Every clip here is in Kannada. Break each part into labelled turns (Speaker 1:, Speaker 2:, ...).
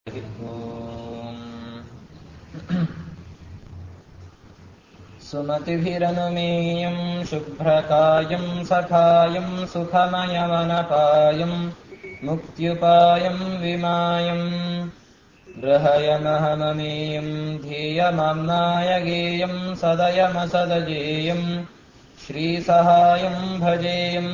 Speaker 1: सुमतिभिरनुमेयम् शुभ्रकायम् सखायम् सुखमयमनपायम् मुक्त्युपायम् विमायम् गृहयमहममेयम् ध्येयमाम्नाय गेयम् सदयमसदजेयम् श्रीसहायम् भजेयम्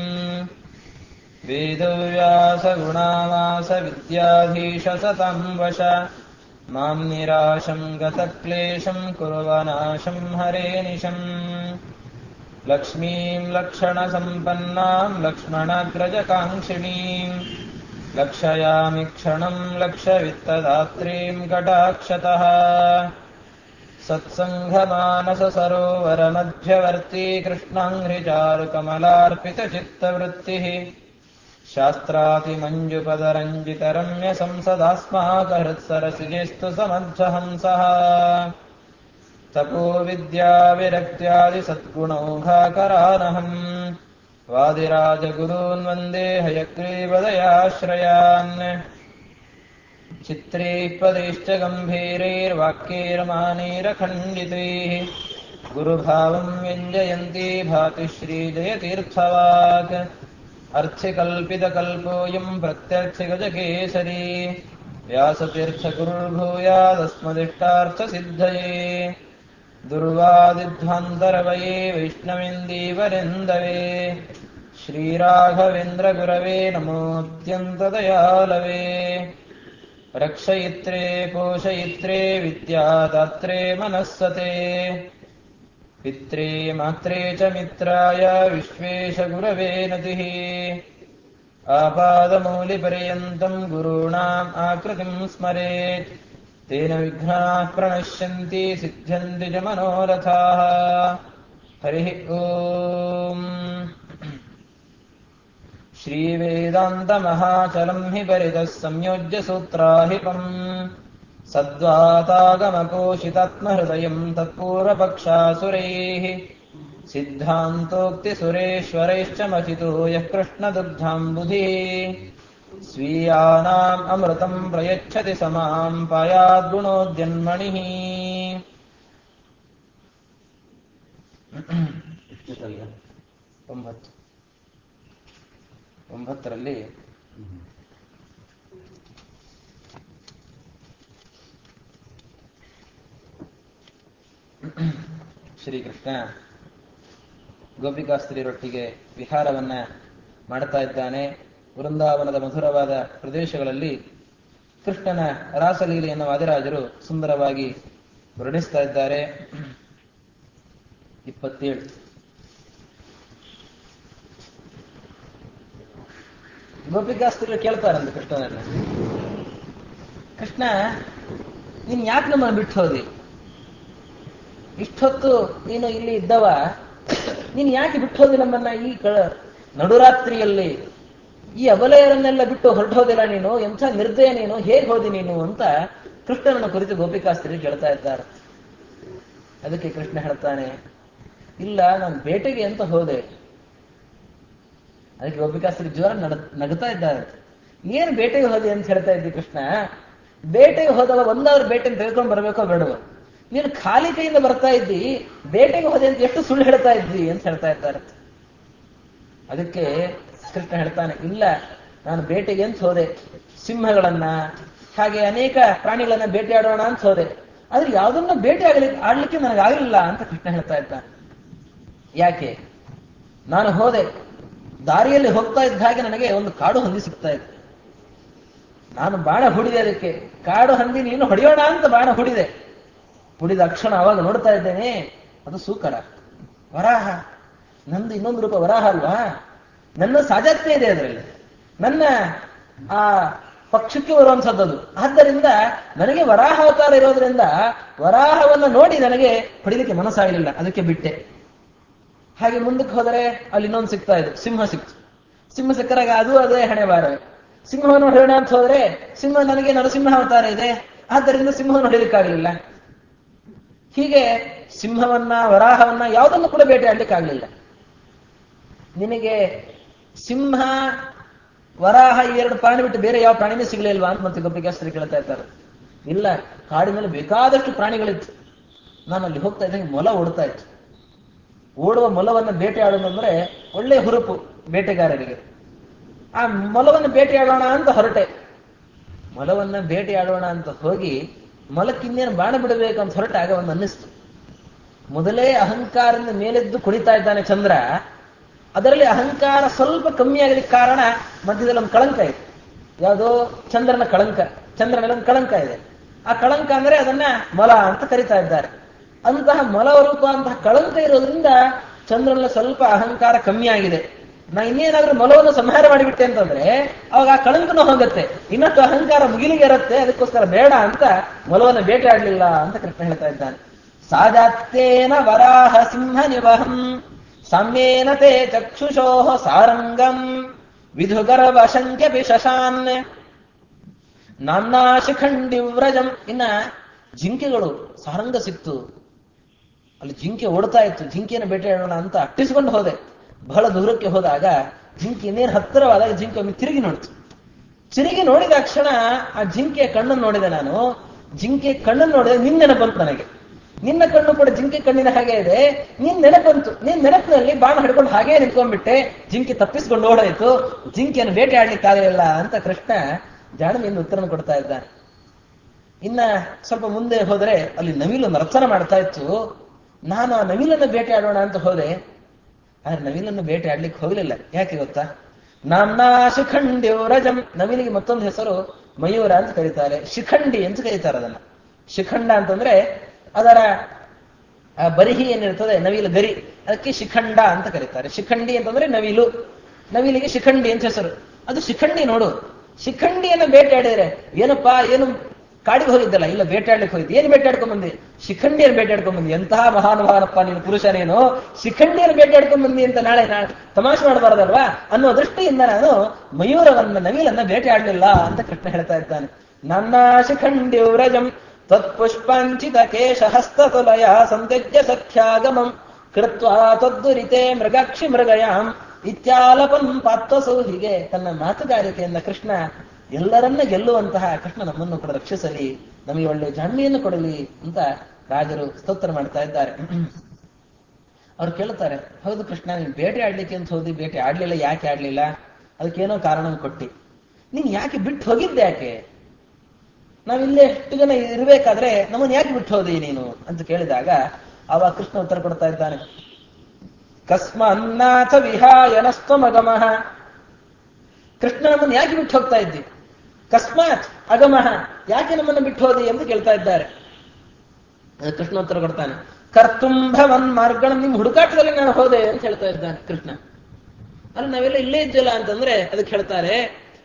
Speaker 1: वेदव्यासगुणावासविद्याधीश सतम् वश माम् निराशम् गतक्लेशम् कुर्वनाशम् हरे निशम् लक्ष्मीम् लक्षणसम्पन्नाम् लक्ष्मणग्रजकाङ्क्षिणीम् लक्षयामि क्षणम् लक्षवित्तदात्रीम् कटाक्षतः सत्सङ्घमानससरोवरमध्यवर्ती कृष्णाङ्घ्रिचारुकमलार्पितचित्तवृत्तिः शास्त्रातिमञ्जुपदरञ्जितरम्यसंसदास्माकहृत्सरसिजेस्तु समध्वहंसः तपोविद्याविरक्त्यादिसद्गुणौघाकरानहम् वादिराजगुरून् वन्दे हयग्रीवदयाश्रयान् चित्रैः पदैश्च गम्भीरैर्वाक्यैर्मानैरखण्डितैः गुरुभावम् व्यञ्जयन्ती भाति श्रीजयतीर्थवाक् अर्थिकल्पितकल्पोऽयम् प्रत्यर्थिगजकेसरी व्यासतीर्थगुरुर्भूयादस्मदिष्टार्थसिद्धये दुर्वादिध्वान्तरवये वैष्णवेन्दीवरेन्दवे श्रीराघवेन्द्रगुरवे नमोऽत्यन्तदयालवे रक्षयित्रे पोषयित्रे विद्यादात्रे मनःसते पित्रे मात्रे च मित्राय विश्वेशगुरवे नतिः आपादमौलिपर्यन्तम् गुरूणाम् आकृतिम् स्मरेत् तेन विघ्नाः प्रणश्यन्ति सिद्ध्यन्ति च मनोरथाः हरिः ओम् श्रीवेदान्तमहाचलम् हि परितः संयोज्य सूत्राहिपम् सद्वातागमकोशितात्महृदयम् तत्पूर्वपक्षासुरैः सिद्धान्तोक्तिसुरेश्वरैश्च मथितो यः कृष्णदुग्धाम्बुधिः स्वीयानाम् अमृतम् प्रयच्छति समाम् पायाद्गुणोद्यन्मणिः ಒಂಬತ್ತು ಒಂಬತ್ತರಲ್ಲಿ ಶ್ರೀಕೃಷ್ಣ ಗೋಪಿಕಾಸ್ತ್ರೀಯರೊಟ್ಟಿಗೆ ವಿಹಾರವನ್ನ ಮಾಡ್ತಾ ಇದ್ದಾನೆ ವೃಂದಾವನದ ಮಧುರವಾದ ಪ್ರದೇಶಗಳಲ್ಲಿ ಕೃಷ್ಣನ ರಾಸಲೀಲೆಯನ್ನು ವಾದಿರಾಜರು ಸುಂದರವಾಗಿ ವರ್ಣಿಸ್ತಾ ಇದ್ದಾರೆ ಇಪ್ಪತ್ತೇಳು ಗೋಪಿಕಾಸ್ತ್ರೀಯರು ಕೇಳ್ತಾರಂತೆ ಕೃಷ್ಣನನ್ನ ಕೃಷ್ಣ ನೀನ್ ಯಾಕೆ ನಮ್ಮನ್ನು ಬಿಟ್ಟು ಹೋದಿ ಇಷ್ಟೊತ್ತು ನೀನು ಇಲ್ಲಿ ಇದ್ದವ ನೀನು ಯಾಕೆ ಬಿಟ್ಟು ಹೋದಿ ನಮ್ಮನ್ನ ಈ ನಡುರಾತ್ರಿಯಲ್ಲಿ ಈ ಅಬಲೆಯರನ್ನೆಲ್ಲ ಬಿಟ್ಟು ಹೊರಟೋದಿಲ್ಲ ನೀನು ಎಂಥ ನಿರ್ದಯ ನೀನು ಹೇಗೆ ಹೋದಿ ನೀನು ಅಂತ ಕೃಷ್ಣನನ್ನು ಕುರಿತು ಗೋಪಿಕಾಸ್ತ್ರೀ ಕೇಳ್ತಾ ಇದ್ದಾರೆ ಅದಕ್ಕೆ ಕೃಷ್ಣ ಹೇಳ್ತಾನೆ ಇಲ್ಲ ನಾನು ಬೇಟೆಗೆ ಅಂತ ಹೋದೆ ಅದಕ್ಕೆ ಗೋಪಿಕಾಸ್ತ್ರೀ ಜ್ವರ ನಡ ನಗ್ತಾ ಇದ್ದಾರೆ ಏನು ಬೇಟೆಗೆ ಹೋದೆ ಅಂತ ಹೇಳ್ತಾ ಇದ್ದಿ ಕೃಷ್ಣ ಬೇಟೆಗೆ ಹೋದವ ಒಂದಾದ್ರೂ ಬೇಟೆಗೆ ತೆಗೆದುಕೊಂಡು ಬರಬೇಕೋ ಬೇಡವೋ ನೀನು ಖಾಲಿ ಕೈಯಿಂದ ಬರ್ತಾ ಇದ್ದಿ ಬೇಟೆಗೆ ಹೋದೆ ಅಂತ ಎಷ್ಟು ಸುಳ್ಳು ಹೇಳ್ತಾ ಇದ್ದಿ ಅಂತ ಹೇಳ್ತಾ ಇದ್ದಾರೆ ಅದಕ್ಕೆ ಕೃಷ್ಣ ಹೇಳ್ತಾನೆ ಇಲ್ಲ ನಾನು ಬೇಟೆಗೆ ಅಂತ ಹೋದೆ ಸಿಂಹಗಳನ್ನ ಹಾಗೆ ಅನೇಕ ಪ್ರಾಣಿಗಳನ್ನ ಬೇಟೆಯಾಡೋಣ ಅಂತ ಹೋದೆ ಆದ್ರೆ ಯಾವುದನ್ನ ಬೇಟೆ ಆಗಲಿಕ್ಕೆ ಆಡ್ಲಿಕ್ಕೆ ನನಗಾಗಲಿಲ್ಲ ಅಂತ ಕೃಷ್ಣ ಹೇಳ್ತಾ ಇದ್ದಾನೆ ಯಾಕೆ ನಾನು ಹೋದೆ ದಾರಿಯಲ್ಲಿ ಹೋಗ್ತಾ ಇದ್ದ ಹಾಗೆ ನನಗೆ ಒಂದು ಕಾಡು ಹಂದಿ ಸಿಗ್ತಾ ಇತ್ತು ನಾನು ಬಾಣ ಹೊಡಿದೆ ಅದಕ್ಕೆ ಕಾಡು ಹಂದಿ ನೀನು ಹೊಡೆಯೋಣ ಅಂತ ಬಾಣ ಹೊಡಿದೆ ಹೊಡಿದ ಅಕ್ಷಣ ಅವಾಗ ನೋಡ್ತಾ ಇದ್ದೇನೆ ಅದು ಸೂಕರ ವರಾಹ ನಂದು ಇನ್ನೊಂದು ರೂಪ ವರಾಹ ಅಲ್ವಾ ನನ್ನ ಸಾಜಾತ್ಯ ಇದೆ ಅದರಲ್ಲಿ ನನ್ನ ಆ ಪಕ್ಷಕ್ಕೆ ಬರುವಂಥದ್ದು ಆದ್ದರಿಂದ ನನಗೆ ವರಾಹ ಅವತಾರ ಇರೋದ್ರಿಂದ ವರಾಹವನ್ನ ನೋಡಿ ನನಗೆ ಹೊಡಿಲಿಕ್ಕೆ ಮನಸ್ಸಾಗಲಿಲ್ಲ ಅದಕ್ಕೆ ಬಿಟ್ಟೆ ಹಾಗೆ ಮುಂದಕ್ಕೆ ಹೋದರೆ ಅಲ್ಲಿ ಇನ್ನೊಂದು ಸಿಗ್ತಾ ಇದೆ ಸಿಂಹ ಸಿಕ್ತು ಸಿಂಹ ಸಿಕ್ಕರಾಗ ಅದು ಅದೇ ಹಣೆ ಬಾರ ಸಿಂಹವನ್ನು ಹೊಡೆಯೋಣ ಅಂತ ಹೋದ್ರೆ ಸಿಂಹ ನನಗೆ ನರಸಿಂಹ ಅವತಾರ ಇದೆ ಆದ್ದರಿಂದ ಸಿಂಹವನ್ನು ಹೊಡೆಯಲಿಕ್ಕಾಗಲಿಲ್ಲ ಹೀಗೆ ಸಿಂಹವನ್ನ ವರಾಹವನ್ನ ಯಾವುದನ್ನು ಕೂಡ ಬೇಟೆಯಾಡ್ಲಿಕ್ಕಾಗಲಿಲ್ಲ ನಿನಗೆ ಸಿಂಹ ವರಾಹ ಈ ಎರಡು ಪ್ರಾಣಿ ಬಿಟ್ಟು ಬೇರೆ ಯಾವ ಪ್ರಾಣಿನೇ ಸಿಗ್ಲಿಲ್ವಾ ಅಂತ ಮತ್ತೆ ಗೋಪಿಕಾಸ್ತ್ರಿ ಕೇಳ್ತಾ ಇದ್ದಾರೆ ಇಲ್ಲ ಕಾಡಿನಲ್ಲಿ ಬೇಕಾದಷ್ಟು ಪ್ರಾಣಿಗಳಿತ್ತು ನಾನು ಅಲ್ಲಿ ಹೋಗ್ತಾ ಇದ್ದಂಗೆ ಮೊಲ ಓಡ್ತಾ ಇತ್ತು ಓಡುವ ಮೊಲವನ್ನು ಬೇಟೆಯಾಡೋದು ಅಂದ್ರೆ ಒಳ್ಳೆ ಹುರುಪು ಬೇಟೆಗಾರರಿಗೆ ಆ ಮೊಲವನ್ನು ಬೇಟೆಯಾಡೋಣ ಅಂತ ಹೊರಟೆ ಮೊಲವನ್ನ ಬೇಟೆಯಾಡೋಣ ಅಂತ ಹೋಗಿ ಮೊಲಕ್ಕಿನ್ನೇನು ಬಾಣ ಬಿಡಬೇಕು ಅಂತ ಹೊರಟೆ ಆಗ ಒಂದು ಅನ್ನಿಸ್ತು ಮೊದಲೇ ಅಹಂಕಾರದಿಂದ ಮೇಲೆದ್ದು ಕುಣಿತಾ ಇದ್ದಾನೆ ಚಂದ್ರ ಅದರಲ್ಲಿ ಅಹಂಕಾರ ಸ್ವಲ್ಪ ಕಮ್ಮಿ ಆಗಲಿಕ್ಕೆ ಕಾರಣ ಮಧ್ಯದಲ್ಲಿ ಒಂದು ಕಳಂಕ ಇದೆ ಯಾವುದೋ ಚಂದ್ರನ ಕಳಂಕ ಚಂದ್ರನಲ್ಲಿ ಒಂದು ಕಳಂಕ ಇದೆ ಆ ಕಳಂಕ ಅಂದ್ರೆ ಅದನ್ನ ಮೊಲ ಅಂತ ಕರಿತಾ ಇದ್ದಾರೆ ಅಂತಹ ಮೊಲ ರೂಪ ಅಂತಹ ಕಳಂಕ ಇರೋದ್ರಿಂದ ಚಂದ್ರನಲ್ಲಿ ಸ್ವಲ್ಪ ಅಹಂಕಾರ ಕಮ್ಮಿ ಆಗಿದೆ ನಾ ಇನ್ನೇನಾದ್ರೂ ಮೊಲವನ್ನು ಸಂಹಾರ ಮಾಡಿಬಿಟ್ಟೆ ಅಂತಂದ್ರೆ ಅವಾಗ ಆ ಕಳಂಕನೂ ಹೋಗುತ್ತೆ ಇನ್ನಷ್ಟು ಅಹಂಕಾರ ಮುಗಿಲಿಗೆ ಇರುತ್ತೆ ಅದಕ್ಕೋಸ್ಕರ ಬೇಡ ಅಂತ ಮೊಲವನ್ನು ಬೇಟೆ ಆಡ್ಲಿಲ್ಲ ಅಂತ ಕೃಷ್ಣ ಹೇಳ್ತಾ ಇದ್ದಾನೆ ಸಾಜಾತ್ತೇನ ವರಾಹ ಸಿಂಹ ನಿವಹಂ ಸಾಮ್ಯೇನ ತೇ ಚಕ್ಷುಷೋ ಸಾರಂಗಂ ವಿಧುಗರ್ವ ಶಂಕ್ಯಪಿ ಶಶಾನ್ ನಾಮ್ನಾ ಶಿಖಂಡಿ ವ್ರಜಂ ಇನ್ನ ಜಿಂಕೆಗಳು ಸಾರಂಗ ಸಿಕ್ತು ಅಲ್ಲಿ ಜಿಂಕೆ ಓಡ್ತಾ ಇತ್ತು ಜಿಂಕೆಯನ್ನು ಬೇಟೆಯಾಡೋಣ ಅಂತ ಅಟ್ಟಿಸ್ಕೊಂಡು ಹೋದೆ ಬಹಳ ದೂರಕ್ಕೆ ಹೋದಾಗ ಜಿಂಕೆ ಇನ್ನೇನು ಹತ್ತಿರವಾದಾಗ ಜಿಂಕೆ ಒಮ್ಮೆ ತಿರುಗಿ ನೋಡ್ತು ತಿರುಗಿ ನೋಡಿದ ಕ್ಷಣ ಆ ಜಿಂಕೆಯ ಕಣ್ಣನ್ನು ನೋಡಿದೆ ನಾನು ಜಿಂಕೆ ಕಣ್ಣನ್ನು ನೋಡಿದೆ ನಿನ್ನ ನೆನಪಂತು ನನಗೆ ನಿನ್ನ ಕಣ್ಣು ಕೂಡ ಜಿಂಕೆ ಕಣ್ಣಿನ ಹಾಗೆ ಇದೆ ನಿನ್ ನೆನಪಂತು ನಿನ್ ನೆನಪಿನಲ್ಲಿ ಬಾಣ ಹಿಡ್ಕೊಂಡು ಹಾಗೇ ನಿಂತ್ಕೊಂಡ್ಬಿಟ್ಟೆ ಜಿಂಕೆ ತಪ್ಪಿಸ್ಕೊಂಡು ಓಡಾಯ್ತು ಜಿಂಕೆಯನ್ನು ಬೇಟೆ ಆಡ್ಲಿಕ್ಕಾಗಲಿಲ್ಲ ಅಂತ ಕೃಷ್ಣ ಜಾಣನಿಂದ ಉತ್ತರನ ಕೊಡ್ತಾ ಇದ್ದಾನೆ ಇನ್ನ ಸ್ವಲ್ಪ ಮುಂದೆ ಹೋದರೆ ಅಲ್ಲಿ ನವಿಲು ನರ್ತನ ಮಾಡ್ತಾ ಇತ್ತು ನಾನು ಆ ನವಿಲನ್ನು ಬೇಟೆ ಆಡೋಣ ಅಂತ ಹೋದೆ ಆದ್ರೆ ನವಿಲನ್ನು ಬೇಟೆ ಆಡ್ಲಿಕ್ಕೆ ಹೋಗಲಿಲ್ಲ ಯಾಕೆ ಗೊತ್ತಾ ನಾಮ್ನಾ ಶಿಖಂಡಿ ರಜಂ ನವಿಲಿಗೆ ಮತ್ತೊಂದು ಹೆಸರು ಮಯೂರ ಅಂತ ಕರೀತಾರೆ ಶಿಖಂಡಿ ಅಂತ ಕರೀತಾರೆ ಅದನ್ನ ಶಿಖಂಡ ಅಂತಂದ್ರೆ ಅದರ ಆ ಬರಿಹಿ ಏನಿರ್ತದೆ ನವಿಲು ಗರಿ ಅದಕ್ಕೆ ಶಿಖಂಡ ಅಂತ ಕರೀತಾರೆ ಶಿಖಂಡಿ ಅಂತಂದ್ರೆ ನವಿಲು ನವಿಲಿಗೆ ಶಿಖಂಡಿ ಅಂತ ಹೆಸರು ಅದು ಶಿಖಂಡಿ ನೋಡು ಶಿಖಂಡಿಯನ್ನು ಬೇಟೆಯಾಡಿದ್ರೆ ಏನಪ್ಪಾ ಏನು ಕಾಡಿಗೆ ಹೋಗಿದ್ದಲ್ಲ ಇಲ್ಲ ಬೇಟೆಯಾಡ್ಲಿಕ್ಕೆ ಹೋಗಿದ್ದು ಏನು ಬೇಟೆಯಾಡ್ಕೊಂಡ್ ಬಂದಿ ಶಿಖಂಡಿಯನ್ನು ಬೇಟೆಯಾಡ್ಕೊಂಡ್ ಬಂದಿ ಎಂತಹ ಮಹಾನುಭಾವನಪ್ಪ ನೀನು ಪುರುಷನೇನು ಶಿಖಂಡಿಯನ್ನು ಬೇಟೆಯಾಡ್ಕೊಂಡ್ ಬಂದಿ ಅಂತ ನಾಳೆ ನಾಳೆ ತಮಾಷೆ ಮಾಡಬಾರದಲ್ವಾ ಅನ್ನೋ ದೃಷ್ಟಿಯಿಂದ ನಾನು ಮಯೂರವನ್ನ ನವಿಲನ್ನ ಬೇಟೆಯಾಡ್ಲಿಲ್ಲ ಅಂತ ಕೃಷ್ಣ ಹೇಳ್ತಾ ಇದ್ದಾನೆ ನನ್ನ ಶಿಖಂಡಿ ವ್ರಜಂ ತತ್ಪುಷ್ಪಾಂಚಿತ ಕೇಶ ಹಸ್ತತುಲಯ ಸಂತ್ಯಜ್ಯ ಸಖ್ಯಾಗಮಂ ಕೃತ್ವಾ ತದ್ದುರಿತೆ ಮೃಗಾಕ್ಷಿ ಮೃಗಯಾಂ ಇತ್ಯಾಲಪನ್ ಪಾತ್ವಸು ಹೀಗೆ ತನ್ನ ಮಾತುಗಾರಿಕೆಯಿಂದ ಕೃಷ್ಣ ಎಲ್ಲರನ್ನ ಗೆಲ್ಲುವಂತಹ ಕೃಷ್ಣ ನಮ್ಮನ್ನು ಕೂಡ ರಕ್ಷಿಸಲಿ ನಮಗೆ ಒಳ್ಳೆ ಜಾಣ್ಮೆಯನ್ನು ಕೊಡಲಿ ಅಂತ ರಾಜರು ಸ್ತೋತ್ರ ಮಾಡ್ತಾ ಇದ್ದಾರೆ ಅವ್ರು ಕೇಳ್ತಾರೆ ಹೌದು ಕೃಷ್ಣ ನೀನ್ ಬೇಟೆ ಆಡ್ಲಿಕ್ಕೆ ಅಂತ ಹೋದಿ ಬೇಟೆ ಆಡ್ಲಿಲ್ಲ ಯಾಕೆ ಆಡ್ಲಿಲ್ಲ ಅದಕ್ಕೇನೋ ಕಾರಣ ಕೊಟ್ಟಿ ನೀನ್ ಯಾಕೆ ಬಿಟ್ಟು ಹೋಗಿದ್ದೆ ಯಾಕೆ ನಾವಿಲ್ಲೇ ಎಷ್ಟು ಜನ ಇರ್ಬೇಕಾದ್ರೆ ನಮ್ಮನ್ನ ಯಾಕೆ ಬಿಟ್ಟು ಹೋದಿ ನೀನು ಅಂತ ಕೇಳಿದಾಗ ಅವ ಕೃಷ್ಣ ಉತ್ತರ ಕೊಡ್ತಾ ಇದ್ದಾನೆ ಕಸ್ಮನ್ನಾಥ ವಿಹಾಯ ನಸ್ತಮಗಮಃ ಕೃಷ್ಣ ನಮ್ಮನ್ನು ಯಾಕೆ ಬಿಟ್ಟು ಹೋಗ್ತಾ ಇದ್ದಿ ಕಸ್ಮಾತ್ ಅಗಮಃ ಯಾಕೆ ನಮ್ಮನ್ನು ಬಿಟ್ಟು ಹೋದಿ ಎಂದು ಕೇಳ್ತಾ ಇದ್ದಾರೆ ಅದಕ್ಕೆ ಕೃಷ್ಣ ಉತ್ತರ ಕೊಡ್ತಾನೆ ಕರ್ತುಂಭವನ್ ಮಾರ್ಗಣ ನಿಮ್ ಹುಡುಕಾಟದಲ್ಲಿ ನಾನು ಹೋದೆ ಅಂತ ಹೇಳ್ತಾ ಇದ್ದಾನೆ ಕೃಷ್ಣ ಅಲ್ಲಿ ನಾವೆಲ್ಲ ಇಲ್ಲೇ ಇದ್ದಿಲ್ಲ ಅಂತಂದ್ರೆ ಅದಕ್ಕೆ ಹೇಳ್ತಾರೆ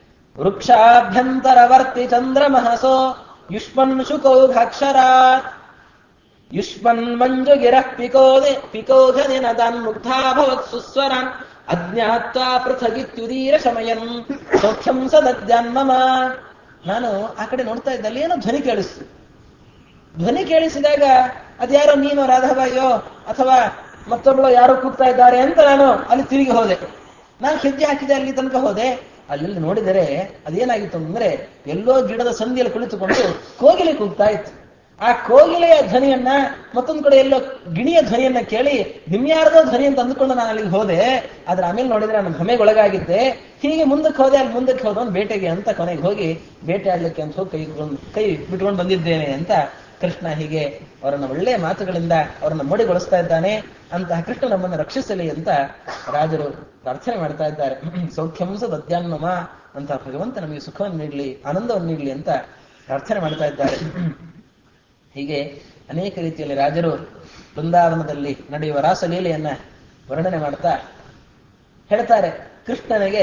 Speaker 1: ವೃಕ್ಷಾಭ್ಯಂತರವರ್ತಿ ಚಂದ್ರಮಹಸೋ ಯುಷ್ಮನ್ ಶುಕೌಘಾಕ್ಷರಾತ್ ಯುಷ್ಮನ್ ಮಂಜುಗಿರ ಪಿಕೋದೆ ಪಿಕೋಘನಿನ ತಾನ್ ಮುಗ್ಧಾಭವತ್ ಸುಸ್ವರಾನ್ ಅಜ್ಞಾತ್ವಾ ಪೃಥಗಿತ್ಯುದೀರ ಶಮಯನ್ ಸೌಖ್ಯಂ ಸದದ್ಯಾನ್ಮಮ ನಾನು ಆ ಕಡೆ ನೋಡ್ತಾ ಇದ್ದೆ ಅಲ್ಲಿ ಏನೋ ಧ್ವನಿ ಕೇಳಿಸ್ತು ಧ್ವನಿ ಕೇಳಿಸಿದಾಗ ಅದ್ಯಾರೋ ನೀನು ರಾಧಾಬಾಯಿಯೋ ಅಥವಾ ಮತ್ತೊಬ್ಬಳು ಯಾರೋ ಕೂಗ್ತಾ ಇದ್ದಾರೆ ಅಂತ ನಾನು ಅಲ್ಲಿ ತಿರುಗಿ ಹೋದೆ ನಾನು ಹೆಜ್ಜೆ ಹಾಕಿದೆ ಅಲ್ಲಿ ತನಕ ಹೋದೆ ಅಲ್ಲಿ ನೋಡಿದರೆ ಅದೇನಾಗಿತ್ತು ಅಂದ್ರೆ ಎಲ್ಲೋ ಗಿಡದ ಸಂದಿಯಲ್ಲಿ ಕುಳಿತುಕೊಂಡು ಕೋಗಿಲೆ ಕೂಗ್ತಾ ಇತ್ತು ಆ ಕೋಗಿಲೆಯ ಧ್ವನಿಯನ್ನ ಮತ್ತೊಂದು ಕಡೆ ಎಲ್ಲೋ ಗಿಣಿಯ ಧ್ವನಿಯನ್ನ ಕೇಳಿ ನಿಮ್ಯಾರದೋ ಧ್ವನಿ ಅಂತ ಅಂದುಕೊಂಡು ನಾನು ಅಲ್ಲಿಗೆ ಹೋದೆ ಆದ್ರೆ ಆಮೇಲೆ ನೋಡಿದ್ರೆ ನಾನು ಭ್ರಮೆಗೊಳಗಾಗಿದ್ದೆ ಹೀಗೆ ಮುಂದಕ್ಕೆ ಹೋದೆ ಅಲ್ಲಿ ಮುಂದಕ್ಕೆ ಹೋದವನು ಬೇಟೆಗೆ ಅಂತ ಕೊನೆಗೆ ಹೋಗಿ ಬೇಟೆ ಆಡ್ಲಿಕ್ಕೆ ಅಂತ ಹೋಗಿ ಕೈ ಕೈ ಬಿಟ್ಕೊಂಡು ಬಂದಿದ್ದೇನೆ ಅಂತ ಕೃಷ್ಣ ಹೀಗೆ ಅವರನ್ನ ಒಳ್ಳೆಯ ಮಾತುಗಳಿಂದ ಅವರನ್ನ ಮೋಡಿಗೊಳಿಸ್ತಾ ಇದ್ದಾನೆ ಅಂತಹ ಕೃಷ್ಣ ನಮ್ಮನ್ನು ರಕ್ಷಿಸಲಿ ಅಂತ ರಾಜರು ಪ್ರಾರ್ಥನೆ ಮಾಡ್ತಾ ಇದ್ದಾರೆ ಸೌಖ್ಯಂಸ ದದ್ಯಾನ್ನಮ ಅಂತ ಭಗವಂತ ನಮಗೆ ಸುಖವನ್ನು ನೀಡಲಿ ಆನಂದವನ್ನು ನೀಡಲಿ ಅಂತ ಪ್ರಾರ್ಥನೆ ಮಾಡ್ತಾ ಇದ್ದಾರೆ ಹೀಗೆ ಅನೇಕ ರೀತಿಯಲ್ಲಿ ರಾಜರು ಬೃಂದಾವನದಲ್ಲಿ ನಡೆಯುವ ರಾಸಲೀಲೆಯನ್ನ ವರ್ಣನೆ ಮಾಡ್ತಾ ಹೇಳ್ತಾರೆ ಕೃಷ್ಣನಿಗೆ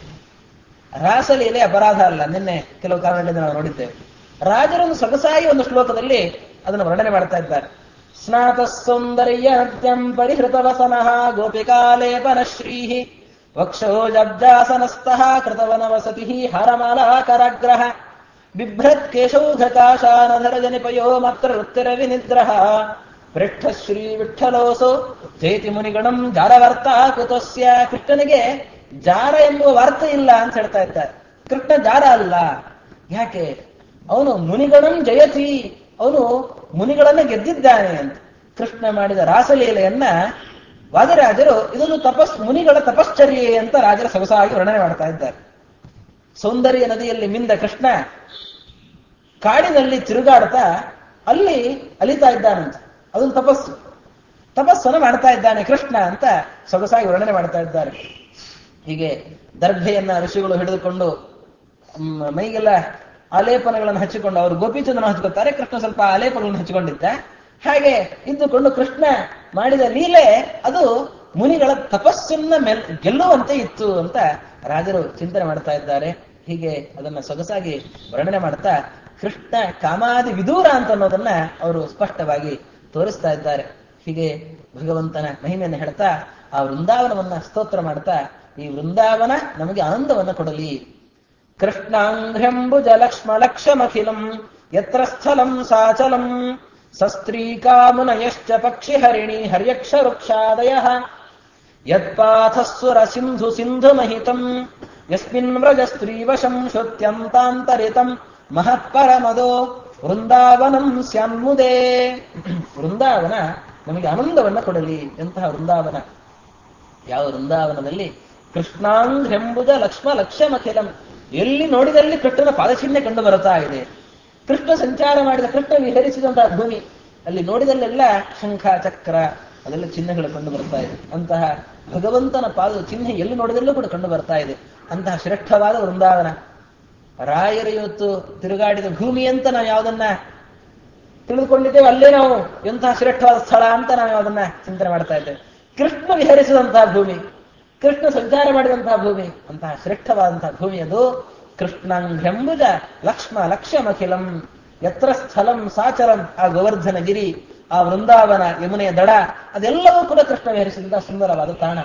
Speaker 1: ರಾಸಲೀಲೆ ಅಪರಾಧ ಅಲ್ಲ ನಿನ್ನೆ ಕೆಲವು ಕಾರಣಗಳಿಂದ ನಾವು ನೋಡಿದ್ದೇವೆ ರಾಜರೊಂದು ಸೊಗಸಾಗಿ ಒಂದು ಶ್ಲೋಕದಲ್ಲಿ ಅದನ್ನು ವರ್ಣನೆ ಮಾಡ್ತಾ ಇದ್ದಾರೆ ಸ್ನಾತ ಸೌಂದರ್ಯ ನೃತ್ಯಂ ಪರಿಹೃತವಸನಃ ಗೋಪಿಕಾಲೇಪನ ಶ್ರೀ ವಕ್ಷೋಜಬ್ಜಾಸನಸ್ಥಃ ಕೃತವನ ವಸತಿ ಹರಮಾಲಾಕರಗ್ರಹ ಬಿಭ್ರತ್ ಕೇಶೌಘಕಾಶಾನಧರ ಜನಿಪಯೋ ಮಾತ್ರ ವೃತ್ತಿರ ವಿನಿದ್ರಹ ಪೃಷ್ಠ ಶ್ರೀ ವಿಠಲೋಸೋ ಜಯತಿ ಮುನಿಗಣಂ ಜಾರವರ್ತ ಕುತಸ್ಯ ಕೃಷ್ಣನಿಗೆ ಜಾರ ಎಂಬುವ ವಾರ್ತೆ ಇಲ್ಲ ಅಂತ ಹೇಳ್ತಾ ಇದ್ದಾರೆ ಕೃಷ್ಣ ಜಾರ ಅಲ್ಲ ಯಾಕೆ ಅವನು ಮುನಿಗಳನ್ ಜಯತಿ ಅವನು ಮುನಿಗಳನ್ನ ಗೆದ್ದಿದ್ದಾನೆ ಅಂತ ಕೃಷ್ಣ ಮಾಡಿದ ರಾಸಲೀಲೆಯನ್ನ ವಾದಿರಾಜರು ಇದೊಂದು ತಪಸ್ ಮುನಿಗಳ ತಪಶ್ಚರ್ಯೆ ಅಂತ ರಾಜರ ಸೊಗಸಾಗಿ ವರ್ಣನೆ ಮಾಡ್ತಾ ಇದ್ದಾರೆ ಸೌಂದರ್ಯ ನದಿಯಲ್ಲಿ ಮಿಂದ ಕೃಷ್ಣ ಕಾಡಿನಲ್ಲಿ ತಿರುಗಾಡ್ತಾ ಅಲ್ಲಿ ಅಲಿತಾ ಇದ್ದಾನಂತ ಅದೊಂದು ತಪಸ್ಸು ತಪಸ್ಸನ್ನು ಮಾಡ್ತಾ ಇದ್ದಾನೆ ಕೃಷ್ಣ ಅಂತ ಸೊಗಸಾಗಿ ವರ್ಣನೆ ಮಾಡ್ತಾ ಇದ್ದಾರೆ ಹೀಗೆ ದರ್ಭೆಯನ್ನ ಋಷಿಗಳು ಹಿಡಿದುಕೊಂಡು ಮ್, ಮೈಗೆಲ್ಲ ಆಲೇಪನಗಳನ್ನು ಹಚ್ಚಿಕೊಂಡು ಅವರು ಗೋಪಿಚಂದನ ಹಚ್ಕೊತಾರೆ ಕೃಷ್ಣ ಸ್ವಲ್ಪ ಆಲೇಪಗಳನ್ನು ಹಚ್ಚಿಕೊಂಡಿದ್ದ ಹಾಗೆ ಇದ್ದುಕೊಂಡು ಕೃಷ್ಣ ಮಾಡಿದ ಲೀಲೆ ಅದು ಮುನಿಗಳ ತಪಸ್ಸನ್ನ ಮೇಲ್ ಗೆಲ್ಲುವಂತೆ ಇತ್ತು ಅಂತ ರಾಜರು ಚಿಂತನೆ ಮಾಡ್ತಾ ಇದ್ದಾರೆ ಹೀಗೆ ಅದನ್ನ ಸೊಗಸಾಗಿ ವರ್ಣನೆ ಮಾಡ್ತಾ ಕೃಷ್ಣ ಕಾಮಾದಿ ವಿದೂರ ಅಂತ ಅನ್ನೋದನ್ನ ಅವರು ಸ್ಪಷ್ಟವಾಗಿ ತೋರಿಸ್ತಾ ಇದ್ದಾರೆ ಹೀಗೆ ಭಗವಂತನ ಮಹಿಮೆಯನ್ನು ಹೇಳ್ತಾ ಆ ವೃಂದಾವನವನ್ನ ಸ್ತೋತ್ರ ಮಾಡ್ತಾ ಈ ವೃಂದಾವನ ನಮಗೆ ಆನಂದವನ್ನ ಕೊಡಲಿ ಕೃಷ್ಣಾಂಘ್ರ್ಯಂಬುಜ ಲಕ್ಷ್ಮ ಲಕ್ಷಮಖಿಲಂ ಯತ್ರ ಸ್ಥಲಂ ಸಾಚಲಂ ಸಸ್ತ್ರೀಕಾಮುನಯಶ್ಚ ಪಕ್ಷಿ ಹರಿಣಿ ಹರ್ಯಕ್ಷ ವೃಕ್ಷಾದಯ ಯತ್ಪಾಥಸ್ಸುರ ಸಿಂಧು ಸಿಂಧು ಮಹಿತಂ ಯಸ್ಮಿನ್ ವ್ರಜ ಸ್ತ್ರೀವಶಂ ಶ್ರುತ್ಯಂತಾಂತರಿತಂ ಮಹತ್ಪರಮದೋ ವೃಂದಾವನಂ ಸ್ಯಾನ್ಮುದೇ ವೃಂದಾವನ ನಮಗೆ ಆನಂದವನ್ನ ಕೊಡಲಿ ಎಂತಹ ವೃಂದಾವನ ಯಾವ ವೃಂದಾವನದಲ್ಲಿ ಕೃಷ್ಣಾಂಘ್ರೆಂಬುದ ಲಕ್ಷ್ಮ ಲಕ್ಷ್ಯಮಖಿಲಂ ಎಲ್ಲಿ ನೋಡಿದಲ್ಲಿ ಕೃಷ್ಣನ ಪಾದಚಿಹ್ನೆ ಕಂಡು ಬರುತ್ತಾ ಇದೆ ಕೃಷ್ಣ ಸಂಚಾರ ಮಾಡಿದ ಕೃಷ್ಣ ವಿಹರಿಸಿದಂತಹ ಭೂಮಿ ಅಲ್ಲಿ ನೋಡಿದಲ್ಲೆಲ್ಲ ಶಂಖ ಚಕ್ರ ಅದೆಲ್ಲ ಚಿಹ್ನೆಗಳು ಕಂಡು ಬರ್ತಾ ಇದೆ ಅಂತಹ ಭಗವಂತನ ಪಾದ ಚಿಹ್ನೆ ಎಲ್ಲಿ ನೋಡಿದಲ್ಲೂ ಕೂಡ ಕಂಡು ಬರ್ತಾ ಇದೆ ಅಂತಹ ಶ್ರೇಷ್ಠವಾದ ವೃಂದಾವನ ರಾಯರು ಇವತ್ತು ತಿರುಗಾಡಿದ ಭೂಮಿ ಅಂತ ನಾವು ಯಾವುದನ್ನ ತಿಳಿದುಕೊಂಡಿದ್ದೇವೆ ಅಲ್ಲೇ ನಾವು ಎಂತಹ ಶ್ರೇಷ್ಠವಾದ ಸ್ಥಳ ಅಂತ ನಾವು ಅದನ್ನ ಚಿಂತನೆ ಮಾಡ್ತಾ ಇದ್ದೇವೆ ಕೃಷ್ಣ ವಿಹರಿಸಿದಂತಹ ಭೂಮಿ ಕೃಷ್ಣ ಸಂಚಾರ ಮಾಡಿದಂತಹ ಭೂಮಿ ಅಂತಹ ಶ್ರೇಷ್ಠವಾದಂತಹ ಭೂಮಿ ಅದು ಕೃಷ್ಣಂಘ್ರೆಂಬುಜ ಲಕ್ಷ್ಮ ಲಕ್ಷ್ಯಮಖಿಲಂ ಯತ್ರ ಸ್ಥಲಂ ಸಾಚರಂ ಆ ಗೋವರ್ಧನಗಿರಿ ಆ ವೃಂದಾವನ ಯಮುನೆಯ ದಡ ಅದೆಲ್ಲವೂ ಕೂಡ ಕೃಷ್ಣ ವಿಹರಿಸಿದಂತಹ ಸುಂದರವಾದ ತಾಣ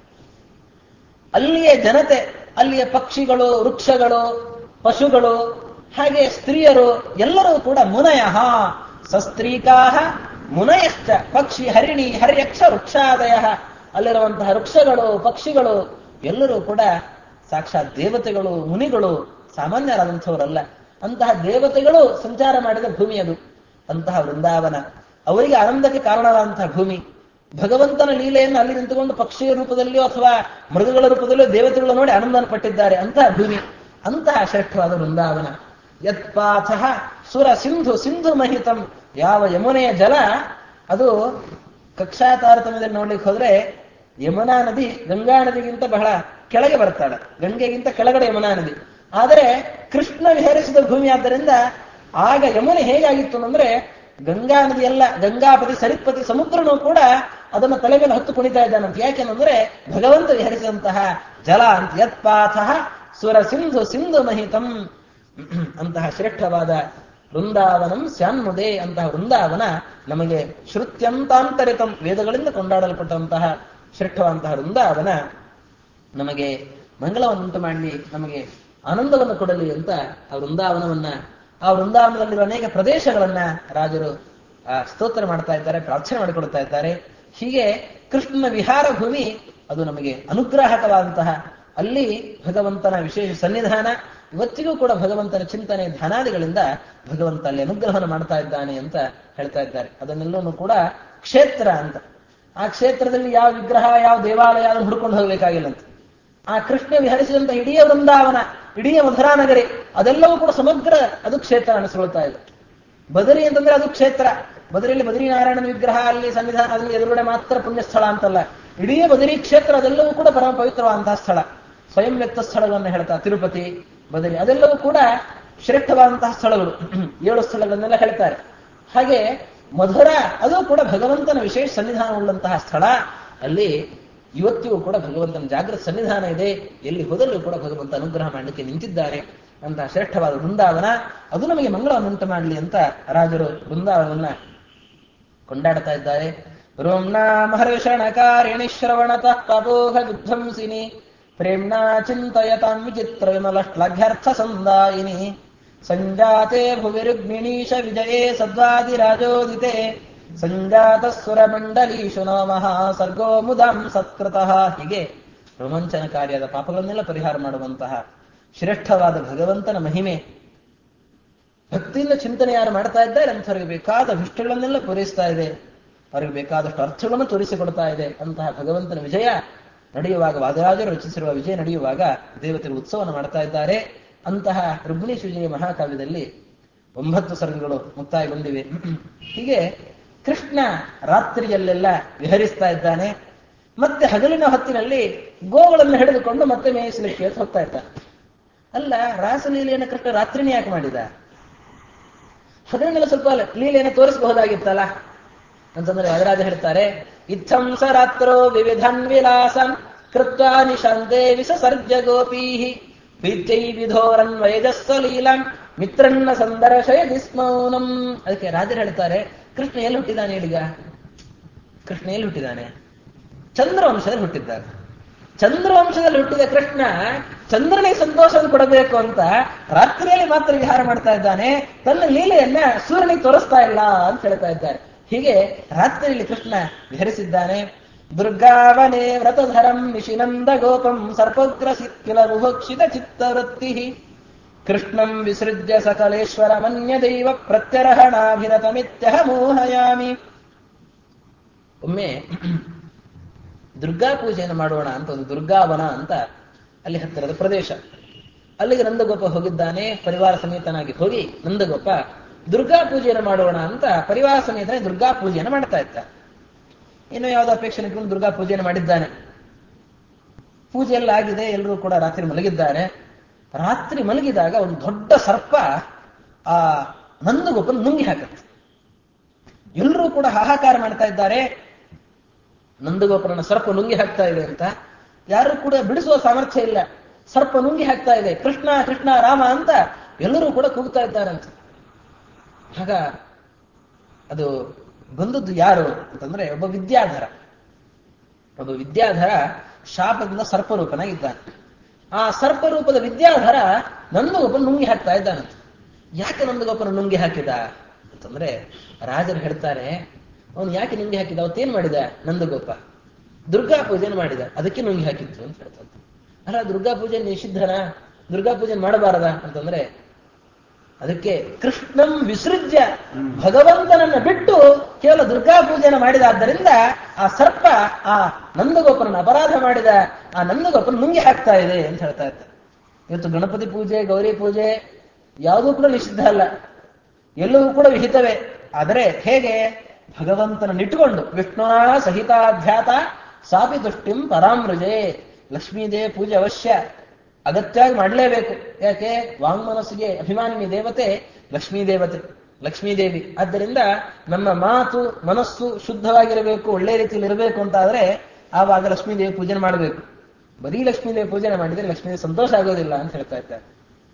Speaker 1: ಅಲ್ಲಿಯ ಜನತೆ ಅಲ್ಲಿಯ ಪಕ್ಷಿಗಳು ವೃಕ್ಷಗಳು ಪಶುಗಳು ಹಾಗೆ ಸ್ತ್ರೀಯರು ಎಲ್ಲರೂ ಕೂಡ ಮುನಯಃ ಸಸ್ತ್ರೀಕಾಹ ಮುನಯಶ್ಚ ಪಕ್ಷಿ ಹರಿಣಿ ಹರ್ಯಕ್ಷ ವೃಕ್ಷಾದಯ ಅಲ್ಲಿರುವಂತಹ ವೃಕ್ಷಗಳು ಪಕ್ಷಿಗಳು ಎಲ್ಲರೂ ಕೂಡ ಸಾಕ್ಷಾತ್ ದೇವತೆಗಳು ಮುನಿಗಳು ಸಾಮಾನ್ಯರಾದಂಥವರಲ್ಲ ಅಂತಹ ದೇವತೆಗಳು ಸಂಚಾರ ಮಾಡಿದ ಭೂಮಿ ಅದು ಅಂತಹ ವೃಂದಾವನ ಅವರಿಗೆ ಆನಂದಕ್ಕೆ ಕಾರಣವಾದಂತಹ ಭೂಮಿ ಭಗವಂತನ ಲೀಲೆಯನ್ನು ಅಲ್ಲಿ ನಿಂತುಕೊಂಡು ಪಕ್ಷಿಯ ರೂಪದಲ್ಲಿಯೋ ಅಥವಾ ಮೃಗಗಳ ರೂಪದಲ್ಲಿಯೋ ದೇವತೆಗಳು ನೋಡಿ ಆನಂದನ ಪಟ್ಟಿದ್ದಾರೆ ಅಂತಹ ಭೂಮಿ ಅಂತಹ ಶ್ರೇಷ್ಠವಾದ ವೃಂದಾವನ ಯತ್ಪಾಥ ಸುರ ಸಿಂಧು ಸಿಂಧು ಮಹಿತಂ ಯಾವ ಯಮುನೆಯ ಜಲ ಅದು ಕಕ್ಷಾ ತಾರತಮ್ಯದಲ್ಲಿ ನೋಡ್ಲಿಕ್ಕೆ ಹೋದ್ರೆ ಯಮುನಾ ನದಿ ಗಂಗಾ ನದಿಗಿಂತ ಬಹಳ ಕೆಳಗೆ ಬರ್ತಾಳೆ ಗಂಗೆಗಿಂತ ಕೆಳಗಡೆ ಯಮುನಾ ನದಿ ಆದರೆ ಕೃಷ್ಣ ವಿಹರಿಸಿದ ಭೂಮಿ ಆದ್ದರಿಂದ ಆಗ ಯಮುನೆ ಹೇಗಾಗಿತ್ತು ಅಂದ್ರೆ ಗಂಗಾ ನದಿ ಎಲ್ಲ ಗಂಗಾಪತಿ ಸರಿತ್ಪತಿ ಸಮುದ್ರನೂ ಕೂಡ ಅದನ್ನು ತಲೆ ಮೇಲೆ ಹೊತ್ತು ಕುಣಿತಾ ಇದ್ದಾನಂತ ಯಾಕೆಂದ್ರೆ ಭಗವಂತ ವಿಹರಿಸಿದಂತಹ ಜಲ ಅಂತ ಯತ್ಪಾಥ ಸುರ ಸಿಂಧು ಸಿಂಧು ಮಹಿತಂ ಅಂತಹ ಶ್ರೇಷ್ಠವಾದ ವೃಂದಾವನಂ ಸ್ಯಾನ್ಮುದೆ ಅಂತಹ ವೃಂದಾವನ ನಮಗೆ ಶ್ರುತ್ಯಂತಾಂತರಿತಂ ವೇದಗಳಿಂದ ಕೊಂಡಾಡಲ್ಪಟ್ಟಂತಹ ಶ್ರೇಷ್ಠವಾದಂತಹ ವೃಂದಾವನ ನಮಗೆ ಮಂಗಳವನ್ನುಂಟು ಮಾಡಲಿ ನಮಗೆ ಆನಂದವನ್ನು ಕೊಡಲಿ ಅಂತ ಆ ವೃಂದಾವನವನ್ನ ಆ ವೃಂದಾವನದಲ್ಲಿರುವ ಅನೇಕ ಪ್ರದೇಶಗಳನ್ನ ರಾಜರು ಆ, ಸ್ತೋತ್ರ ಮಾಡ್ತಾ ಇದ್ದಾರೆ ಪ್ರಾರ್ಥನೆ ಮಾಡಿಕೊಡ್ತಾ ಇದ್ದಾರೆ ಹೀಗೆ ಕೃಷ್ಣನ ವಿಹಾರ ಭೂಮಿ ಅದು ನಮಗೆ ಅನುಗ್ರಾಹಕವಾದಂತಹ ಅಲ್ಲಿ ಭಗವಂತನ ವಿಶೇಷ ಸನ್ನಿಧಾನ ಇವತ್ತಿಗೂ ಕೂಡ ಭಗವಂತನ ಚಿಂತನೆ ಧ್ಯಾನಾದಿಗಳಿಂದ ಭಗವಂತ ಅಲ್ಲಿ ಅನುಗ್ರಹವನ್ನು ಮಾಡ್ತಾ ಇದ್ದಾನೆ ಅಂತ ಹೇಳ್ತಾ ಇದ್ದಾರೆ ಅದನ್ನೆಲ್ಲವೂ ಕೂಡ ಕ್ಷೇತ್ರ ಅಂತ ಆ ಕ್ಷೇತ್ರದಲ್ಲಿ ಯಾವ ವಿಗ್ರಹ ಯಾವ ದೇವಾಲಯ ಅದನ್ನು ಹುಡ್ಕೊಂಡು ಹೋಗ್ಬೇಕಾಗಿಲ್ಲ ಅಂತ ಆ ಕೃಷ್ಣ ವಿಹರಿಸಿದಂತ ಇಡೀ ವೃಂದಾವನ ಇಡೀ ಮಧುರಾನಗರಿ ಅದೆಲ್ಲವೂ ಕೂಡ ಸಮಗ್ರ ಅದು ಕ್ಷೇತ್ರ ಅನಿಸ್ಕೊಳ್ತಾ ಇದೆ ಬದರಿ ಅಂತಂದ್ರೆ ಅದು ಕ್ಷೇತ್ರ ಬದರಿಯಲ್ಲಿ ಬದರಿನಾರಾಯಣನ ವಿಗ್ರಹ ಅಲ್ಲಿ ಸನ್ನಿಧಾನ ಅದ್ರ ಎದುರುಗಡೆ ಮಾತ್ರ ಪುಣ್ಯ ಸ್ಥಳ ಅಂತಲ್ಲ ಇಡೀ ಬದರಿ ಕ್ಷೇತ್ರ ಅದೆಲ್ಲವೂ ಕೂಡ ಪರಮ ಪವಿತ್ರವಾದಂತಹ ಸ್ಥಳ ಸ್ವಯಂ ವ್ಯಕ್ತ ಸ್ಥಳಗಳನ್ನು ಹೇಳ್ತಾ ತಿರುಪತಿ ಬದರಿ ಅದೆಲ್ಲವೂ ಕೂಡ ಶ್ರೇಷ್ಠವಾದಂತಹ ಸ್ಥಳಗಳು ಏಳು ಸ್ಥಳಗಳನ್ನೆಲ್ಲ ಹೇಳ್ತಾರೆ ಹಾಗೆ ಮಧುರ ಅದು ಕೂಡ ಭಗವಂತನ ವಿಶೇಷ ಸನ್ನಿಧಾನವುಳ್ಳಂತಹ ಸ್ಥಳ ಅಲ್ಲಿ ಇವತ್ತಿಗೂ ಕೂಡ ಭಗವಂತನ ಜಾಗೃತ ಸನ್ನಿಧಾನ ಇದೆ ಎಲ್ಲಿ ಹೋದಲ್ಲೂ ಕೂಡ ಭಗವಂತ ಅನುಗ್ರಹ ಮಾಡಲಿಕ್ಕೆ ನಿಂತಿದ್ದಾರೆ ಅಂತಹ ಶ್ರೇಷ್ಠವಾದ ವೃಂದಾವನ ಅದು ನಮಗೆ ಮಂಗಳವನ್ನುಂಟು ಮಾಡಲಿ ಅಂತ ರಾಜರು ವೃಂದಾವನವನ್ನ ಕೊಂಡಾಡ್ತಾ ಇದ್ದಾರೆ ರೋಮ್ನಾ ಮಹರ್ಷಣಕಾರಿಣಿ ಶ್ರವಣತಃ ಪಬೋಹ ವಿಧ್ವಂಸಿನಿ ಪ್ರೇಮ್ನಾ ಚಿಂತಯತಾಂ ವಿಚಿತ್ರ ವಿಮಲಶ್ಲಾಘ್ಯರ್ಥ ಸಂದಾಯಿನಿ ಸಂಜಾತೆ ಭುವಿ ರುಗ್ಮಿಣೀಶ ವಿಜಯೇ ಸದ್ವಾದಿರಾಜೋದಿತೆ ಸಂಜಾತ ಸುರಮಂಡಲೀಶು ನಮಃ ಸರ್ಗೋ ಮುದಾಂ ಸತ್ಕೃತಃ ಹೀಗೆ ರೋಮಾಂಚನಕಾರಿಯಾದ ಪಾಪಗಳನ್ನೆಲ್ಲ ಪರಿಹಾರ ಮಾಡುವಂತಹ ಶ್ರೇಷ್ಠವಾದ ಭಗವಂತನ ಮಹಿಮೆ ಭಕ್ತಿಯಿಂದ ಚಿಂತನೆ ಯಾರು ಮಾಡ್ತಾ ಇದ್ದಾರೆ ಅಂಥವ್ರಿಗೆ ಬೇಕಾದ ವಿಷ್ಟಗಳನ್ನೆಲ್ಲ ಪೂರೈಸ್ತಾ ಇದೆ ಅವರಿಗೆ ಬೇಕಾದಷ್ಟು ಅರ್ಥಗಳನ್ನು ತೋರಿಸಿಕೊಡ್ತಾ ಇದೆ ಅಂತಹ ಭಗವಂತನ ವಿಜಯ ನಡೆಯುವಾಗ ವಾದರಾಜರು ರಚಿಸಿರುವ ವಿಜಯ ನಡೆಯುವಾಗ ದೇವತೆಗಳು ಉತ್ಸವವನ್ನು ಮಾಡ್ತಾ ಇದ್ದಾರೆ ಅಂತಹ ರುಗ್ಣೇಶ್ ವಿಜಯ ಮಹಾಕಾವ್ಯದಲ್ಲಿ ಒಂಬತ್ತು ಸರ್ಗಗಳು ಮುಕ್ತಾಯಗೊಂಡಿವೆ ಹೀಗೆ ಕೃಷ್ಣ ರಾತ್ರಿಯಲ್ಲೆಲ್ಲ ವಿಹರಿಸ್ತಾ ಇದ್ದಾನೆ ಮತ್ತೆ ಹಗಲಿನ ಹೊತ್ತಿನಲ್ಲಿ ಗೋಗಳನ್ನು ಹಿಡಿದುಕೊಂಡು ಮತ್ತೆ ಮೇಯಿಸಲಿಕ್ಕೆ ಅಂತ ಹೋಗ್ತಾ ಇದ್ದಾನೆ ಅಲ್ಲ ರಾಸಲೀಲೆಯನ್ನು ಕೃಷ್ಣ ರಾತ್ರಿನೇ ಯಾಕೆ ಮಾಡಿದ ಹಗಲಿನೆಲ್ಲ ಸ್ವಲ್ಪ ಲೀಲೆಯನ್ನು ತೋರಿಸಬಹುದಾಗಿತ್ತಲ್ಲ ಅಂತಂದ್ರೆ ವದರಾಜ ಹೇಳ್ತಾರೆ ಇತ್ತಂ ಸ ರಾತ್ರೋ ವಿವಿಧನ್ ವಿಲಾಸನ್ ಕೃತ್ವ ನಿಶಾಂತೆ ವಿಸಸರ್ಜ ಗೋಪೀ ಪ್ರೀತ್ಯೈ ವಿಧೋರನ್ ವೈಜಸ್ವ ಲೀಲನ್ ಮಿತ್ರನ್ನ ಸಂದರ್ಶಯ ದಿಸ್ಮೌನಂ ಅದಕ್ಕೆ ರಾಜರು ಹೇಳ್ತಾರೆ ಕೃಷ್ಣ ಎಲ್ಲಿ ಹುಟ್ಟಿದಾನೆ ಹೇಳೀಗ ಕೃಷ್ಣ ಎಲ್ಲಿ ಹುಟ್ಟಿದಾನೆ ಚಂದ್ರವಂಶದಲ್ಲಿ ಹುಟ್ಟಿದ್ದಾರೆ ಚಂದ್ರವಂಶದಲ್ಲಿ ಹುಟ್ಟಿದ ಕೃಷ್ಣ ಚಂದ್ರನಿಗೆ ಸಂತೋಷವನ್ನು ಕೊಡಬೇಕು ಅಂತ ರಾತ್ರಿಯಲ್ಲಿ ಮಾತ್ರ ವಿಹಾರ ಮಾಡ್ತಾ ಇದ್ದಾನೆ ತನ್ನ ಲೀಲೆಯನ್ನ ಸೂರ್ಯನಿಗೆ ತೋರಿಸ್ತಾ ಇಲ್ಲ ಅಂತ ಹೇಳ್ತಾ ಇದ್ದಾರೆ ಹೀಗೆ ರಾತ್ರಿಯಲ್ಲಿ ಕೃಷ್ಣ ವಿಹರಿಸಿದ್ದಾನೆ ದುರ್ಗಾವನೆ ವ್ರತಧರಂ ನಿಶಿನಂದ ಗೋಪಂ ಸರ್ಪಗ್ರಸಿ ಕಿಲ ವಿಭೋಕ್ಷಿತ ಚಿತ್ತವೃತ್ತಿ ಕೃಷ್ಣಂ ವಿಸೃಜ್ಯ ಸಕಲೇಶ್ವರ ಮನ್ಯ ದೈವ ಪ್ರತ್ಯರಹಣಾಭಿರತಮಿತ್ಯಹ ಮೋಹಯಾಮಿ ಒಮ್ಮೆ ದುರ್ಗಾ ಪೂಜೆಯನ್ನು ಮಾಡೋಣ ಅಂತ ಒಂದು ದುರ್ಗಾವನ ಅಂತ ಅಲ್ಲಿ ಹತ್ತಿರದ ಪ್ರದೇಶ ಅಲ್ಲಿಗೆ ನಂದಗೋಪ ಹೋಗಿದ್ದಾನೆ ಪರಿವಾರ ಸಮೇತನಾಗಿ ಹೋಗಿ ನಂದಗೋಪ ದುರ್ಗಾ ಪೂಜೆಯನ್ನು ಮಾಡೋಣ ಅಂತ ಪರಿವಾರ ಸಮೇತನಾಗಿ ದುರ್ಗಾ ಪೂಜೆಯನ್ನು ಮಾಡ್ತಾ ಇದ್ದ ಇನ್ನು ಯಾವುದೋ ಅಪೇಕ್ಷೆ ಇಟ್ಕೊಂಡು ದುರ್ಗಾ ಪೂಜೆಯನ್ನು ಮಾಡಿದ್ದಾನೆ ಪೂಜೆ ಎಲ್ಲ ಆಗಿದೆ ಎಲ್ಲರೂ ಕೂಡ ರಾತ್ರಿ ಮಲಗಿದ್ದಾರೆ ರಾತ್ರಿ ಮಲಗಿದಾಗ ಒಂದು ದೊಡ್ಡ ಸರ್ಪ ಆ ನಂದಗೋಪನ ನುಂಗಿ ಹಾಕತ್ತೆ ಎಲ್ಲರೂ ಕೂಡ ಹಾಹಾಕಾರ ಮಾಡ್ತಾ ಇದ್ದಾರೆ ನಂದಗೋಪರನ ಸರ್ಪ ನುಂಗಿ ಹಾಕ್ತಾ ಇದೆ ಅಂತ ಯಾರು ಕೂಡ ಬಿಡಿಸುವ ಸಾಮರ್ಥ್ಯ ಇಲ್ಲ ಸರ್ಪ ನುಂಗಿ ಹಾಕ್ತಾ ಇದೆ ಕೃಷ್ಣ ಕೃಷ್ಣ ರಾಮ ಅಂತ ಎಲ್ಲರೂ ಕೂಡ ಕೂಗ್ತಾ ಇದ್ದಾರಂತ ಆಗ ಅದು ಬಂದದ್ದು ಯಾರು ಅಂತಂದ್ರೆ ಒಬ್ಬ ವಿದ್ಯಾಧರ ಒಬ್ಬ ವಿದ್ಯಾಧರ ಶಾಪದಿಂದ ಸರ್ಪರೂಪನಾಗಿದ್ದಾನೆ ಆ ಸರ್ಪರೂಪದ ವಿದ್ಯಾಧರ ನಂದಗೋಪನ ನುಂಗಿ ಹಾಕ್ತಾ ಇದ್ದಾನಂತ ಯಾಕೆ ನಂದಗೋಪನ ನುಂಗಿ ಹಾಕಿದ ಅಂತಂದ್ರೆ ರಾಜರು ಹೇಳ್ತಾರೆ ಅವನು ಯಾಕೆ ನುಂಗಿ ಹಾಕಿದ ಅವತ್ತೇನ್ ಮಾಡಿದ ನಂದಗೋಪ ದುರ್ಗಾ ಪೂಜೆನ ಮಾಡಿದ ಅದಕ್ಕೆ ನುಂಗಿ ಹಾಕಿತ್ತು ಅಂತ ಹೇಳ್ತಾರೆ ಅಲ್ಲ ದುರ್ಗಾ ಪೂಜೆ ನಿಷಿದ್ಧನ ದುರ್ಗಾ ಪೂಜೆ ಮಾಡಬಾರದ ಅಂತಂದ್ರೆ ಅದಕ್ಕೆ ಕೃಷ್ಣಂ ವಿಸೃಜ್ಯ ಭಗವಂತನನ್ನ ಬಿಟ್ಟು ಕೇವಲ ದುರ್ಗಾ ಪೂಜೆನ ಮಾಡಿದಾದ್ದರಿಂದ ಆ ಸರ್ಪ ಆ ನಂದಗೋಪನ ಅಪರಾಧ ಮಾಡಿದ ಆ ನಂದಗೋಪನ ನುಂಗಿ ಹಾಕ್ತಾ ಇದೆ ಅಂತ ಹೇಳ್ತಾ ಇದ್ದಾರೆ ಇವತ್ತು ಗಣಪತಿ ಪೂಜೆ ಗೌರಿ ಪೂಜೆ ಯಾವುದೂ ಕೂಡ ನಿಷಿದ್ಧ ಅಲ್ಲ ಎಲ್ಲವೂ ಕೂಡ ವಿಹಿತವೇ ಆದರೆ ಹೇಗೆ ಭಗವಂತನನ್ನಿಟ್ಟುಕೊಂಡು ವಿಷ್ಣುನ ಸಹಿತಾಧ್ಯಾತ ಸಾಪಿ ತುಷ್ಟಿಂ ಪರಾಮೃಜೆ ಲಕ್ಷ್ಮೀದೇವಿ ಪೂಜೆ ಅವಶ್ಯ ಅಗತ್ಯವಾಗಿ ಮಾಡಲೇಬೇಕು ಯಾಕೆ ವಾಂಗ್ಮನಸ್ಸಿಗೆ ಅಭಿಮಾನಿನಿ ದೇವತೆ ಲಕ್ಷ್ಮೀ ದೇವತೆ ಲಕ್ಷ್ಮೀದೇವಿ ಆದ್ದರಿಂದ ನಮ್ಮ ಮಾತು ಮನಸ್ಸು ಶುದ್ಧವಾಗಿರಬೇಕು ಒಳ್ಳೆ ರೀತಿಯಲ್ಲಿ ಇರಬೇಕು ಅಂತ ಆದ್ರೆ ಆವಾಗ ಲಕ್ಷ್ಮೀದೇವಿ ಪೂಜೆ ಮಾಡಬೇಕು ಬರೀ ಲಕ್ಷ್ಮೀದೇವಿ ಪೂಜೆ ಮಾಡಿದ್ರೆ ಲಕ್ಷ್ಮೀದೇವಿ ಸಂತೋಷ ಆಗೋದಿಲ್ಲ ಅಂತ ಹೇಳ್ತಾ ಇದ್ದಾರೆ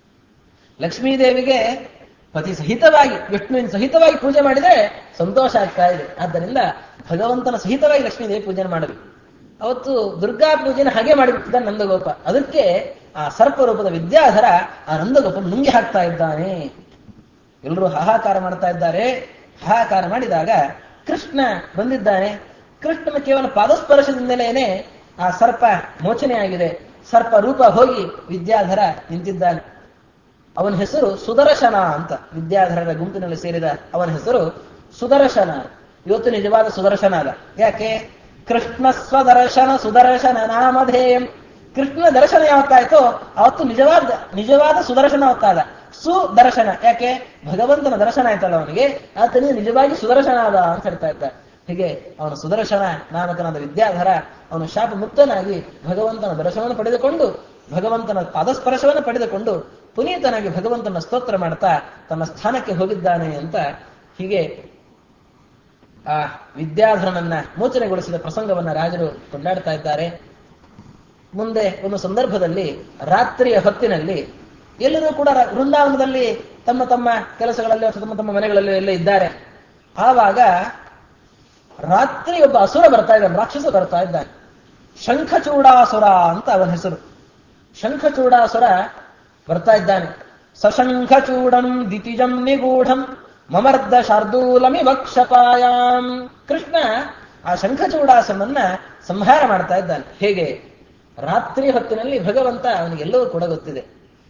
Speaker 1: ಲಕ್ಷ್ಮೀದೇವಿಗೆ ಪತಿ ಸಹಿತವಾಗಿ ವಿಷ್ಣುವಿನ ಸಹಿತವಾಗಿ ಪೂಜೆ ಮಾಡಿದರೆ ಸಂತೋಷ ಆಗ್ತಾ ಇದೆ ಆದ್ದರಿಂದ ಭಗವಂತನ ಸಹಿತವಾಗಿ ಲಕ್ಷ್ಮೀದೇವಿ ಪೂಜೆ ಮಾಡಬೇಕು ಅವತ್ತು ದುರ್ಗಾ ಪೂಜೆನ ಹಾಗೆ ಮಾಡಿಬಿಟ್ಟಿದ್ದ ನಂದಗೋಪ ಅದಕ್ಕೆ ಆ ಸರ್ಪರೂಪದ ವಿದ್ಯಾಧರ ಆ ನಂದಗೋಪ ನುಂಗಿ ಹಾಕ್ತಾ ಇದ್ದಾನೆ ಎಲ್ಲರೂ ಹಾಹಾಕಾರ ಮಾಡ್ತಾ ಇದ್ದಾರೆ ಹಾಹಾಕಾರ ಮಾಡಿದಾಗ ಕೃಷ್ಣ ಬಂದಿದ್ದಾನೆ ಕೃಷ್ಣನ ಕೇವಲ ಪಾದಸ್ಪರ್ಶದಿಂದಲೇನೆ ಆ ಸರ್ಪ ಮೋಚನೆ ಆಗಿದೆ ಸರ್ಪ ರೂಪ ಹೋಗಿ ವಿದ್ಯಾಧರ ನಿಂತಿದ್ದಾನೆ ಅವನ ಹೆಸರು ಸುದರ್ಶನ ಅಂತ ವಿದ್ಯಾಧರರ ಗುಂಪಿನಲ್ಲಿ ಸೇರಿದ ಅವನ ಹೆಸರು ಸುದರ್ಶನ ಇವತ್ತು ನಿಜವಾದ ಸುದರ್ಶನ ಅಲ್ಲ ಯಾಕೆ ಕೃಷ್ಣ ಸ್ವದರ್ಶನ ಸುದರ್ಶನ ನಾಮಧೇಯಂ ಕೃಷ್ಣನ ದರ್ಶನ ಯಾವತ್ತಾಯ್ತೋ ಅವತ್ತು ನಿಜವಾದ ನಿಜವಾದ ಸುದರ್ಶನ ಅವತ್ತಾದ ಸುದರ್ಶನ ಯಾಕೆ ಭಗವಂತನ ದರ್ಶನ ಆಯ್ತಲ್ಲ ಅವನಿಗೆ ಆತನಿಗೆ ನಿಜವಾಗಿ ಸುದರ್ಶನ ಆದ ಅಂತ ಹೇಳ್ತಾ ಇದ್ದ ಹೀಗೆ ಅವನ ಸುದರ್ಶನ ನಾಮಕನಾದ ವಿದ್ಯಾಧರ ಅವನು ಶಾಪ ಮುಕ್ತನಾಗಿ ಭಗವಂತನ ದರ್ಶನವನ್ನು ಪಡೆದುಕೊಂಡು ಭಗವಂತನ ಪಾದಸ್ಪರ್ಶವನ್ನು ಪಡೆದುಕೊಂಡು ಪುನೀತನಾಗಿ ಭಗವಂತನ ಸ್ತೋತ್ರ ಮಾಡ್ತಾ ತನ್ನ ಸ್ಥಾನಕ್ಕೆ ಹೋಗಿದ್ದಾನೆ ಅಂತ ಹೀಗೆ ಆ ವಿದ್ಯಾಧರನನ್ನ ಮೋಚನೆಗೊಳಿಸಿದ ಪ್ರಸಂಗವನ್ನ ರಾಜರು ಕೊಂಡಾಡ್ತಾ ಇದ್ದಾರೆ ಮುಂದೆ ಒಂದು ಸಂದರ್ಭದಲ್ಲಿ ರಾತ್ರಿಯ ಹೊತ್ತಿನಲ್ಲಿ ಎಲ್ಲರೂ ಕೂಡ ರ- ವೃಂದಾವನದಲ್ಲಿ ತಮ್ಮ ತಮ್ಮ ಕೆಲಸಗಳಲ್ಲಿ ಅಥವಾ ತಮ್ಮ ತಮ್ಮ ಮನೆಗಳಲ್ಲಿ ಎಲ್ಲ ಇದ್ದಾರೆ ಆವಾಗ ರಾತ್ರಿ ಒಬ್ಬ ಅಸುರ ಬರ್ತಾ ಇದ್ದಾನೆ ರಾಕ್ಷಸ ಬರ್ತಾ ಇದ್ದಾನೆ ಶಂಖಚೂಡಾಸುರ ಅಂತ ಅವನ ಹೆಸರು ಶಂಖಚೂಡಾಸುರ ಬರ್ತಾ ಇದ್ದಾನೆ ಸಶಂಖಚೂಡಂ ದಿತಿಜಂ ನಿಗೂಢಂ ಮಮರ್ದ ಶಾರ್ದೂಲಮಿ ವಕ್ಷಪಾಯಾಂ ಕೃಷ್ಣ ಆ ಶಂಖಚೂಡಾಸುರನನ್ನ ಸಂಹಾರ ಮಾಡ್ತಾ ಇದ್ದಾನೆ ಹೇಗೆ ರಾತ್ರಿ ಹೊತ್ತಿನಲ್ಲಿ ಭಗವಂತ ಅವನಿಗೆಲ್ಲವೂ ಕೂಡ ಗೊತ್ತಿದೆ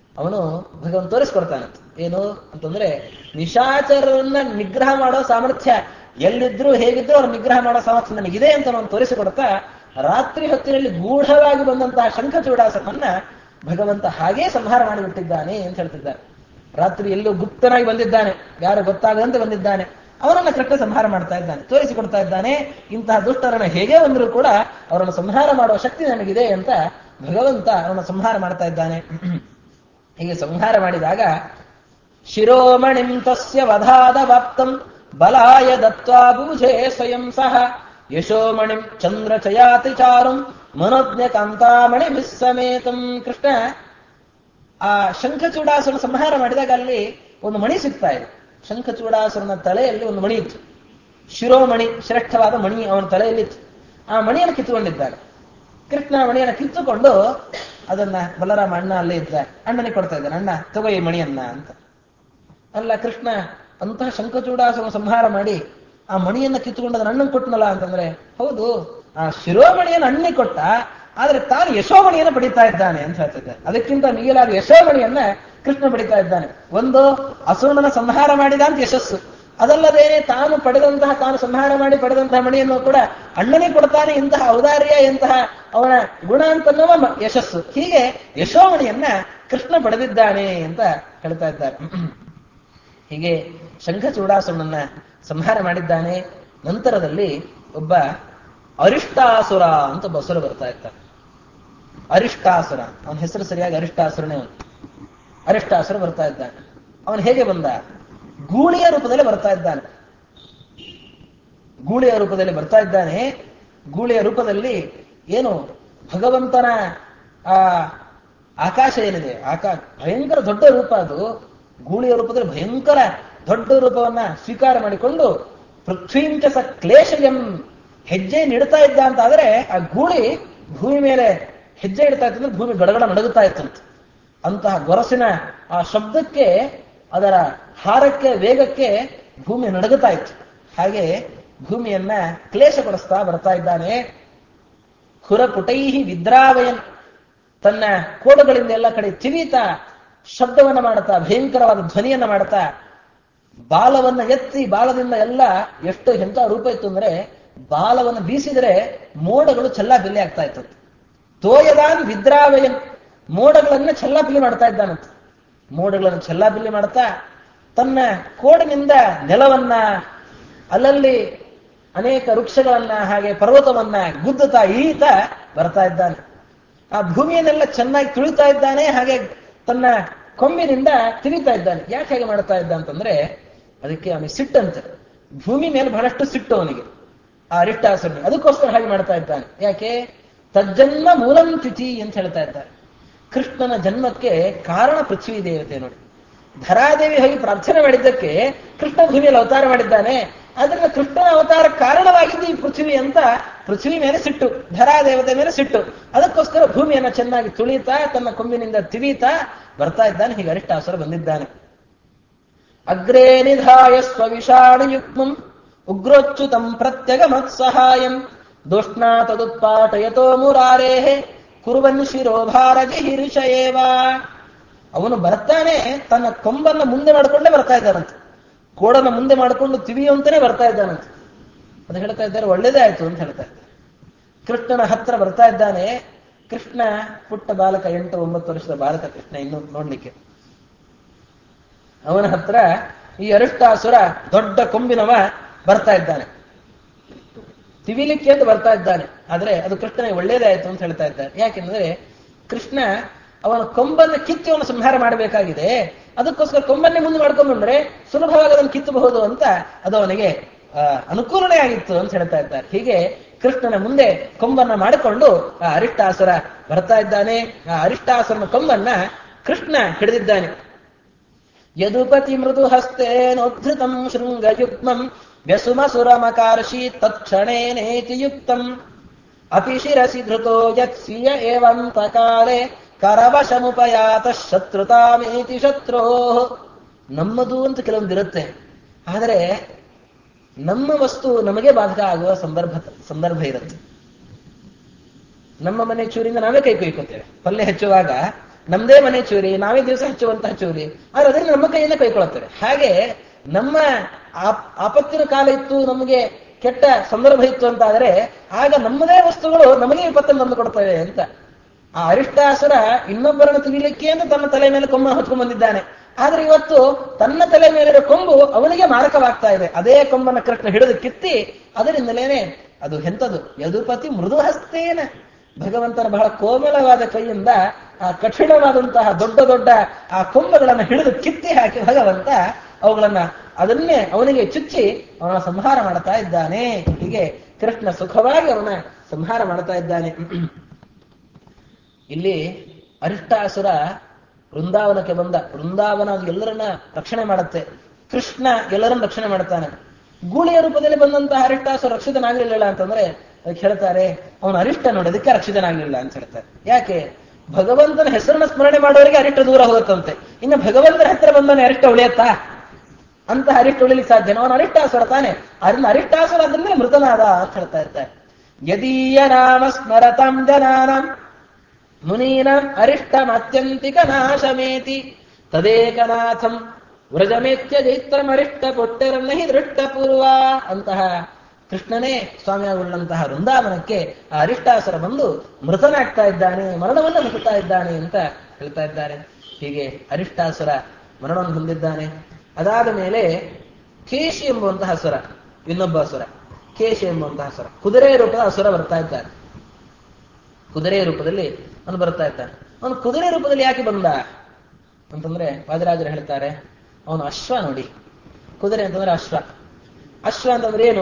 Speaker 1: ಅವನು ಭಗವಂತ ತೋರಿಸ್ಕೊಡ್ತಾನೆ ಏನು ಅಂತಂದ್ರೆ ನಿಶಾಚರನ್ನ ನಿಗ್ರಹ ಮಾಡೋ ಸಾಮರ್ಥ್ಯ ಎಲ್ಲಿದ್ರು ಹೇಗಿದ್ರು ಅವ್ರ ನಿಗ್ರಹ ಮಾಡೋ ಸಾಮರ್ಥ್ಯ ನನಗಿದೆ ಅಂತ ಅವನು ತೋರಿಸಿಕೊಡ್ತಾ ರಾತ್ರಿ ಹೊತ್ತಿನಲ್ಲಿ ಗೂಢವಾಗಿ ಬಂದಂತಹ ಶಂಖಚೂಡಾಸನನ್ನ ಭಗವಂತ ಹಾಗೇ ಸಂಹಾರ ಮಾಡಿಬಿಟ್ಟಿದ್ದಾನೆ ಅಂತ ಹೇಳ್ತಿದ್ದಾರೆ ರಾತ್ರಿ ಎಲ್ಲೋ ಗುಪ್ತನಾಗಿ ಬಂದಿದ್ದಾನೆ ಯಾರು ಗೊತ್ತಾಗದಂತೆ ಬಂದಿದ್ದಾನೆ ಅವನನ್ನ ಕೃಷ್ಣ ಸಂಹಾರ ಮಾಡ್ತಾ ಇದ್ದಾನೆ ತೋರಿಸಿಕೊಡ್ತಾ ಇದ್ದಾನೆ ಇಂತಹ ದುಷ್ಟರನ್ನ ಹೇಗೆ ಬಂದರೂ ಕೂಡ ಅವರನ್ನು ಸಂಹಾರ ಮಾಡುವ ಶಕ್ತಿ ನನಗಿದೆ ಅಂತ ಭಗವಂತ ಅವರನ್ನು ಸಂಹಾರ ಮಾಡ್ತಾ ಇದ್ದಾನೆ ಹೀಗೆ ಸಂಹಾರ ಮಾಡಿದಾಗ ಶಿರೋಮಣಿಂ ತಸ್ಯ ವಧಾದ ವಾಪ್ತಂ ಬಲಾಯ ದತ್ವಾ ಬೂಜೆ ಸ್ವಯಂ ಸಹ ಯಶೋಮಣಿಂ ಚಂದ್ರ ಚಯಾತಿ ಚಾರುಂ ಮನೋಜ್ಞ ಕಾಂತಾಮಣಿ ವಿಸ್ಸಮೇತಂ ಕೃಷ್ಣ ಆ ಶಂಖಚೂಡಾಸುರ ಸಂಹಾರ ಮಾಡಿದಾಗ ಅಲ್ಲಿ ಒಂದು ಮಣಿ ಸಿಗ್ತಾ ಇದೆ ಶಂಖಚೂಡಾಸುರನ ತಲೆಯಲ್ಲಿ ಒಂದು ಮಣಿ ಇತ್ತು ಶಿರೋಮಣಿ ಶ್ರೇಷ್ಠವಾದ ಮಣಿ ಅವನ ತಲೆಯಲ್ಲಿತ್ತು ಆ ಮಣಿಯನ್ನು ಕಿತ್ತುಕೊಂಡಿದ್ದಾನೆ ಕೃಷ್ಣ ಮಣಿಯನ್ನು ಕಿತ್ತುಕೊಂಡು ಅದನ್ನ ಬಲರಾಮ ಅಣ್ಣ ಅಲ್ಲೇ ಇದ್ದ ಅಣ್ಣನಿಗೆ ಕೊಡ್ತಾ ಇದ್ದಾನೆ ಅಣ್ಣ ತಗೋ ಈ ಮಣಿಯನ್ನ ಅಂತ ಅಲ್ಲ ಕೃಷ್ಣ ಅಂತಹ ಶಂಖಚೂಡಾಸುರ ಸಂಹಾರ ಮಾಡಿ ಆ ಮಣಿಯನ್ನ ಕಿತ್ತುಕೊಂಡು ಅದನ್ನ ಅಣ್ಣನ್ ಕೊಟ್ಟನಲ್ಲ ಅಂತಂದ್ರೆ ಹೌದು ಆ ಶಿರೋಮಣಿಯನ್ನು ಅಣ್ಣಿ ಕೊಟ್ಟ ಆದ್ರೆ ತಾನು ಯಶೋಮಣಿಯನ್ನು ಪಡಿತಾ ಇದ್ದಾನೆ ಅಂತ ಹೇಳ್ತಿದ್ದೆ ಅದಕ್ಕಿಂತ ಮಿಗಿಲಾದ ಯಶೋಮಣಿಯನ್ನ ಕೃಷ್ಣ ಪಡಿತಾ ಇದ್ದಾನೆ ಒಂದು ಅಸುರನ ಸಂಹಾರ ಮಾಡಿದ ಅಂತ ಯಶಸ್ಸು ಅದಲ್ಲದೆ ತಾನು ಪಡೆದಂತಹ ತಾನು ಸಂಹಾರ ಮಾಡಿ ಪಡೆದಂತಹ ಮಣಿಯನ್ನು ಕೂಡ ಅಣ್ಣನಿಗೆ ಕೊಡ್ತಾನೆ ಇಂತಹ ಔದಾರ್ಯ ಇಂತಹ ಅವನ ಗುಣ ಅಂತನ್ನುವ ಮ- ಯಶಸ್ಸು ಹೀಗೆ ಯಶೋಮಣಿಯನ್ನ ಕೃಷ್ಣ ಪಡೆದಿದ್ದಾನೆ ಅಂತ ಹೇಳ್ತಾ ಇದ್ದಾರೆ ಹೀಗೆ ಶಂಖಚೂಡಾಸುರನನ್ನ ಸಂಹಾರ ಮಾಡಿದ್ದಾನೆ ನಂತರದಲ್ಲಿ ಒಬ್ಬ ಅರಿಷ್ಟಾಸುರ ಅಂತ ಒಬ್ಬ ಅಸುರ ಬರ್ತಾ ಇರ್ತಾನೆ ಅರಿಷ್ಟಾಸುರ ಅವನ ಹೆಸರು ಸರಿಯಾಗಿ ಅರಿಷ್ಟಾಸುರನೇ ಅವನು ಅರಿಷ್ಟಾಸುರ ಬರ್ತಾ ಇದ್ದಾನೆ ಅವನು ಹೇಗೆ ಬಂದ ಗೂಳಿಯ ರೂಪದಲ್ಲಿ ಬರ್ತಾ ಇದ್ದಾನೆ ಗೂಳಿಯ ರೂಪದಲ್ಲಿ ಬರ್ತಾ ಇದ್ದಾನೆ ಗೂಳಿಯ ರೂಪದಲ್ಲಿ ಏನು ಭಗವಂತನ ಆ ಆಕಾಶ ಏನಿದೆ ಆಕಾ ಭಯಂಕರ ದೊಡ್ಡ ರೂಪ ಅದು ಗೂಳಿಯ ರೂಪದಲ್ಲಿ ಭಯಂಕರ ದೊಡ್ಡ ರೂಪವನ್ನ ಸ್ವೀಕಾರ ಮಾಡಿಕೊಂಡು ಪೃಥ್ವೀಂಚ ಸ ಕ್ಲೇಶಯಂ ಹೆಜ್ಜೆ ನಿಡ್ತಾ ಇದ್ದ ಅಂತ ಆದ್ರೆ ಆ ಗೂಳಿ ಭೂಮಿ ಮೇಲೆ ಹೆಜ್ಜೆ ಇಡ್ತಾ ಇತ್ತಂದ್ರೆ ಭೂಮಿ ಗಡಗಡ ನಡುಗುತ್ತಾ ಇತ್ತಂತೆ ಅಂತಹ ಗೊರಸಿನ ಆ ಶಬ್ದಕ್ಕೆ ಅದರ ಹಾರಕ್ಕೆ ವೇಗಕ್ಕೆ ಭೂಮಿ ನಡುಗುತ್ತಾ ಇತ್ತು ಹಾಗೆ ಭೂಮಿಯನ್ನ ಕ್ಲೇಶಪಡಿಸ್ತಾ ಬರ್ತಾ ಇದ್ದಾನೆ ಹುರಪುಟೈಹಿ ವಿದ್ರಾವಯನ್ ತನ್ನ ಕೋಡುಗಳಿಂದ ಎಲ್ಲ ಕಡೆ ತಿವಿತಾ ಶಬ್ದವನ್ನ ಮಾಡುತ್ತಾ ಭಯಂಕರವಾದ ಧ್ವನಿಯನ್ನ ಮಾಡುತ್ತಾ ಬಾಲವನ್ನ ಎತ್ತಿ ಬಾಲದಿಂದ ಎಲ್ಲ ಎಷ್ಟು ಎಂತ ರೂಪ ಇತ್ತು ಅಂದ್ರೆ ಬಾಲವನ್ನು ಬೀಸಿದರೆ ಮೋಡಗಳು ಚೆಲ್ಲಾಪಿಲ್ಲಿ ಆಗ್ತಾ ಇತ್ತು ತೋಯದಾನ್ ವಿದ್ರಾವಯನ್ ಮೋಡಗಳನ್ನ ಚೆಲ್ಲಾಪಿಲ್ಲಿ ಮಾಡ್ತಾ ಇದ್ದಾನಂತ ಮೋಡಗಳನ್ನು ಚೆಲ್ಲಾಪಿಲ್ಲಿ ಮಾಡ್ತಾ ತನ್ನ ಕೋಡಿನಿಂದ ನೆಲವನ್ನ ಅಲ್ಲಲ್ಲಿ ಅನೇಕ ವೃಕ್ಷಗಳನ್ನ ಹಾಗೆ ಪರ್ವತವನ್ನ ಗುದ್ದುತ್ತಾ ಈತ ಬರ್ತಾ ಇದ್ದಾನೆ ಆ ಭೂಮಿಯನ್ನೆಲ್ಲ ಚೆನ್ನಾಗಿ ತುಳಿತಾ ಇದ್ದಾನೆ ಹಾಗೆ ತನ್ನ ಕೊಂಬಿನಿಂದ ತಿರುಗ್ತಾ ಇದ್ದಾನೆ ಯಾಕೆ ಹಾಗೆ ಮಾಡ್ತಾ ಇದ್ದ ಅಂತಂದ್ರೆ ಅದಕ್ಕೆ ಅವನಿಗೆ ಸಿಟ್ಟಂತೆ ಭೂಮಿ ಮೇಲೆ ಬಹಳಷ್ಟು ಸಿಟ್ಟು ಅವನಿಗೆ ಆ ಅರಿಷ್ಟಾಸುರನಿಗೆ ಅದಕ್ಕೋಸ್ಕರ ಹಾಗೆ ಮಾಡ್ತಾ ಇದ್ದಾನೆ ಯಾಕೆ ತಜ್ಜನ್ಮ ಮೂಲಂ ತಿಥಿ ಅಂತ ಹೇಳ್ತಾ ಇದ್ದಾರೆ ಕೃಷ್ಣನ ಜನ್ಮಕ್ಕೆ ಕಾರಣ ಪೃಥ್ವಿ ದೇವತೆ ನೋಡಿ ಧರಾದೇವಿ ಹೋಗಿ ಪ್ರಾರ್ಥನೆ ಮಾಡಿದ್ದಕ್ಕೆ ಕೃಷ್ಣ ಭೂಮಿಯಲ್ಲಿ ಅವತಾರ ಮಾಡಿದ್ದಾನೆ ಅದರಿಂದ ಕೃಷ್ಣನ ಅವತಾರ ಕಾರಣವಾಗಿದ್ದು ಈ ಪೃಥ್ವಿ ಅಂತ ಪೃಥ್ವಿ ಮೇಲೆ ಸಿಟ್ಟು ಧರಾದೇವತೆ ಮೇಲೆ ಸಿಟ್ಟು ಅದಕ್ಕೋಸ್ಕರ ಭೂಮಿಯನ್ನ ಚೆನ್ನಾಗಿ ತುಳಿತಾ ತನ್ನ ಕೊಂಬಿನಿಂದ ತಿವಿತಾ ಬರ್ತಾ ಇದ್ದಾನೆ ಹೀಗೆ ಅರಿಷ್ಟಾಸುರ ಬಂದಿದ್ದಾನೆ ಅಗ್ರೇ ನಿಧಾಯ ಸ್ವವಿಷಾಣುಯುಗ್ಮಂ ಉಗ್ರೋಚ್ಯುತಂ ಪ್ರತ್ಯಗಮತ್ಸಹಾಯಂ ದೋಷ್ಣಾ ತದುತ್ಪಾಟಯತೋ ಮುರಾರೇಃ ಕುರುವನ್ ಶಿರೋಭಾರಜಿ ಹಿರುಷಯೇವ ಅವನು ಬರ್ತಾನೆ ತನ್ನ ಕೊಂಬನ್ನ ಮುಂದೆ ಮಾಡಿಕೊಂಡೇ ಬರ್ತಾ ಇದ್ದಾನಂತೆ ಕೋಡನ್ನ ಮುಂದೆ ಮಾಡಿಕೊಂಡು ತಿವಿಯುವಂತಾನೆ ಬರ್ತಾ ಇದ್ದಾನಂತೆ ಅದು ಹೇಳ್ತಾ ಇದ್ದಾರೆ ಒಳ್ಳೇದೇ ಆಯ್ತು ಅಂತ ಹೇಳ್ತಾ ಇದ್ದಾರೆ ಕೃಷ್ಣನ ಹತ್ರ ಬರ್ತಾ ಇದ್ದಾನೆ ಕೃಷ್ಣ ಪುಟ್ಟ ಬಾಲಕ ಎಂಟು ಒಂಬತ್ತು ವರ್ಷದ ಬಾಲಕ ಕೃಷ್ಣ ಇನ್ನು ನೋಡ್ಲಿಕ್ಕೆ ಅವನ ಹತ್ರ ಈ ಅರಿಷ್ಟಾಸುರ ದೊಡ್ಡ ಕೊಂಬಿನವ ಬರ್ತಾ ಇದ್ದಾನೆ ತಿವಿಲಿಕ್ಕೆ ಅಂತ ಬರ್ತಾ ಇದ್ದಾನೆ ಆದ್ರೆ ಅದು ಕೃಷ್ಣನಿಗೆ ಒಳ್ಳೇದೇ ಆಯ್ತು ಅಂತ ಹೇಳ್ತಾ ಇದ್ದಾರೆ ಯಾಕೆಂದ್ರೆ ಕೃಷ್ಣ ಅವನ ಕೊಂಬನ್ನ ಕಿತ್ತಿ ಅವನು ಸಂಹಾರ ಮಾಡಬೇಕಾಗಿದೆ ಅದಕ್ಕೋಸ್ಕರ ಕೊಂಬನ್ನೇ ಮುಂದೆ ಮಾಡ್ಕೊಂಡು ಬಂದ್ರೆ ಸುಲಭವಾಗಿ ಅದನ್ನು ಕಿತ್ತಬಹುದು ಅಂತ ಅದು ಅವನಿಗೆ ಆ, ಅನುಕೂಲನೇ ಆಗಿತ್ತು ಅಂತ ಹೇಳ್ತಾ ಇದ್ದಾರೆ ಹೀಗೆ ಕೃಷ್ಣನ ಮುಂದೆ ಕೊಂಬನ್ನ ಮಾಡಿಕೊಂಡು ಆ ಅರಿಷ್ಟಾಸುರ ಬರ್ತಾ ಇದ್ದಾನೆ ಆ ಅರಿಷ್ಟಾಸುರನ ಕೊಂಬನ್ನ ಕೃಷ್ಣ ಹಿಡಿದಿದ್ದಾನೆ ಯದುಪತಿ ಮೃದು ಹಸ್ತೇನೋದ್ಧೃತಂ ಶೃಂಗಯುಗ್ಮಂ ವ್ಯಸುಮಸುರಮಕಾರ್ಷಿ ತತ್ಕ್ಷಣೇನೇತಿ ಯುಕ್ತಂ ಅಪಿ ಶಿರಸಿ ಧೃತೋ ಯತ್ಸಿಯ ಏವಂತಕಾಲೆ ಕರವಶಮುಪಯಾತ ಶತ್ರುತಾಮೇತಿ ಶತ್ರೋ ನಮ್ಮದು ಅಂತ ಕೆಲವೊಂದಿರುತ್ತೆ ಆದರೆ ನಮ್ಮ ವಸ್ತು ನಮಗೆ ಬಾಧಕ ಆಗುವ ಸಂದರ್ಭ ಸಂದರ್ಭ ಇರುತ್ತೆ ನಮ್ಮ ಮನೆ ಚೂರಿಂದ ನಾವೇ ಕೈ ಕೊಯ್ಕೋತೇವೆ ಪಲ್ಯ ಹೆಚ್ಚುವಾಗ ನಮ್ದೇ ಮನೆ ಚೂರಿ ನಾವೇ ದಿವಸ ಹಚ್ಚುವಂತಹ ಚೂರಿ ಆದ್ರೆ ಅದನ್ನ ನಮ್ಮ ಕೈಯಿಂದ ಕೈಕೊಳ್ತಾರೆ ಹಾಗೆ ನಮ್ಮ ಆಪ್- ಆಪತ್ತಿನ ಕಾಲ ಇತ್ತು ನಮಗೆ ಕೆಟ್ಟ ಸಂದರ್ಭ ಇತ್ತು ಅಂತ ಆದ್ರೆ ಆಗ ನಮ್ಮದೇ ವಸ್ತುಗಳು ನಮಗೆ ವಿಪತ್ತನ್ನು ತಂದು ಕೊಡ್ತವೆ ಅಂತ ಆ ಅರಿಷ್ಟಾಸುರ ಇನ್ನೊಬ್ಬರನ್ನು ತಿಳಿಲಿಕ್ಕೆ ಅಂತ ತನ್ನ ತಲೆ ಮೇಲೆ ಕೊಂಬ ಹೊತ್ಕೊಂಡ್ ಬಂದಿದ್ದಾನೆ ಆದ್ರೆ ಇವತ್ತು ತನ್ನ ತಲೆ ಮೇಲಿರೋ ಕೊಂಬು ಅವನಿಗೆ ಮಾರಕವಾಗ್ತಾ ಇದೆ ಅದೇ ಕೊಂಬನ ಕೃಷ್ಣ ಹಿಡಿದು ಕಿತ್ತಿ ಅದರಿಂದಲೇನೆ ಅದು ಎಂತದು ಯದುಪತಿ ಮೃದು ಹಸ್ತೇನ ಭಗವಂತನ ಬಹಳ ಕೋಮಲವಾದ ಕೈಯಿಂದ ಆ ಕಠಿಣವಾದಂತಹ ದೊಡ್ಡ ದೊಡ್ಡ ಆ ಕೊಂಬಗಳನ್ನು ಹಿಡಿದು ಕಿತ್ತಿ ಹಾಕಿ ಭಗವಂತ ಅವುಗಳನ್ನ ಅದನ್ನೇ ಅವನಿಗೆ ಚುಚ್ಚಿ ಅವನ ಸಂಹಾರ ಮಾಡ್ತಾ ಇದ್ದಾನೆ ಹೀಗೆ ಕೃಷ್ಣ ಸುಖವಾಗಿ ಅವನ ಸಂಹಾರ ಮಾಡ್ತಾ ಇದ್ದಾನೆ ಇಲ್ಲಿ ಅರಿಷ್ಟಾಸುರ ವೃಂದಾವನಕ್ಕೆ ಬಂದ ವೃಂದಾವನ ಅದು ಎಲ್ಲರನ್ನ ರಕ್ಷಣೆ ಮಾಡುತ್ತೆ ಕೃಷ್ಣ ಎಲ್ಲರನ್ನ ರಕ್ಷಣೆ ಮಾಡ್ತಾನೆ ಗೂಳಿಯ ರೂಪದಲ್ಲಿ ಬಂದಂತಹ ಅರಿಷ್ಟಾಸುರ ರಕ್ಷಿತನಾಗಲಿಲ್ಲ ಅಂತಂದ್ರೆ ಅದಕ್ಕೆ ಹೇಳ್ತಾರೆ ಅವನು ಅರಿಷ್ಟ ನೋಡಿ ಅದಕ್ಕೆ ರಕ್ಷಿತನಾಗಲಿಲ್ಲ ಅಂತ ಹೇಳ್ತಾರೆ ಯಾಕೆ ಭಗವಂತನ ಹೆಸರನ್ನ ಸ್ಮರಣೆ ಮಾಡೋರಿಗೆ ಅರಿಷ್ಟ ದೂರ ಹೋಗುತ್ತಂತೆ ಇನ್ನು ಭಗವಂತನ ಹತ್ತಿರ ಬಂದವನೇ ಅರಿಷ್ಟ ಉಳಿಯತ್ತಾ ಅಂತ ಅರಿಷ್ಟ ಉಳಿಲಿಕ್ಕೆ ಸಾಧ್ಯ ಅವನು ಅರಿಷ್ಟಾಸುರ ತಾನೆ ಅದನ್ನ ಅರಿಷ್ಟಾಸುರ ಅಂದ್ರೆ ಮೃತನಾದ ಅಂತ ಹೇಳ್ತಾ ಇರ್ತಾರೆ ಯದೀಯ ನಾಮ ಸ್ಮರತಾಂ ಜನಾನಾಂ ಮುನೀನಾಂ ಅರಿಷ್ಟಮತ್ಯಂತಿಕ ನಾಶಮೇತಿ ತದೇಕನಾಥಂ ವ್ರಜಮೇತ್ಯ ಜೈತ್ರಮರಿಷ್ಟ ಪುಟ್ಟರನ್ನ ಹಿ ದೃಷ್ಟ ಪೂರ್ವ ಅಂತಹ ಕೃಷ್ಣನೇ ಸ್ವಾಮಿಯಾಗುಳ್ಳಂತಹ ವೃಂದಾವನಕ್ಕೆ ಆ ಅರಿಷ್ಟಾಸುರ ಬಂದು ಮೃತನಾಗ್ತಾ ಇದ್ದಾನೆ ಮರಣವನ್ನು ಹೊಂದುತ್ತಾ ಇದ್ದಾನೆ ಅಂತ ಹೇಳ್ತಾ ಇದ್ದಾರೆ ಹೀಗೆ ಅರಿಷ್ಟಾಸುರ ಮರಣವನ್ನು ಹೊಂದಿದ್ದಾನೆ ಅದಾದ ಮೇಲೆ ಕೇಶಿ ಎಂಬುವಂತಹ ಅಸುರ ಇನ್ನೊಬ್ಬ ಅಸುರ ಕೇಶಿ ಎಂಬುವಂತಹ ಅಸುರ ಕುದುರೆ ರೂಪದ ಅಸುರ ಬರ್ತಾ ಇದ್ದಾನೆ ಕುದುರೆ ರೂಪದಲ್ಲಿ ಅವನು ಬರ್ತಾ ಇದ್ದಾನೆ ಅವನು ಕುದುರೆ ರೂಪದಲ್ಲಿ ಯಾಕೆ ಬಂದ ಅಂತಂದ್ರೆ ವಾದಿರಾಜರು ಹೇಳ್ತಾರೆ ಅವನು ಅಶ್ವ ನೋಡಿ ಕುದುರೆ ಅಂತಂದ್ರೆ ಅಶ್ವ ಅಶ್ವ ಅಂತಂದ್ರೆ ಏನು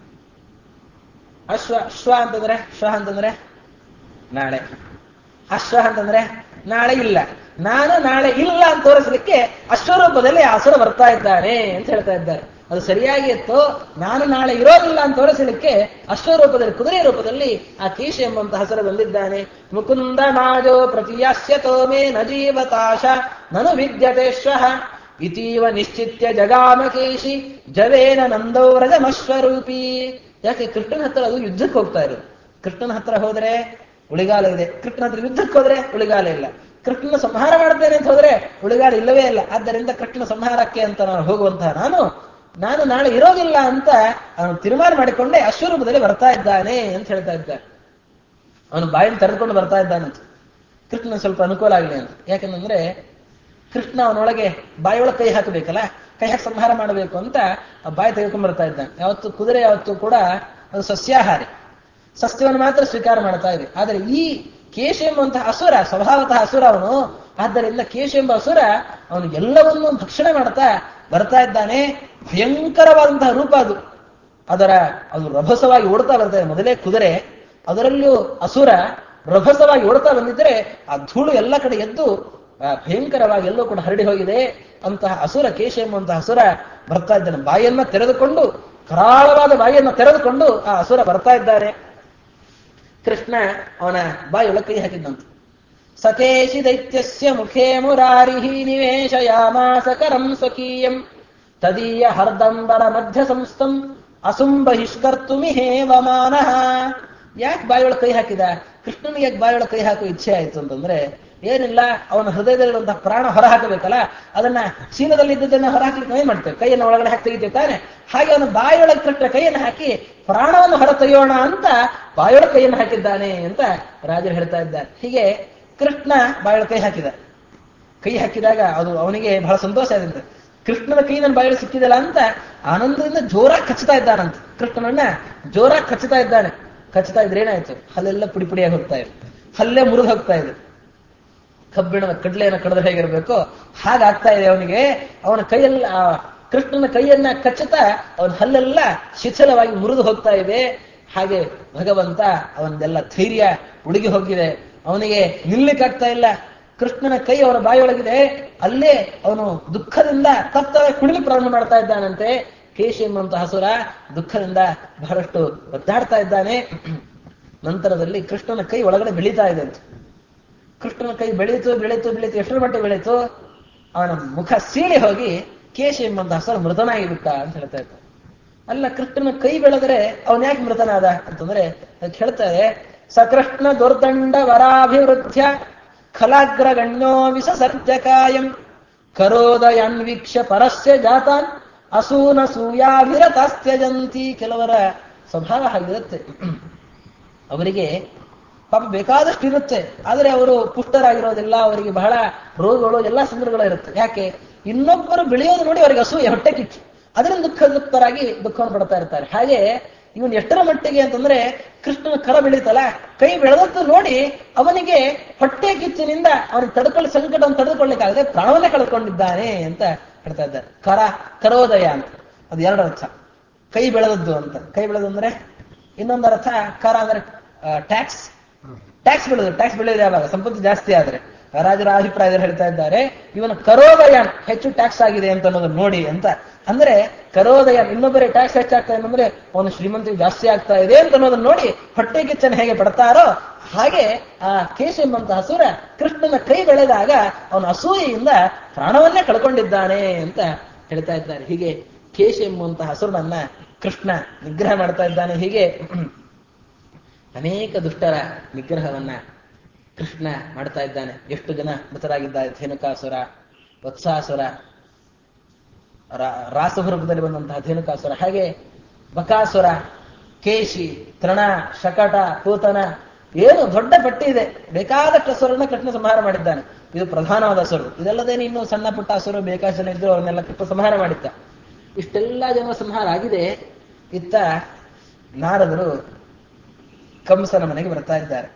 Speaker 1: ಅಶ್ವ ಶ್ವ ಅಂತಂದ್ರೆ ಶ್ವ ಅಂತಂದ್ರೆ ನಾಳೆ ಅಶ್ವ ಅಂತಂದ್ರೆ ನಾಳೆ ಇಲ್ಲ ನಾನು ನಾಳೆ ಇಲ್ಲ ಅಂತ ತೋರಿಸಲಿಕ್ಕೆ ಅಶ್ವರೂಪದಲ್ಲಿ ಅಸುರ ಬರ್ತಾ ಇದ್ದಾನೆ ಅಂತ ಹೇಳ್ತಾ ಇದ್ದಾರೆ ಅದು ಸರಿಯಾಗಿ ಇತ್ತು ನಾನು ನಾಳೆ ಇರೋದಿಲ್ಲ ಅಂತ ತೋರಿಸಲಿಕ್ಕೆ ಅಶ್ವರೂಪದಲ್ಲಿ ಕುದುರೆ ರೂಪದಲ್ಲಿ ಆ ಕೀಶ ಎಂಬಂತಹ ಹೆಸರು ಬಂದಿದ್ದಾನೆ ಮುಕುಂದ ಮಾಜೋ ಪ್ರತಿಯಾಸ್ಯತೋ ಮೇ ನ ಜೀವತಾಶ ನನು ವಿದ್ಯತೆ ಶ್ವಃ ಇತೀವ ನಿಶ್ಚಿತ್ಯ ಜಗಾಮ ಕೇಶಿ ಜವೇನ ನಂದೋ ರಜಮಶ್ವರೂಪಿ ಯಾಕೆ ಕೃಷ್ಣನ ಹತ್ರ ಅದು ಯುದ್ಧಕ್ಕೆ ಹೋಗ್ತಾ ಇರೋದು ಕೃಷ್ಣನ ಹತ್ರ ಹೋದ್ರೆ ಉಳಿಗಾಲ ಇದೆ ಕೃಷ್ಣನ ಹತ್ರ ಯುದ್ಧಕ್ಕೆ ಹೋದ್ರೆ ಉಳಿಗಾಲ ಇಲ್ಲ ಕೃಷ್ಣನ ಸಂಹಾರ ಮಾಡ್ತೇನೆ ಅಂತ ಹೋದ್ರೆ ಉಳಿಗಾಲ ಇಲ್ಲವೇ ಇಲ್ಲ ಆದ್ದರಿಂದ ಕೃಷ್ಣನ ಸಂಹಾರಕ್ಕೆ ಅಂತ ನಾನು ಹೋಗುವಂತಹ ನಾನು ನಾನು ನಾಳೆ ಇರೋದಿಲ್ಲ ಅಂತ ಅವನು ತೀರ್ಮಾನ ಮಾಡಿಕೊಂಡೆ ಅಶ್ವರೂಪದಲ್ಲಿ ಬರ್ತಾ ಇದ್ದಾನೆ ಅಂತ ಹೇಳ್ತಾ ಇದ್ದಾನೆ ಅವನು ಬಾಯನ್ನು ತೆರೆದುಕೊಂಡು ಬರ್ತಾ ಇದ್ದಾನಂತ ಕೃಷ್ಣನ ಸ್ವಲ್ಪ ಅನುಕೂಲ ಆಗಲಿ ಅಂತ ಯಾಕಂದ್ರೆ ಕೃಷ್ಣ ಅವನೊಳಗೆ ಬಾಯಿಯೊಳಗೆ ಕೈ ಹಾಕಬೇಕಲ್ಲ ಕೈ ಹಾಕಿ ಸಂಹಾರ ಮಾಡಬೇಕು ಅಂತ ಆ ಬಾಯಿ ತೆಗೆದುಕೊಂಡು ಬರ್ತಾ ಇದ್ದಾನೆ ಯಾವತ್ತು ಕುದುರೆ ಯಾವತ್ತು ಕೂಡ ಅದು ಸಸ್ಯಾಹಾರಿ ಸಸ್ಯವನ್ನು ಮಾತ್ರ ಸ್ವೀಕಾರ ಮಾಡ್ತಾ ಇದೆ ಆದರೆ ಈ ಕೇಶ ಎಂಬಂತಹ ಅಸುರ ಸ್ವಭಾವತಃ ಅಸುರ ಅವನು ಆದ್ದರಿಂದ ಕೇಶ ಎಂಬ ಅಸುರ ಅವನು ಎಲ್ಲವನ್ನೂ ಭಕ್ಷಣೆ ಮಾಡ್ತಾ ಬರ್ತಾ ಇದ್ದಾನೆ ಭಯಂಕರವಾದಂತಹ ರೂಪ ಅದು ಅದರ ಅದು ರಭಸವಾಗಿ ಓಡ್ತಾ ಬರ್ತಾ ಇದೆ ಮೊದಲೇ ಕುದುರೆ ಅದರಲ್ಲಿಯೂ ಅಸುರ ರಭಸವಾಗಿ ಓಡ್ತಾ ಬಂದಿದ್ರೆ ಆ ಧೂಳು ಎಲ್ಲ ಕಡೆ ಎದ್ದು ಆ ಭಯಂಕರವಾಗಿ ಎಲ್ಲೋ ಕೂಡ ಹರಡಿ ಹೋಗಿದೆ ಅಂತಹ ಅಸುರ ಕೇಶ ಎಂಬಂತಹ ಅಸುರ ಬರ್ತಾ ಇದ್ದಾನೆ ಬಾಯನ್ನ ತೆರೆದುಕೊಂಡು ಕರಾಳವಾದ ಬಾಯಿಯನ್ನು ತೆರೆದುಕೊಂಡು ಆ ಅಸುರ ಬರ್ತಾ ಇದ್ದಾನೆ ಕೃಷ್ಣ ಅವನ ಬಾಯೊಳಗೆ ಕೈ ಹಾಕಿದ್ದಂತೆ ಸಕೇಶಿ ದೈತ್ಯಸ್ಯ ಮುಖೇ ಮುರಾರಿಹಿ ನಿವೇಶಯಾಮಾಸ ಕರಂ ಸ್ವಕೀಯಂ ತದೀಯ ಹರ್ದಂಬರ ಮಧ್ಯ ಸಂಸ್ಥಂ ಅಸುಂಬಹಿಷ್ಕರ್ತುಮಿಹೇವ ಮಾನಃ ಯಾಕೆ ಬಾಯೊಳಗೆ ಕೈ ಹಾಕಿದ ಕೃಷ್ಣನಿಗೆ ಯಾಕೆ ಬಾಯೊಳಗೆ ಕೈ ಹಾಕುವ ಇಚ್ಛೆ ಆಯ್ತು ಅಂತಂದ್ರೆ ಏನಿಲ್ಲ ಅವನ ಹೃದಯದಲ್ಲಿರುವಂತಹ ಪ್ರಾಣ ಹೊರ ಹಾಕಬೇಕಲ್ಲ ಅದನ್ನ ಚೀಲದಲ್ಲಿ ಇದ್ದದನ್ನ ಹೊರ ಹಾಕ್ಲಿಕ್ಕೆ ನಾವೇನ್ ಮಾಡ್ತೇವೆ ಕೈಯನ್ನು ಒಳಗಡೆ ಹಾಕಿ ತೆಗಿತೇವೆ ತಾನೆ ಹಾಗೆ ಅವನು ಬಾಯೊಳಗೆ ಕೃಷ್ಣ ಕೈಯನ್ನು ಹಾಕಿ ಪ್ರಾಣವನ್ನು ಹೊರ ತೆಗೆಯೋಣ ಅಂತ ಬಾಯೊಳಗೆ ಕೈಯನ್ನು ಹಾಕಿದ್ದಾನೆ ಅಂತ ರಾಜರು ಹೇಳ್ತಾ ಇದ್ದಾರೆ ಹೀಗೆ ಕೃಷ್ಣ ಬಾಯೊಳಗೆ ಕೈ ಹಾಕಿದ ಕೈ ಹಾಕಿದಾಗ ಅದು ಅವನಿಗೆ ಬಹಳ ಸಂತೋಷ ಆದಂತೆ ಕೃಷ್ಣನ ಕೈ ನನ್ನ ಬಾಯಲ್ಲಿ ಸಿಕ್ಕಿದಲ್ಲ ಅಂತ ಆನಂದದಿಂದ ಜೋರಾಗಿ ಕಚ್ಚುತ್ತಾ ಇದ್ದಾನಂತ ಕೃಷ್ಣನನ್ನ ಜೋರಾಗಿ ಕಚ್ಚುತ್ತಾ ಇದ್ದಾನೆ ಕಚ್ಚುತ್ತಾ ಇದ್ರೆ ಏನಾಯ್ತು ಹಲ್ಲೆಲ್ಲ ಪುಡಿ ಪುಡಿಯಾಗಿ ಹೋಗ್ತಾ ಇದೆ ಹಲ್ಲೆ ಮುರಿದು ಹೋಗ್ತಾ ಇದೆ ಕಬ್ಬಿಣದ ಕಡ್ಲೆಯನ್ನು ಕಡಿದ್ರೆ ಹೇಗಿರ್ಬೇಕು ಹಾಗಾಗ್ತಾ ಇದೆ ಅವನಿಗೆ ಅವನ ಕೈಯಲ್ಲಿ ಆ ಕೃಷ್ಣನ ಕೈಯನ್ನ ಕಚ್ಚುತ್ತಾ ಅವನ ಹಲ್ಲೆಲ್ಲ ಶಿಥಿಲವಾಗಿ ಮುರಿದು ಹೋಗ್ತಾ ಇದೆ ಹಾಗೆ ಭಗವಂತ ಅವನದೆಲ್ಲ ಧೈರ್ಯ ಉಡುಗಿ ಹೋಗಿದೆ ಅವನಿಗೆ ನಿಲ್ಲಿಕ್ಕಾಗ್ತಾ ಇಲ್ಲ ಕೃಷ್ಣನ ಕೈ ಅವನ ಬಾಯೊಳಗಿದೆ ಅಲ್ಲೇ ಅವನು ದುಃಖದಿಂದ ತಪ್ತ ಕುಡಿಲಿ ಪ್ರಾರಂಭ ಮಾಡ್ತಾ ಇದ್ದಾನಂತೆ ಕೇಶಿ ಎಂಬಂತಹ ಹಸುರ ದುಃಖದಿಂದ ಬಹಳಷ್ಟು ಒದ್ದಾಡ್ತಾ ಇದ್ದಾನೆ ನಂತರದಲ್ಲಿ ಕೃಷ್ಣನ ಕೈ ಒಳಗಡೆ ಬೆಳೀತಾ ಇದೆ ಅಂತ ಕೃಷ್ಣನ ಕೈ ಬೆಳೀತು ಬೆಳೀತು ಬೆಳೀತು ಎಷ್ಟರ ಮಟ್ಟಿಗೆ ಬೆಳೀತು ಅವನ ಮುಖ ಸೀಳಿ ಹೋಗಿ ಕೇಶ ಎಂಬಂತ ಹಸರು ಮೃತನಾಗಿ ಬಿಟ್ಟ ಅಂತ ಹೇಳ್ತಾ ಇದ್ದಾರೆ ಅಲ್ಲ ಕೃಷ್ಣನ ಕೈ ಬೆಳೆದರೆ ಅವನ್ ಯಾಕೆ ಮೃತನಾದ ಅಂತಂದ್ರೆ ಅದಕ್ಕೆ ಹೇಳ್ತಾರೆ ಸಕೃಷ್ಣ ದುರ್ದಂಡ ವರಾಭಿವೃದ್ಧ್ಯ ಖಲಾಗ್ರಗಣ್ಯೋ ವಿಸಸರ್ಜಕಾಯಂ ಕರೋದಯನ್ವೀಕ್ಷ್ಯ ಪರಸ್ಯ ಜಾತಾನ್ ಅಸೂನ ಸೂಯಾಭಿರತಾಸ್ತ್ಯಜಂತಿ ಕೆಲವರ ಸ್ವಭಾವ ಹಾಗಿರುತ್ತೆ ಅವರಿಗೆ ಪಾಪ ಬೇಕಾದಷ್ಟು ಇರುತ್ತೆ ಆದರೆ ಅವರು ಪುಷ್ಟರಾಗಿರೋದಿಲ್ಲ ಅವರಿಗೆ ಬಹಳ ರೋಗಗಳು ಎಲ್ಲ ಸಂದರ್ಭಗಳು ಇರುತ್ತೆ ಯಾಕೆ ಇನ್ನೊಬ್ಬರು ಬೆಳೆಯೋದು ನೋಡಿ ಅವರಿಗೆ ಅಸೂಯೆ ಹೊಟ್ಟೆ ಕಿಚ್ಚು ಅದರಿಂದ ದುಃಖ ದುಃಖರಾಗಿ ದುಃಖವನ್ನು ಪಡ್ತಾ ಇರ್ತಾರೆ ಹಾಗೆ ಇವನು ಎಷ್ಟರ ಮಟ್ಟಿಗೆ ಅಂತಂದ್ರೆ ಕೃಷ್ಣನ ಕರ ಬೆಳೀತಲ್ಲ ಕೈ ಬೆಳೆದದ್ದು ನೋಡಿ ಅವನಿಗೆ ಹೊಟ್ಟೆ ಕಿಚ್ಚಿನಿಂದ ಅವನಿಗೆ ತಡ್ಕೊಳ್ಳಿ ಸಂಕಟವನ್ನು ತಡೆದುಕೊಳ್ಳಿಕ್ಕಾಗದೆ ಪ್ರಾಣವನ್ನೇ ಕಳ್ಕೊಂಡಿದ್ದಾನೆ ಅಂತ ಹೇಳ್ತಾ ಇದ್ದಾರೆ ಕರ ಕರೋದಯ ಅಂತ ಅದು ಎರಡು ಅರ್ಥ ಕೈ ಬೆಳೆದದ್ದು ಅಂತ ಕೈ ಬೆಳೆದು ಅಂದ್ರೆ ಇನ್ನೊಂದು ಅರ್ಥ ಕರ ಅಂದ್ರೆ ಟ್ಯಾಕ್ಸ್ ಟ್ಯಾಕ್ಸ್ ಬೆಳೆದು ಟ್ಯಾಕ್ಸ್ ಬೆಳೆಯೋದು ಯಾವಾಗ ಸಂಪತ್ತು ಜಾಸ್ತಿ ಆದ್ರೆ ರಾಜರ ಅಭಿಪ್ರಾಯದಲ್ಲಿ ಹೇಳ್ತಾ ಇದ್ದಾರೆ ಇವನ ಕರೋದಯನ್ ಹೆಚ್ಚು ಟ್ಯಾಕ್ಸ್ ಆಗಿದೆ ಅಂತ ಅನ್ನೋದನ್ನ ನೋಡಿ ಅಂತ ಅಂದ್ರೆ ಕರೋದಯನ್ ಇನ್ನೊಬ್ಬರೇ ಟ್ಯಾಕ್ಸ್ ಹೆಚ್ಚಾಗ್ತಾ ಇದೆ ಅಂದ್ರೆ ಅವನು ಶ್ರೀಮಂತ ಜಾಸ್ತಿ ಆಗ್ತಾ ಇದೆ ಅಂತ ಅನ್ನೋದನ್ನ ನೋಡಿ ಹೊಟ್ಟೆ ಕಿಚ್ಚನ ಹೇಗೆ ಪಡ್ತಾರೋ ಹಾಗೆ ಆ ಕೇಶ ಎಂಬಂತ ಹಸುರ ಕೃಷ್ಣನ ಕೈ ಬೆಳೆದಾಗ ಅವನ ಅಸೂಯೆಯಿಂದ ಪ್ರಾಣವನ್ನೇ ಕಳ್ಕೊಂಡಿದ್ದಾನೆ ಅಂತ ಹೇಳ್ತಾ ಇದ್ದಾರೆ ಹೀಗೆ ಕೇಶ ಎಂಬುವಂತ ಹಸುರನನ್ನ ಕೃಷ್ಣ ನಿಗ್ರಹ ಮಾಡ್ತಾ ಇದ್ದಾನೆ ಹೀಗೆ ಅನೇಕ ದುಷ್ಟರ ನಿಗ್ರಹವನ್ನ ಕೃಷ್ಣ ಮಾಡ್ತಾ ಇದ್ದಾನೆ ಎಷ್ಟು ಜನ ಮೃತರಾಗಿದ್ದಾರೆ ಧೇನುಕಾಸುರ ವತ್ಸಾಸುರ ರಾಸಭ ರೂಪದಲ್ಲಿ ಬಂದಂತಹ ಧೇನುಕಾಸುರ ಹಾಗೆ ಬಕಾಸುರ ಕೇಶಿ ತೃಣ ಶಕಟ ಪೂತನ ಏನು ದೊಡ್ಡ ಪಟ್ಟಿ ಇದೆ ಬೇಕಾದಷ್ಟು ಹಸುರನ್ನ ಕೃಷ್ಣ ಸಂಹಾರ ಮಾಡಿದ್ದಾನೆ ಇದು ಪ್ರಧಾನವಾದ ಹಸುರು ಇದಲ್ಲದೇನೆ ಇನ್ನು ಸಣ್ಣ ಪುಟ್ಟ ಹಸುರು ಬೇಕಾದಷ್ಟು ಜನ ಇದ್ರು ಅವನ್ನೆಲ್ಲ ಕೃಷ್ಣ ಸಂಹಾರ ಮಾಡಿದ್ದ ಇಷ್ಟೆಲ್ಲ ಜನ ಸಂಹಾರ ಆಗಿದೆ ಇತ್ತ ನಾರದರು ಕಂಸನ ಮನೆಗೆ ಬರ್ತಾ ಇದ್ದಾರೆ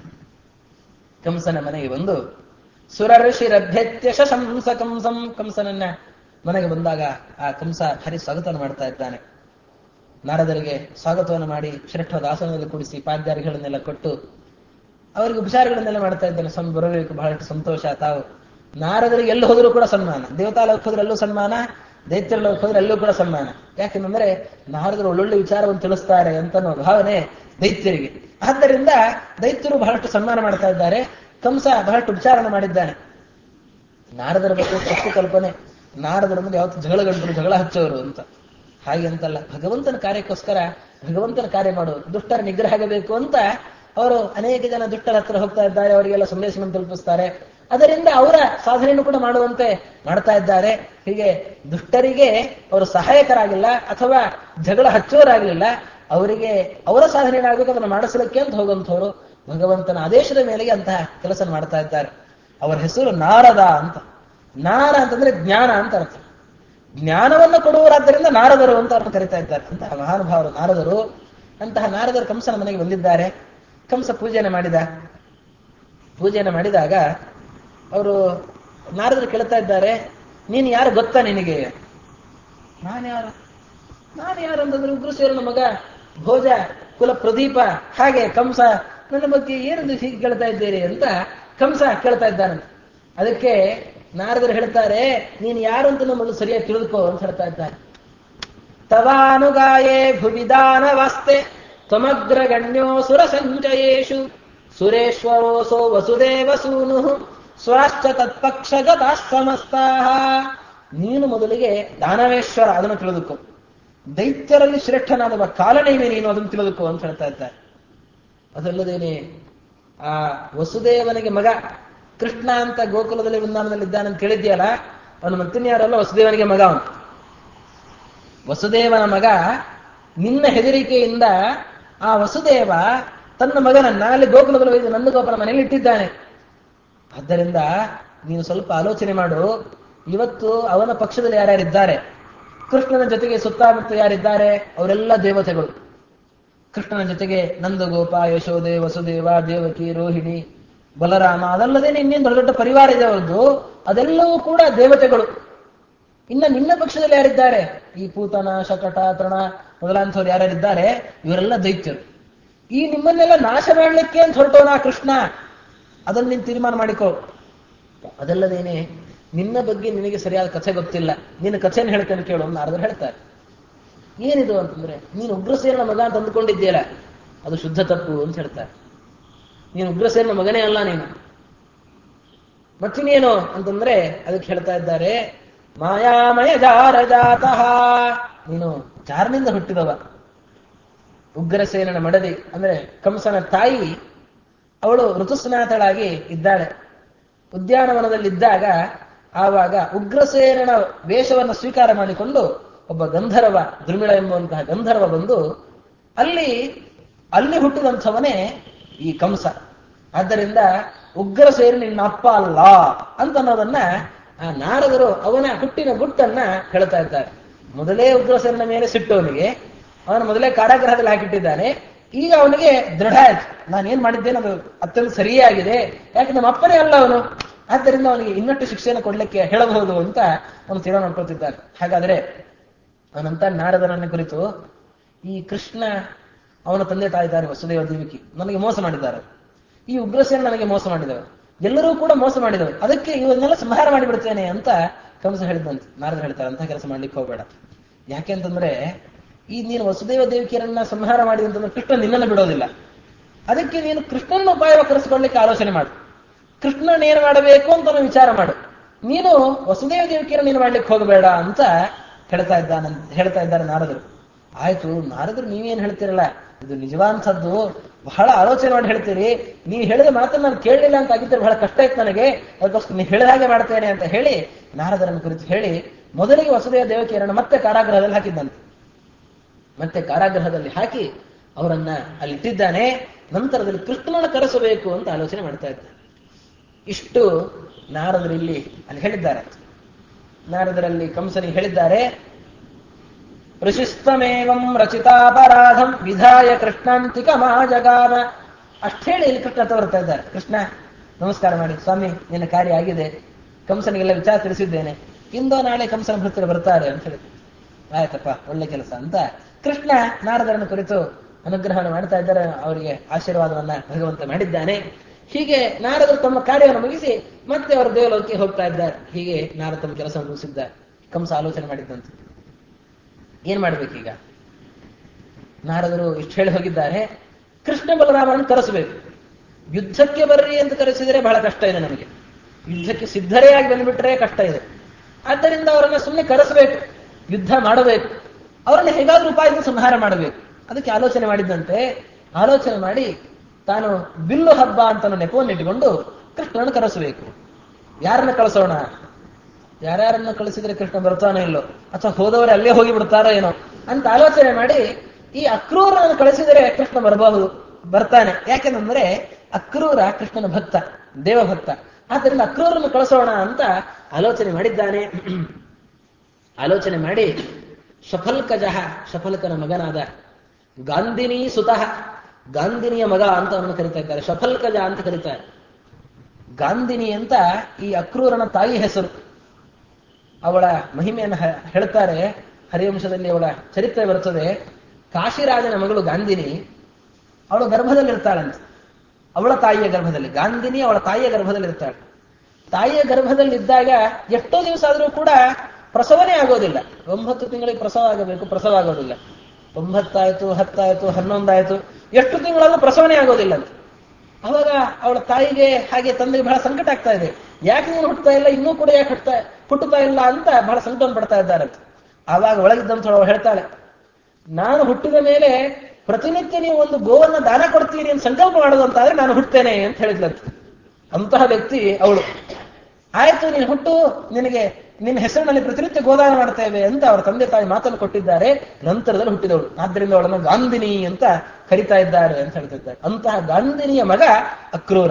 Speaker 1: ಕಂಸನ ಮನೆಗೆ ಬಂದು ಸುರಋಷಿರಭ್ಯತ್ಯ ಶಂಸ ಕಂಸಂ ಕಂಸನನ್ನ ಮನೆಗೆ ಬಂದಾಗ ಆ ಕಂಸ ಹರಿ ಸ್ವಾಗತವನ್ನು ಮಾಡ್ತಾ ಇದ್ದಾನೆ ನಾರದರಿಗೆ ಸ್ವಾಗತವನ್ನು ಮಾಡಿ ಶ್ರೇಷ್ಠವಾದ ಆಸನದಲ್ಲಿ ಕೂಡಿಸಿ ಪಾದ್ಯಾರಿಗಳನ್ನೆಲ್ಲ ಕೊಟ್ಟು ಅವರಿಗೆ ಉಪಚಾರಗಳನ್ನೆಲ್ಲ ಮಾಡ್ತಾ ಇದ್ದಾನೆ ಸ್ವಾಮಿ ಬರಬೇಕು ಬಹಳಷ್ಟು ಸಂತೋಷ ತಾವು ನಾರದರಿಗೆ ಎಲ್ಲಿ ಹೋದರೂ ಕೂಡ ಸನ್ಮಾನ ದೇವತಾ ಲೋಕ ಹೋದ್ರೆ ಅಲ್ಲೂ ಸನ್ಮಾನ ದೈತ್ಯರ ಲೋಕ ಹೋದ್ರೆ ಅಲ್ಲೂ ಕೂಡ ಸನ್ಮಾನ ಯಾಕೆಂದ್ರೆ ನಾರದರು ಒಳ್ಳೊಳ್ಳೆ ವಿಚಾರವನ್ನು ತಿಳಿಸ್ತಾರೆ ಅಂತ ಅನ್ನೋ ಭಾವನೆ ದೈತ್ಯರಿಗೆ ಆದ್ದರಿಂದ ದೈತ್ಯರು ಬಹಳಷ್ಟು ಸನ್ಮಾನ ಮಾಡ್ತಾ ಇದ್ದಾರೆ ಕಂಸ ಬಹಳಷ್ಟು ಉಪಚಾರನ ಮಾಡಿದ್ದಾನೆ ನಾರದರ ಬಗ್ಗೆ ತಪ್ಪು ಕಲ್ಪನೆ ನಾರದರ ಮುಂದೆ ಯಾವತ್ತು ಜಗಳ ಗಂಟರು ಜಗಳ ಹಚ್ಚೋರು ಅಂತ ಹಾಗೆ ಅಂತಲ್ಲ ಭಗವಂತನ ಕಾರ್ಯಕ್ಕೋಸ್ಕರ ಭಗವಂತನ ಕಾರ್ಯ ಮಾಡೋರು ದುಷ್ಟರ ನಿಗ್ರಹ ಆಗಬೇಕು ಅಂತ ಅವರು ಅನೇಕ ಜನ ದುಷ್ಟರ ಹತ್ರ ಹೋಗ್ತಾ ಇದ್ದಾರೆ ಅವರಿಗೆಲ್ಲ ಸಂದೇಶವನ್ನು ತಲುಪಿಸ್ತಾರೆ ಅದರಿಂದ ಅವರ ಸಾಧನೆಯನ್ನು ಕೂಡ ಮಾಡುವಂತೆ ಮಾಡ್ತಾ ಇದ್ದಾರೆ ಹೀಗೆ ದುಷ್ಟರಿಗೆ ಅವರು ಸಹಾಯಕರಾಗಿಲ್ಲ ಅಥವಾ ಜಗಳ ಹಚ್ಚೋರಾಗಲಿಲ್ಲ ಅವರಿಗೆ ಅವರ ಸಾಧನೆ ಆಗಬೇಕು ಅದನ್ನು ಮಾಡಿಸಲಿಕ್ಕೆ ಅಂತ ಹೋಗುವಂಥವ್ರು ಭಗವಂತನ ಆದೇಶದ ಮೇಲೆಗೆ ಅಂತಹ ಕೆಲಸ ಮಾಡ್ತಾ ಇದ್ದಾರೆ ಅವರ ಹೆಸರು ನಾರದ ಅಂತ ನಾರ ಅಂತಂದ್ರೆ ಜ್ಞಾನ ಅಂತ ಅರ್ಥ ಜ್ಞಾನವನ್ನು ಕೊಡುವರಾದ್ದರಿಂದ ನಾರದರು ಅಂತ ಅವ್ರನ್ನ ಕರಿತಾ ಇದ್ದಾರೆ ಅಂತಹ ಮಹಾನುಭಾವರು ನಾರದರು ಅಂತಹ ನಾರದರು ಕಂಸನ ಮನೆಗೆ ಬಂದಿದ್ದಾರೆ ಕಂಸ ಪೂಜೆಯನ್ನು ಮಾಡಿದ ಪೂಜೆಯನ್ನು ಮಾಡಿದಾಗ ಅವರು ನಾರದರು ಕೇಳ್ತಾ ಇದ್ದಾರೆ ನೀನು ಯಾರು ಗೊತ್ತಾ ನಿನಗೆ ನಾನು ಯಾರು ನಾನು ಯಾರು ಅಂತಂದ್ರೆ ಉಗ್ರಸೇರನ ಮಗ ಭೋಜ ಕುಲ ಪ್ರದೀಪ ಹಾಗೆ ಕಂಸ ನನ್ನ ಬಗ್ಗೆ ಏನಂದು ಹೀಗೆ ಕೇಳ್ತಾ ಇದ್ದೀರಿ ಅಂತ ಕಂಸ ಕೇಳ್ತಾ ಇದ್ದಾನಂತ ಅದಕ್ಕೆ ನಾರದರು ಹೇಳ್ತಾರೆ ನೀನು ಯಾರು ಅಂತ ನಮ್ಮನ್ನು ಸರಿಯಾಗಿ ತಿಳಿದುಕೋ ಅಂತ ಹೇಳ್ತಾ ಇದ್ದಾರೆ ತವಾನುಗಾಯೇ ಭುವಿದಾನವಾಸ್ತೆ ತ್ವಮಗ್ರಗಣ್ಯೋ ಸುರ ಸಂಚಯೇಶು ಸುರೇಶ್ವರೋಸೋ ವಸುದೇವ ಸೂನು ಸ್ವರಾಶ್ಚ ತತ್ಪಕ್ಷಗತಾ ಸಮಸ್ತಾಹ ನೀನು ಮೊದಲಿಗೆ ದಾನವೇಶ್ವರ ಅದನ್ನು ತಿಳಿದುಕೋ ದೈತ್ಯರಲ್ಲಿ ಶ್ರೇಷ್ಠನಾದವ ಕಾಲನೇಮೆ ನೀನು ಅದನ್ನು ತಿಳಿದುಕೋ ಅಂತ ಹೇಳ್ತಾ ಇದ್ದಾರೆ ಅದಲ್ಲದೇನೆ ಆ ವಸುದೇವನಿಗೆ ಮಗ ಕೃಷ್ಣ ಅಂತ ಗೋಕುಲದಲ್ಲಿ ವೃಂದಾವನದಲ್ಲಿ ಇದ್ದಾನಂತ ಕೇಳಿದ್ಯಲ್ಲ ಅವನು ಮತ್ತಿನ್ಯಾರಲ್ಲ ವಸುದೇವನಿಗೆ ಮಗ ಅವನು ವಸುದೇವನ ಮಗ ನಿನ್ನ ಹೆದರಿಕೆಯಿಂದ ಆ ವಸುದೇವ ತನ್ನ ಮಗನನ್ನ ಅಲ್ಲಿ ಗೋಕುಲದಲ್ಲಿ ಒಯ್ದು ನಂದಗೋಪನ ಮನೆಯಲ್ಲಿ ಇಟ್ಟಿದ್ದಾನೆ ಆದ್ದರಿಂದ ನೀನು ಸ್ವಲ್ಪ ಆಲೋಚನೆ ಮಾಡು ಇವತ್ತು ಅವನ ಪಕ್ಷದಲ್ಲಿ ಯಾರ್ಯಾರಿದ್ದಾರೆ ಕೃಷ್ಣನ ಜೊತೆಗೆ ಸುತ್ತಮುತ್ತ ಯಾರಿದ್ದಾರೆ ಅವರೆಲ್ಲ ದೇವತೆಗಳು ಕೃಷ್ಣನ ಜೊತೆಗೆ ನಂದಗೋಪ ಯಶೋದೆ ವಸುದೇವ ದೇವಕಿ ರೋಹಿಣಿ ಬಲರಾಮ ಅದಲ್ಲದೇನೆ ಇನ್ನೇನು ದೊಡ್ಡ ದೊಡ್ಡ ಪರಿವಾರ ಇದೆ ಅವ್ರದ್ದು ಅದೆಲ್ಲವೂ ಕೂಡ ದೇವತೆಗಳು ಇನ್ನ ನಿನ್ನ ಪಕ್ಷದಲ್ಲಿ ಯಾರಿದ್ದಾರೆ ಈ ಪೂತನ ಶಕಟ ತೃಣ ಮೊದಲಾಂಥವ್ರು ಯಾರ್ಯಾರಿದ್ದಾರೆ ಇವರೆಲ್ಲ ದೈತ್ಯರು ಈ ನಿಮ್ಮನ್ನೆಲ್ಲ ನಾಶ ಮಾಡಲಿಕ್ಕೆ ಅಂತ ಹೊರಟೋನ ಕೃಷ್ಣ ಅದನ್ನು ನೀನು ತೀರ್ಮಾನ ಮಾಡಿಕೋ ಅದಲ್ಲದೇನೆ ನಿನ್ನ ಬಗ್ಗೆ ನಿನಗೆ ಸರಿಯಾದ ಕಥೆ ಗೊತ್ತಿಲ್ಲ ನಿನ್ನ ಕಥೆಯನ್ನು ಹೇಳ್ತೇನೆ ಕೇಳು ಅಂತ ನಾರದರು ಹೇಳ್ತಾರೆ ಏನಿದು ಅಂತಂದ್ರೆ ನೀನು ಉಗ್ರಸೇನ ಮಗ ಅಂತ ಅಂದ್ಕೊಂಡಿದ್ದೀಯಲ್ಲ ಅದು ಶುದ್ಧ ತಪ್ಪು ಅಂತ ಹೇಳ್ತಾರೆ ನೀನು ಉಗ್ರಸೇನ ಮಗನೇ ಅಲ್ಲ ನೀನು ಮತ್ತಿನೇನು ಅಂತಂದ್ರೆ ಅದಕ್ಕೆ ಹೇಳ್ತಾ ಇದ್ದಾರೆ ಮಾಯಾಮಯ ಜಾರ ಜಾತಃ ನೀನು ಜಾರನಿಂದ ಹುಟ್ಟಿದವ ಉಗ್ರಸೇನನ ಮಡದಿ ಅಂದ್ರೆ ಕಂಸನ ತಾಯಿ ಅವಳು ಋತುಸ್ನಾತಳಾಗಿ ಇದ್ದಾಳೆ ಉದ್ಯಾನವನದಲ್ಲಿದ್ದಾಗ ಆವಾಗ ಉಗ್ರಸೇನನ ವೇಷವನ್ನು ಸ್ವೀಕಾರ ಮಾಡಿಕೊಂಡು ಒಬ್ಬ ಗಂಧರ್ವ ದುರ್ಮಿಳ ಎಂಬುವಂತಹ ಗಂಧರ್ವ ಬಂದು ಅಲ್ಲಿ ಅಲ್ಲಿ ಹುಟ್ಟಿದಂಥವನೇ ಈ ಕಂಸ ಆದ್ದರಿಂದ ಉಗ್ರಸೇನ ನಿನ್ನ ಅಪ್ಪ ಅಲ್ಲ ಅಂತ ಅನ್ನೋದನ್ನ ಆ ನಾರದರು ಅವನ ಹುಟ್ಟಿನ ಗುಟ್ಟನ್ನ ಹೇಳ್ತಾ ಇದ್ದಾರೆ ಮೊದಲೇ ಉಗ್ರಸೇನ ಮೇಲೆ ಸಿಟ್ಟು ಅವನಿಗೆ ಅವನು ಮೊದಲೇ ಕಾರಾಗೃಹದಲ್ಲಿ ಹಾಕಿಟ್ಟಿದ್ದಾನೆ ಈಗ ಅವನಿಗೆ ದೃಢ ಆಯ್ತು ನಾನು ಏನ್ ಮಾಡಿದ್ದೇನೆ ಅದು ಅತ್ಯಂತ ಸರಿಯಾಗಿದೆ ಯಾಕೆ ನಮ್ಮ ಅಪ್ಪನೇ ಅಲ್ಲ ಅವನು ಆದ್ದರಿಂದ ಅವನಿಗೆ ಇನ್ನಷ್ಟು ಶಿಕ್ಷೆಯನ್ನು ಕೊಡ್ಲಿಕ್ಕೆ ಹೇಳಬಹುದು ಅಂತ ಅವನು ತೀರ್ಮಾನ ಮಾಡ್ಕೊಳ್ತಿದ್ದಾನೆ ಹಾಗಾದ್ರೆ ಅವನಂತ ನಾರದರನ್ನ ಕುರಿತು ಈ ಕೃಷ್ಣ ಅವನ ತಂದೆ ತಾಯಿ ಇದ್ದಾರೆ ವಸುದೇವ ದೇವಿಕಿ ನನಗೆ ಮೋಸ ಮಾಡಿದ್ದಾರೆ ಈ ಉಗ್ರಸೇನ ನನಗೆ ಮೋಸ ಮಾಡಿದವ ಎಲ್ಲರೂ ಕೂಡ ಮೋಸ ಮಾಡಿದವು ಅದಕ್ಕೆ ಇವನ್ನೆಲ್ಲ ಸಂಹಾರ ಮಾಡಿಬಿಡ್ತೇನೆ ಅಂತ ಕಂಸ ಹೇಳಿದಂತೆ ನಾರದ ಹೇಳ್ತಾರೆ ಅಂತ ಕೆಲಸ ಮಾಡ್ಲಿಕ್ಕೆ ಹೋಗಬೇಡ ಯಾಕೆ ಅಂತಂದ್ರೆ ಈ ನೀನು ವಸುದೇವ ದೇವಿಕಿಯರನ್ನ ಸಂಹಾರ ಮಾಡಿದ ಅಂತಂದ್ರೆ ಕೃಷ್ಣ ನಿನ್ನನ್ನು ಬಿಡೋದಿಲ್ಲ ಅದಕ್ಕೆ ನೀನು ಕೃಷ್ಣನ ಉಪಾಯ ಕರೆಸಿಕೊಳ್ಳಿಕ್ಕೆ ಆಲೋಚನೆ ಮಾಡು ಕೃಷ್ಣನ ಏನ್ ಮಾಡಬೇಕು ಅಂತ ನೀನು ವಿಚಾರ ಮಾಡು ನೀನು ವಸುದೇವ ದೇವಿಕೆಯನ್ನು ನೀನು ಮಾಡ್ಲಿಕ್ಕೆ ಹೋಗಬೇಡ ಅಂತ ಹೇಳ್ತಾ ಇದ್ದಾನ ಹೇಳ್ತಾ ಇದ್ದಾರೆ ನಾರದರು ಆಯ್ತು ನಾರದರು ನೀವೇನ್ ಹೇಳ್ತೀರಲ್ಲ ಇದು ನಿಜವಾಂಥದ್ದು ಬಹಳ ಆಲೋಚನೆ ಮಾಡಿ ಹೇಳ್ತೀರಿ ನೀವು ಹೇಳಿದ ಮಾತನ್ನ ನಾನು ಕೇಳಲಿಲ್ಲ ಅಂತ ಆಗಿದ್ದರೆ ಬಹಳ ಕಷ್ಟ ಇತ್ತು ನನಗೆ ಅದಕ್ಕೋಸ್ಕರ ನೀವು ಹೇಳಿದ ಹಾಗೆ ಮಾಡ್ತೇನೆ ಅಂತ ಹೇಳಿ ನಾರದರನ್ನು ಕುರಿತು ಹೇಳಿ ಮೊದಲಿಗೆ ವಸುದೇವ ದೇವಕಿಯರನ್ನು ಮತ್ತೆ ಕಾರಾಗೃಹದಲ್ಲಿ ಹಾಕಿದ್ದಂತೆ ಮತ್ತೆ ಕಾರಾಗೃಹದಲ್ಲಿ ಹಾಕಿ ಅವರನ್ನ ಅಲ್ಲಿ ಇಟ್ಟಿದ್ದಾನೆ ನಂತರದಲ್ಲಿ ಕೃಷ್ಣನನ್ನು ಕರೆಸಬೇಕು ಅಂತ ಆಲೋಚನೆ ಮಾಡ್ತಾ ಇದ್ದಾನೆ ಇಷ್ಟು ನಾರದರು ಇಲ್ಲಿ ಅಲ್ಲಿ ಹೇಳಿದ್ದಾರೆ ನಾರದರಲ್ಲಿ ಕಂಸನಿಗೆ ಹೇಳಿದ್ದಾರೆ ಋಷಿಸ್ತಮೇವಂ ರಚಿತಾಪರಾಧಂ ವಿಧಾಯ ಕೃಷ್ಣಾಂತಿಕ ಮಹಾಜಗಾನ ಅಷ್ಟು ಹೇಳಿ ಇಲ್ಲಿ ಕೃಷ್ಣ ತೋರ್ತಾ ಇದ್ದಾರೆ ಕೃಷ್ಣ ನಮಸ್ಕಾರ ಮಾಡಿ ಸ್ವಾಮಿ ನಿನ್ನ ಕಾರ್ಯ ಆಗಿದೆ ಕಂಸನಿಗೆಲ್ಲ ವಿಚಾರ ತಿಳಿಸಿದ್ದೇನೆ ಇಂದೋ ನಾಳೆ ಕಂಸನ ಭಕ್ತರು ಬರ್ತಾರೆ ಅಂತ ಹೇಳಿ ಆಯ್ತಪ್ಪ ಒಳ್ಳೆ ಕೆಲಸ ಅಂತ ಕೃಷ್ಣ ನಾರದರನ್ನು ಕುರಿತು ಅನುಗ್ರಹವನ್ನು ಮಾಡ್ತಾ ಇದ್ದಾರೆ ಅವರಿಗೆ ಆಶೀರ್ವಾದವನ್ನ ಭಗವಂತ ಮಾಡಿದ್ದಾನೆ ಹೀಗೆ ನಾರದರು ತಮ್ಮ ಕಾರ್ಯವನ್ನು ಮುಗಿಸಿ ಮತ್ತೆ ಅವರು ದೇವಲೋಕಕ್ಕೆ ಹೋಗ್ತಾ ಇದ್ದಾರೆ ಹೀಗೆ ನಾರದ ತಮ್ಮ ಕೆಲಸವನ್ನು ಮುಗಿಸಿದ್ದಾರೆ ಕಂಸ ಆಲೋಚನೆ ಮಾಡಿದ್ದಂತೆ ಏನ್ ಮಾಡ್ಬೇಕೀಗ ನಾರದರು ಇಷ್ಟು ಹೇಳಿ ಹೋಗಿದ್ದಾರೆ ಕೃಷ್ಣ ಬಲರಾಮರನ್ನು ಕರೆಸಬೇಕು ಯುದ್ಧಕ್ಕೆ ಬರ್ರಿ ಅಂತ ಕರೆಸಿದರೆ ಬಹಳ ಕಷ್ಟ ಇದೆ ನಮಗೆ ಯುದ್ಧಕ್ಕೆ ಸಿದ್ಧರೇ ಆಗಿ ಬಂದ್ಬಿಟ್ರೆ ಕಷ್ಟ ಇದೆ ಆದ್ದರಿಂದ ಅವರನ್ನ ಸುಮ್ಮನೆ ಕರೆಸಬೇಕು ಯುದ್ಧ ಮಾಡಬೇಕು ಅವರನ್ನು ಹೇಗಾದ್ರೂ ಉಪಾಯದಿಂದ ಸಂಹಾರ ಮಾಡಬೇಕು ಅದಕ್ಕೆ ಆಲೋಚನೆ ಮಾಡಿದ್ದಂತೆ ಆಲೋಚನೆ ಮಾಡಿ ತಾನು ಬಿಲ್ಲು ಹಬ್ಬ ಅಂತ ನೆಪವನ್ನು ಇಟ್ಟುಕೊಂಡು ಕೃಷ್ಣನನ್ನು ಕರೆಸಬೇಕು ಯಾರನ್ನ ಕಳಿಸೋಣ ಯಾರ್ಯಾರನ್ನ ಕಳಿಸಿದ್ರೆ ಕೃಷ್ಣ ಬರ್ತಾನೋ ಇಲ್ಲೋ ಅಥವಾ ಹೋದವರೇ ಅಲ್ಲೇ ಹೋಗಿ ಬಿಡ್ತಾರೋ ಏನೋ ಅಂತ ಆಲೋಚನೆ ಮಾಡಿ ಈ ಅಕ್ರೂರನನ್ನು ಕಳಿಸಿದರೆ ಕೃಷ್ಣ ಬರಬಹುದು ಬರ್ತಾನೆ ಯಾಕೆಂದ್ರೆ ಅಕ್ರೂರ ಕೃಷ್ಣನ ಭಕ್ತ ದೇವಭಕ್ತ ಆದ್ದರಿಂದ ಅಕ್ರೂರನ್ನು ಕಳಿಸೋಣ ಅಂತ ಆಲೋಚನೆ ಮಾಡಿದ್ದಾನೆ ಆಲೋಚನೆ ಮಾಡಿ ಶಫಲ್ಕಜಃ ಶಫಲ್ಕನ ಮಗನಾದ ಗಾಂಧಿನಿ ಸುತಃ ಗಾಂಧಿನಿಯ ಮಗ ಅಂತ ಅವನನ್ನು ಕರಿತಾ ಇದ್ದಾರೆ ಶಫಲ್ಕಜ ಅಂತ ಕರೀತಾರೆ ಗಾಂಧಿನಿ ಅಂತ ಈ ಅಕ್ರೂರನ ತಾಯಿ ಹೆಸರು ಅವಳ ಮಹಿಮೆಯನ್ನು ಹ- ಹೇಳ್ತಾರೆ ಹರಿವಂಶದಲ್ಲಿ ಅವಳ ಚರಿತ್ರೆ ಬರುತ್ತದೆ ಕಾಶಿರಾಜನ ಮಗಳು ಗಾಂಧಿನಿ ಅವಳು ಗರ್ಭದಲ್ಲಿರ್ತಾಳಂತೆ ಅವಳ ತಾಯಿಯ ಗರ್ಭದಲ್ಲಿ ಗಾಂಧಿನಿ ಅವಳ ತಾಯಿಯ ಗರ್ಭದಲ್ಲಿ ಇರ್ತಾಳೆ ತಾಯಿಯ ಗರ್ಭದಲ್ಲಿದ್ದಾಗ ಎಷ್ಟೋ ದಿವಸ ಆದರೂ ಕೂಡ ಪ್ರಸವನೇ ಆಗೋದಿಲ್ಲ ಒಂಬತ್ತು ತಿಂಗಳಿಗೆ ಪ್ರಸವ ಆಗಬೇಕು ಪ್ರಸವ ಆಗೋದಿಲ್ಲ ಒಂಬತ್ತಾಯ್ತು ಹತ್ತಾಯ್ತು ಹನ್ನೊಂದಾಯ್ತು ಎಷ್ಟು ತಿಂಗಳಲ್ಲೂ ಪ್ರಸವನೇ ಆಗೋದಿಲ್ಲ ಅಂತ ಅವಾಗ ಅವಳ ತಾಯಿಗೆ ಹಾಗೆ ತಂದೆಗೆ ಬಹಳ ಸಂಕಟ ಆಗ್ತಾ ಇದೆ ಯಾಕೆ ನೀನು ಹುಟ್ಟುತ್ತಾ ಇಲ್ಲ ಇನ್ನೂ ಕೂಡ ಯಾಕೆ ಹುಟ್ಟುತ್ತಾ ಹುಟ್ಟುತ್ತಾ ಇಲ್ಲ ಅಂತ ಬಹಳ ಸಂಕಟವನ್ನು ಪಡ್ತಾ ಇದ್ದಾರಂತೆ ಆವಾಗ ಒಳಗಿದ್ದಂಥವಳು ಅವಳು ಹೇಳ್ತಾಳೆ ನಾನು ಹುಟ್ಟಿದ ಮೇಲೆ ಪ್ರತಿನಿತ್ಯ ನೀವು ಒಂದು ಗೋವನ್ನ ದಾನ ಕೊಡ್ತೀರಿ ಅಂತ ಸಂಕಲ್ಪ ಮಾಡೋದು ಅಂತಾದ್ರೆ ನಾನು ಹುಟ್ಟೇನೆ ಅಂತ ಹೇಳಿದ್ಲಂತೆ ಅಂತಹ ವ್ಯಕ್ತಿ ಅವಳು ಆಯ್ತು ನೀನು ಹುಟ್ಟು ನಿನಗೆ ನಿನ್ನ ಹೆಸರಿನಲ್ಲಿ ಪ್ರತಿನಿತ್ಯ ಗೋದಾನ ಮಾಡ್ತೇವೆ ಅಂತ ಅವರ ತಂದೆ ತಾಯಿ ಮಾತನ್ನು ಕೊಟ್ಟಿದ್ದಾರೆ ನಂತರದಲ್ಲಿ ಹುಟ್ಟಿದವಳು ಆದ್ದರಿಂದ ಅವಳನ್ನು ಗಾಂಧಿನಿ ಅಂತ ಕರಿತಾ ಇದ್ದಾರೆ ಅಂತ ಹೇಳ್ತಿದ್ದಾರೆ ಅಂತಹ ಗಾಂಧಿನಿಯ ಮಗ ಅಕ್ರೂರ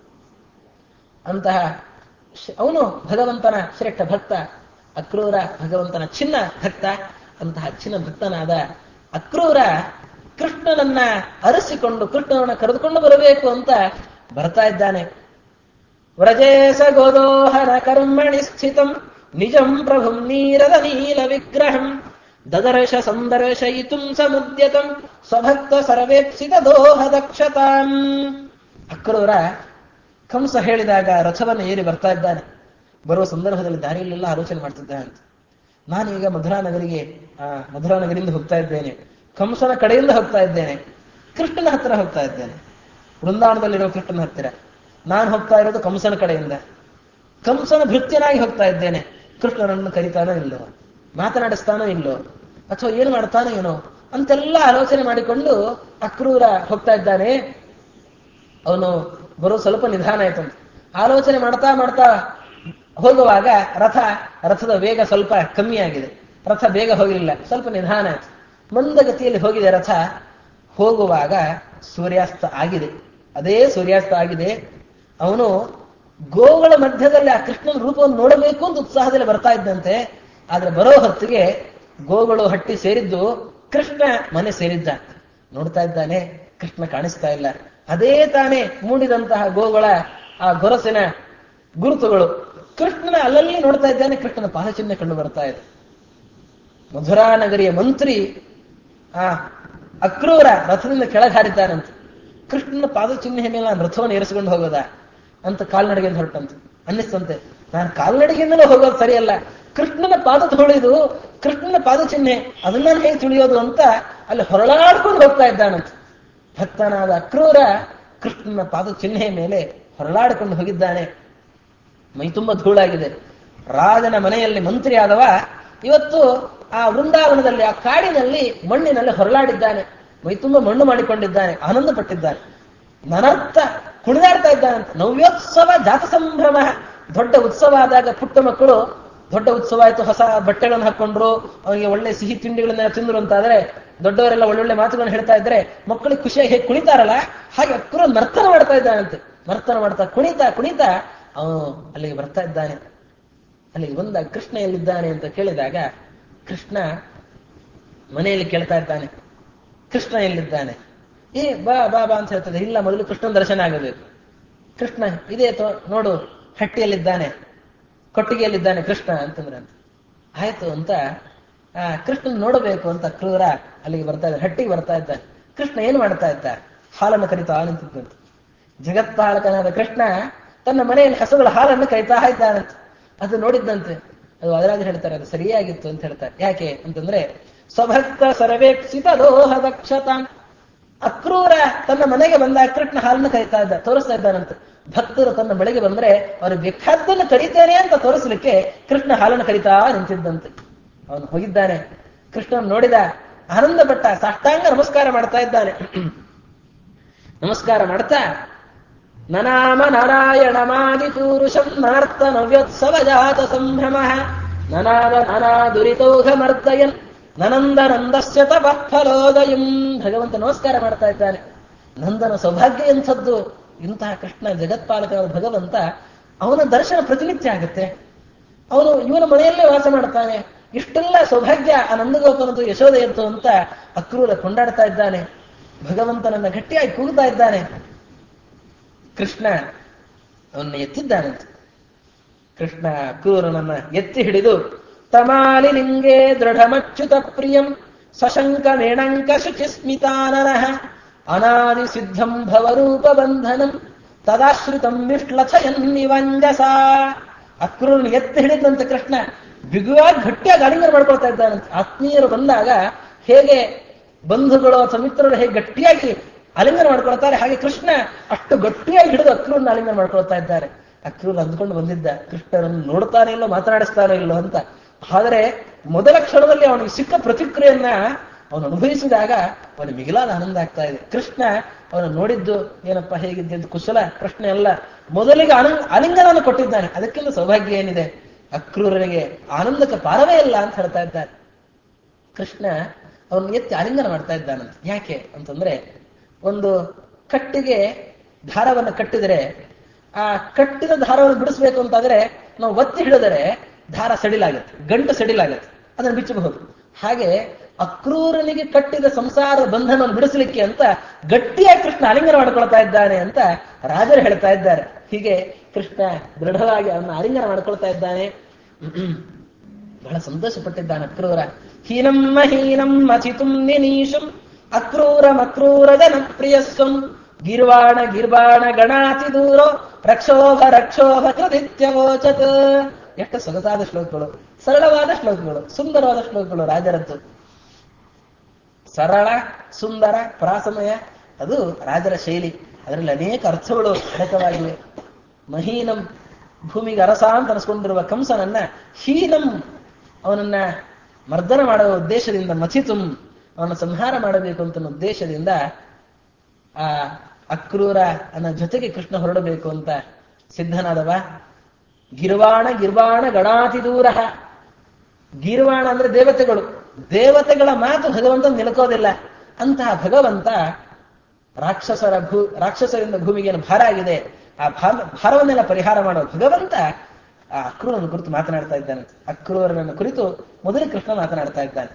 Speaker 1: ಅಂತಹ ಶ- ಅವನು ಭಗವಂತನ ಶ್ರೇಷ್ಠ ಭಕ್ತ ಅಕ್ರೂರ ಭಗವಂತನ ಚಿನ್ನ ಭಕ್ತ ಅಂತಹ ಚಿನ್ನ ಭಕ್ತನಾದ ಅಕ್ರೂರ ಕೃಷ್ಣನನ್ನ ಅರಸಿಕೊಂಡು ಕೃಷ್ಣನನ್ನ ಕರೆದುಕೊಂಡು ಬರಬೇಕು ಅಂತ ಬರ್ತಾ ಇದ್ದಾನೆ ವ್ರಜೇಶ ಗೋದೋಹನ ಕರ್ಮಣಿ ಸ್ಥಿತಂ ನಿಜಂ ಪ್ರಭುಂ ನೀರದ ನೀಲ ವಿಗ್ರಹಂ ದದರ್ಶ ಸಂದರ್ಶಯಿತುಂ ಸಮುದ್ಯತಂ ಸ್ವಭಕ್ತ ಸರ್ವೇಪ್ಸಿತ ದೋಹ ದಕ್ಷತಾಂ ಅಕ್ರೂರ ಕಂಸ ಹೇಳಿದಾಗ ರಥವನ್ನು ಏರಿ ಬರ್ತಾ ಇದ್ದಾನೆ ಬರುವ ಸಂದರ್ಭದಲ್ಲಿ ದಾರಿಯಲ್ಲೆಲ್ಲ ಆಲೋಚನೆ ಮಾಡ್ತಿದ್ದಾನೆ ಅಂತ ನಾನೀಗ ಮಧುರಾ ನಗರಿಗೆ ಆ, ಮಧುರಾ ನಗರಿಂದ ಹೋಗ್ತಾ ಇದ್ದೇನೆ ಕಂಸನ ಕಡೆಯಿಂದ ಹೋಗ್ತಾ ಇದ್ದೇನೆ ಕೃಷ್ಣನ ಹತ್ತಿರ ಹೋಗ್ತಾ ಇದ್ದೇನೆ ವೃಂದಾವನದಲ್ಲಿರೋ ಕೃಷ್ಣನ ಹತ್ತಿರ ನಾನು ಹೋಗ್ತಾ ಇರೋದು ಕಂಸನ ಕಡೆಯಿಂದ ಕಂಸನ ಭೃತ್ಯನಾಗಿ ಹೋಗ್ತಾ ಇದ್ದೇನೆ ಕೃಷ್ಣನನ್ನು ಕರಿತಾನೋ ಇಲ್ಲೋ ಮಾತನಾಡಿಸ್ತಾನೋ ಇಲ್ಲೋ ಅಥವಾ ಏನು ಮಾಡ್ತಾನೋ ಏನೋ ಅಂತೆಲ್ಲ ಆಲೋಚನೆ ಮಾಡಿಕೊಂಡು ಅಕ್ರೂರ ಹೋಗ್ತಾ ಇದ್ದಾನೆ ಅವನು ಬರೋ ಸ್ವಲ್ಪ ನಿಧಾನ ಆಯ್ತಂತೆ ಆಲೋಚನೆ ಮಾಡ್ತಾ ಮಾಡ್ತಾ ಹೋಗುವಾಗ ರಥ ರಥದ ವೇಗ ಸ್ವಲ್ಪ ಕಮ್ಮಿ ಆಗಿದೆ ರಥ ಬೇಗ ಹೋಗಲಿಲ್ಲ ಸ್ವಲ್ಪ ನಿಧಾನ ಆಯ್ತು ಮಂದಗತಿಯಲ್ಲಿ ಹೋಗಿದೆ ರಥ ಹೋಗುವಾಗ ಸೂರ್ಯಾಸ್ತ ಆಗಿದೆ ಅದೇ ಸೂರ್ಯಾಸ್ತ ಆಗಿದೆ ಅವನು ಗೋಗಳ ಮಧ್ಯದಲ್ಲಿ ಆ ಕೃಷ್ಣನ ರೂಪವನ್ನು ನೋಡಬೇಕು ಅಂತ ಉತ್ಸಾಹದಲ್ಲಿ ಬರ್ತಾ ಇದ್ದಂತೆ ಆದ್ರೆ ಬರೋ ಹೊತ್ತಿಗೆ ಗೋಗಳು ಹಟ್ಟಿ ಸೇರಿದ್ದು ಕೃಷ್ಣ ಮನೆ ಸೇರಿದ್ದ ನೋಡ್ತಾ ಇದ್ದಾನೆ ಕೃಷ್ಣ ಕಾಣಿಸ್ತಾ ಇಲ್ಲ ಅದೇ ತಾನೇ ಮೂಡಿದಂತಹ ಗೋಗಳ ಆ ಗೊರಸಿನ ಗುರುತುಗಳು ಕೃಷ್ಣನ ಅಲ್ಲಲ್ಲಿ ನೋಡ್ತಾ ಇದ್ದಾನೆ ಕೃಷ್ಣನ ಪಾದಚಿಹ್ನೆ ಕಂಡು ಬರ್ತಾ ಇದೆ ಮಧುರಾ ನಗರಿಯ ಮಂತ್ರಿ ಆ ಅಕ್ರೂರ ರಥದಿಂದ ಕೆಳಗೆ ಹಾರಿದ್ದಾನಂತೆ ಕೃಷ್ಣನ ಪಾದಚಿಹ್ನೆ ಮೇಲೆ ನಾನು ರಥವನ್ನು ಏರಿಸಿಕೊಂಡು ಹೋಗೋದ ಅಂತ ಕಾಲ್ನಡಿಗೆಯಿಂದ ಹೊರಟಂತೆ ಅನ್ನಿಸ್ತಂತೆ ನಾನು ಕಾಲ್ನಡಿಗೆಯಿಂದಲೇ ಹೋಗೋದು ಸರಿಯಲ್ಲ ಕೃಷ್ಣನ ಪಾದ ತುಳಿದು ಕೃಷ್ಣನ ಪಾದಚಿಹ್ನೆ ಅದನ್ನ ನಾನು ಹೇಗೆ ತುಳಿಯೋದು ಅಂತ ಅಲ್ಲಿ ಹೊರಳಾಡ್ಕೊಂಡು ಹೋಗ್ತಾ ಇದ್ದಾನಂತೆ ಭಕ್ತನಾದ ಅಕ್ರೂರ ಕೃಷ್ಣನ ಪಾದ ಚಿಹ್ನೆಯ ಮೇಲೆ ಹೊರಳಾಡಿಕೊಂಡು ಹೋಗಿದ್ದಾನೆ ಮೈ ತುಂಬ ಧೂಳಾಗಿದೆ ರಾಜನ ಮನೆಯಲ್ಲಿ ಮಂತ್ರಿ ಆದವ ಇವತ್ತು ಆ ವೃಂದಾವನದಲ್ಲಿ ಆ ಕಾಡಿನಲ್ಲಿ ಮಣ್ಣಿನಲ್ಲಿ ಹೊರಳಾಡಿದ್ದಾನೆ ಮೈ ತುಂಬ ಮಣ್ಣು ಮಾಡಿಕೊಂಡಿದ್ದಾನೆ ಆನಂದ ಪಟ್ಟಿದ್ದಾನೆ ನನರ್ಥ ಕುಣಿದಾಡ್ತಾ ಇದ್ದಾನೆ ನವ್ಯೋತ್ಸವ ಜಾತ ಸಂಭ್ರಮ ದೊಡ್ಡ ಉತ್ಸವ ಆದಾಗ ಪುಟ್ಟ ಮಕ್ಕಳು ದೊಡ್ಡ ಉತ್ಸವ ಆಯ್ತು ಹೊಸ ಬಟ್ಟೆಗಳನ್ನು ಹಾಕೊಂಡ್ರು ಅವರಿಗೆ ಒಳ್ಳೆ ಸಿಹಿ ತಿಂಡಿಗಳನ್ನ ತಿಂದ್ರು ಅಂತಾದ್ರೆ ದೊಡ್ಡವರೆಲ್ಲ ಒಳ್ಳೊಳ್ಳೆ ಮಾತುಗಳನ್ನು ಹೇಳ್ತಾ ಇದ್ರೆ ಮಕ್ಕಳಿಗೆ ಖುಷಿಯಾಗಿ ಹೇಗೆ ಕುಣಿತಾರಲ್ಲ ಹಾಗೆ ಅಕ್ಕರು ನರ್ತನ ಮಾಡ್ತಾ ಇದ್ದಾನಂತೆ ನರ್ತನ ಮಾಡ್ತಾ ಕುಣಿತಾ ಕುಣಿತಾ ಅವನು ಅಲ್ಲಿಗೆ ಬರ್ತಾ ಇದ್ದಾನೆ ಅಲ್ಲಿಗೆ ಬಂದ ಕೃಷ್ಣ ಎಲ್ಲಿದ್ದಾನೆ ಅಂತ ಕೇಳಿದಾಗ ಕೃಷ್ಣ ಮನೆಯಲ್ಲಿ ಕೇಳ್ತಾ ಇದ್ದಾನೆ ಕೃಷ್ಣ ಎಲ್ಲಿದ್ದಾನೆ ಏ ಬಾ ಬಾ ಬಾ ಅಂತ ಹೇಳ್ತದೆ ಇಲ್ಲ ಮೊದಲು ಕೃಷ್ಣನ ದರ್ಶನ ಆಗಬೇಕು ಕೃಷ್ಣ ಇದೇ ತೋ ನೋಡು ಹಟ್ಟಿಯಲ್ಲಿದ್ದಾನೆ ಕೊಟ್ಟಿಗೆಯಲ್ಲಿದ್ದಾನೆ ಕೃಷ್ಣ ಅಂತಂದ್ರೆ ಆಯ್ತು ಅಂತ ಆ ಕೃಷ್ಣನ್ ನೋಡಬೇಕು ಅಂತ ಕ್ರೂರ ಅಲ್ಲಿಗೆ ಬರ್ತಾ ಇದ್ದಾನೆ ಹಟ್ಟಿಗೆ ಬರ್ತಾ ಇದ್ದಾನೆ ಕೃಷ್ಣ ಏನು ಮಾಡ್ತಾ ಇದ್ದ ಹಾಲನ್ನು ಕರಿತಾ ನಿಂತಿದ್ದಂತೆ ಜಗತ್ಪಾಲಕನಾದ ಕೃಷ್ಣ ತನ್ನ ಮನೆಯಲ್ಲಿ ಹಸುಗಳ ಹಾಲನ್ನು ಕರಿತಾ ಇದ್ದಾನಂತೆ ಅದು ನೋಡಿದ್ದಂತೆ ಅದು ಅದರಾಗ ಹೇಳ್ತಾರೆ ಅದು ಸರಿಯಾಗಿತ್ತು ಅಂತ ಹೇಳ್ತಾರೆ ಯಾಕೆ ಅಂತಂದ್ರೆ ಸ್ವಭಕ್ತ ಸರ್ವೇಕ್ಷಿತ ದೋಹ ದಕ್ಷತ ಅಕ್ರೂರ ತನ್ನ ಮನೆಗೆ ಬಂದಾಗ ಕೃಷ್ಣ ಹಾಲನ್ನು ಕರಿತಾ ಇದ್ದ ತೋರಿಸ್ತಾ ಇದ್ದಾನಂತೆ ಭಕ್ತರು ತನ್ನ ಬಳಿಗೆ ಬಂದ್ರೆ ಅವ್ರಿಗೆ ಬೇಕಾದ್ದನ್ನು ಕರೀತೇನೆ ಅಂತ ತೋರಿಸಲಿಕ್ಕೆ ಕೃಷ್ಣ ಹಾಲನ್ನು ಕರಿತಾ ನಿಂತಿದ್ದಂತೆ ಅವನು ಹೋಗಿದ್ದಾನೆ ಕೃಷ್ಣನ್ ನೋಡಿದ ಆನಂದ ಪಟ್ಟ ಸಾಷ್ಟಾಂಗ ನಮಸ್ಕಾರ ಮಾಡ್ತಾ ಇದ್ದಾನೆ ನಮಸ್ಕಾರ ಮಾಡ್ತಾ ನನಾಮ ನಾರಾಯಣಮಾದಿ ಪೂರುಷಂ ನಾರ್ಥ ನವ್ಯೋತ್ಸವ ಜಾತ ಸಂಭ್ರಮ ನನಾದ ನನಾ ದುರಿತೌಘಮರ್ದಯನ್ ನನಂದ ನಂದಸ್ಯ ತಪಫಲೋದಯಂ ಭಗವಂತ ನಮಸ್ಕಾರ ಮಾಡ್ತಾ ಇದ್ದಾನೆ ನಂದನ ಸೌಭಾಗ್ಯ ಎಂಥದ್ದು ಇಂತಹ ಕೃಷ್ಣ ಜಗತ್ಪಾಲಕನಾದ ಭಗವಂತ ಅವನ ದರ್ಶನ ಪ್ರತಿನಿತ್ಯ ಆಗುತ್ತೆ ಅವನು ಇವನ ಮನೆಯಲ್ಲೇ ವಾಸ ಮಾಡ್ತಾನೆ ಇಷ್ಟೆಲ್ಲ ಸೌಭಾಗ್ಯ ಆ ನಂದಗೋಪನದು ಯಶೋದೆಯದ್ದು ಅಂತ ಅಕ್ರೂರ ಕೊಂಡಾಡ್ತಾ ಇದ್ದಾನೆ ಭಗವಂತನನ್ನ ಗಟ್ಟಿಯಾಗಿ ಕೂಗ್ತಾ ಇದ್ದಾನೆ ಕೃಷ್ಣ ಅವನ್ನ ಎತ್ತಿದ್ದಾನಂತೆ ಕೃಷ್ಣ ಅಕ್ರೂರನನ್ನ ಎತ್ತಿ ಹಿಡಿದು ತಮಾಲಿ ಲಿಂಗೆ ದೃಢಮಚ್ಯುತ ಪ್ರಿಯಂ ಸಶಂಕ ನೇಣಂಕ ಶುಚಿಸ್ಮಿತಾನನಃ ಅನಾದಿ ಸಿದ್ಧಂ ಭವರೂಪ ಬಂಧನಂ ತದಾಶ್ರಿತಂ ವಿಶ್ಲಥಯನ್ ನಿವಂಜಸ ಅಕ್ರೂರನ ಎತ್ತಿ ಹಿಡಿದಂತೆ ಕೃಷ್ಣ ಬಿಗುವಾಗಿ ಗಟ್ಟಿಯಾಗಿ ಅಲಿಂಗನ ಮಾಡ್ಕೊಳ್ತಾ ಇದ್ದಾನಂತೆ ಆತ್ಮೀಯರು ಬಂದಾಗ ಹೇಗೆ ಬಂಧುಗಳು ಅಥವಾ ಮಿತ್ರರು ಹೇಗೆ ಗಟ್ಟಿಯಾಗಿ ಅಲಿಂಗನ ಮಾಡ್ಕೊಳ್ತಾರೆ ಹಾಗೆ ಕೃಷ್ಣ ಅಷ್ಟು ಗಟ್ಟಿಯಾಗಿ ಹಿಡಿದು ಅಕ್ರೂರನ್ನ ಅಲಿಂಗನ ಮಾಡ್ಕೊಳ್ತಾ ಇದ್ದಾರೆ ಅಕ್ರೂರ್ ಅಂದ್ಕೊಂಡು ಬಂದಿದ್ದ ಕೃಷ್ಣರನ್ನು ನೋಡ್ತಾನೆ ಇಲ್ಲೋ ಮಾತನಾಡಿಸ್ತಾನೆ ಇಲ್ಲೋ ಅಂತ ಆದರೆ ಮೊದಲ ಕ್ಷಣದಲ್ಲಿ ಅವನಿಗೆ ಸಿಕ್ಕ ಪ್ರತಿಕ್ರಿಯೆಯನ್ನ ಅವನು ಅನುಭವಿಸಿದಾಗ ಅವನಿಗೆ ಮಿಗಿಲಾದ ಆನಂದ ಆಗ್ತಾ ಇದೆ ಕೃಷ್ಣ ಅವನು ನೋಡಿದ್ದು ಏನಪ್ಪ ಹೇಗಿದ್ದೆ ಅಂತ ಕುಶಲ ಪ್ರಶ್ನೆ ಅಲ್ಲ ಮೊದಲಿಗೆ ಅನ ಅಲಿಂಗನನ್ನು ಕೊಟ್ಟಿದ್ದಾನೆ ಅದಕ್ಕಿಂತ ಸೌಭಾಗ್ಯ ಏನಿದೆ ಅಕ್ರೂರನಿಗೆ ಆನಂದಕ್ಕೆ ಪಾರವೇ ಇಲ್ಲ ಅಂತ ಹೇಳ್ತಾ ಇದ್ದಾರೆ ಕೃಷ್ಣ ಅವನು ಎತ್ತಿ ಆಲಿಂಗನ ಮಾಡ್ತಾ ಇದ್ದಾನಂತ ಯಾಕೆ ಅಂತಂದ್ರೆ ಒಂದು ಕಟ್ಟಿಗೆ ದಾರವನ್ನು ಕಟ್ಟಿದರೆ ಆ ಕಟ್ಟಿದ ದಾರವನ್ನು ಬಿಡಿಸ್ಬೇಕು ಅಂತಾದ್ರೆ ನಾವು ಒತ್ತಿ ಹಿಡಿದರೆ ದಾರ ಸಡಿಲಾಗತ್ತೆ ಗಂಟು ಸಡಿಲಾಗತ್ತೆ ಅದನ್ನು ಬಿಚ್ಚಬಹುದು ಹಾಗೆ ಅಕ್ರೂರನಿಗೆ ಕಟ್ಟಿದ ಸಂಸಾರದ ಬಂಧನವನ್ನು ಬಿಡಿಸಲಿಕ್ಕೆ ಅಂತ ಗಟ್ಟಿಯಾಗಿ ಕೃಷ್ಣ ಆಲಿಂಗನ ಮಾಡ್ಕೊಳ್ತಾ ಇದ್ದಾನೆ ಅಂತ ರಾಜರು ಹೇಳ್ತಾ ಇದ್ದಾರೆ ಹೀಗೆ ಕೃಷ್ಣ ದೃಢವಾಗಿ ಅವನ್ನ ಆಲಿಂಗನ ಮಾಡ್ಕೊಳ್ತಾ ಇದ್ದಾನೆ ಬಹಳ ಸಂತೋಷ ಪಟ್ಟಿದ್ದಾನೆ ಅಕ್ರೂರ ಹೀನಂ ಮಹೀನಂ ಮಥಿತುಂ ನಿನೀಶಂ ಅಕ್ರೂರಂ ಅಕ್ರೂರ ಜನ ಪ್ರಿಯಸ್ವಂ ಗಿರ್ವಾಣ ಗಿರ್ವಾಣ ಗಣಾತಿ ದೂರೋ ರಕ್ಷೋಭ ರಕ್ಷೋಭ ಕೃತಿತ್ಯವೋಚತ್ ಎಷ್ಟು ಸೊಗಸಾದ ಶ್ಲೋಕಗಳು ಸರಳವಾದ ಶ್ಲೋಕಗಳು ಸುಂದರವಾದ ಶ್ಲೋಕಗಳು ರಾಜರದ್ದು ಸರಳ ಸುಂದರ ಪ್ರಾಸಮಯ ಅದು ರಾಜರ ಶೈಲಿ ಅದರಲ್ಲಿ ಅನೇಕ ಅರ್ಥಗಳು ಅಡಕವಾಗಿವೆ ಮಹೀನಂ ಭೂಮಿಗೆ ಅರಸ ಅಂತ ಅನಿಸ್ಕೊಂಡಿರುವ ಕಂಸನನ್ನ ಹೀನಂ ಅವನನ್ನ ಮರ್ದನ ಮಾಡುವ ಉದ್ದೇಶದಿಂದ ಮಥಿತುಂ ಅವನ ಸಂಹಾರ ಮಾಡಬೇಕು ಅಂತ ಉದ್ದೇಶದಿಂದ ಆ ಅಕ್ರೂರ ಅನ್ನ ಜೊತೆಗೆ ಕೃಷ್ಣ ಹೊರಡಬೇಕು ಅಂತ ಸಿದ್ಧನಾದವ ಗಿರ್ವಾಣ ಗಿರ್ವಾಣ ಗಣಾತಿ ದೂರ ಗೀರ್ವಾಣ ಅಂದ್ರೆ ದೇವತೆಗಳು ದೇವತೆಗಳ ಮಾತು ಭಗವಂತ ನಿಲ್ಕೋದಿಲ್ಲ ಅಂತಹ ಭಗವಂತ ರಾಕ್ಷಸರ ಭೂ ರಾಕ್ಷಸರಿಂದ ಭೂಮಿಗೆ ಏನು ಭಾರ ಆಗಿದೆ ಆ ಭಾರ ಭಾರವನ್ನೆಲ್ಲ ಪರಿಹಾರ ಮಾಡೋ ಭಗವಂತ ಆ ಅಕ್ರೂರನ ಕುರಿತು ಮಾತನಾಡ್ತಾ ಇದ್ದಾನೆ ಅಕ್ರೂರನನ್ನು ಕುರಿತು ಮೊದಲು ಕೃಷ್ಣ ಮಾತನಾಡ್ತಾ ಇದ್ದಾನೆ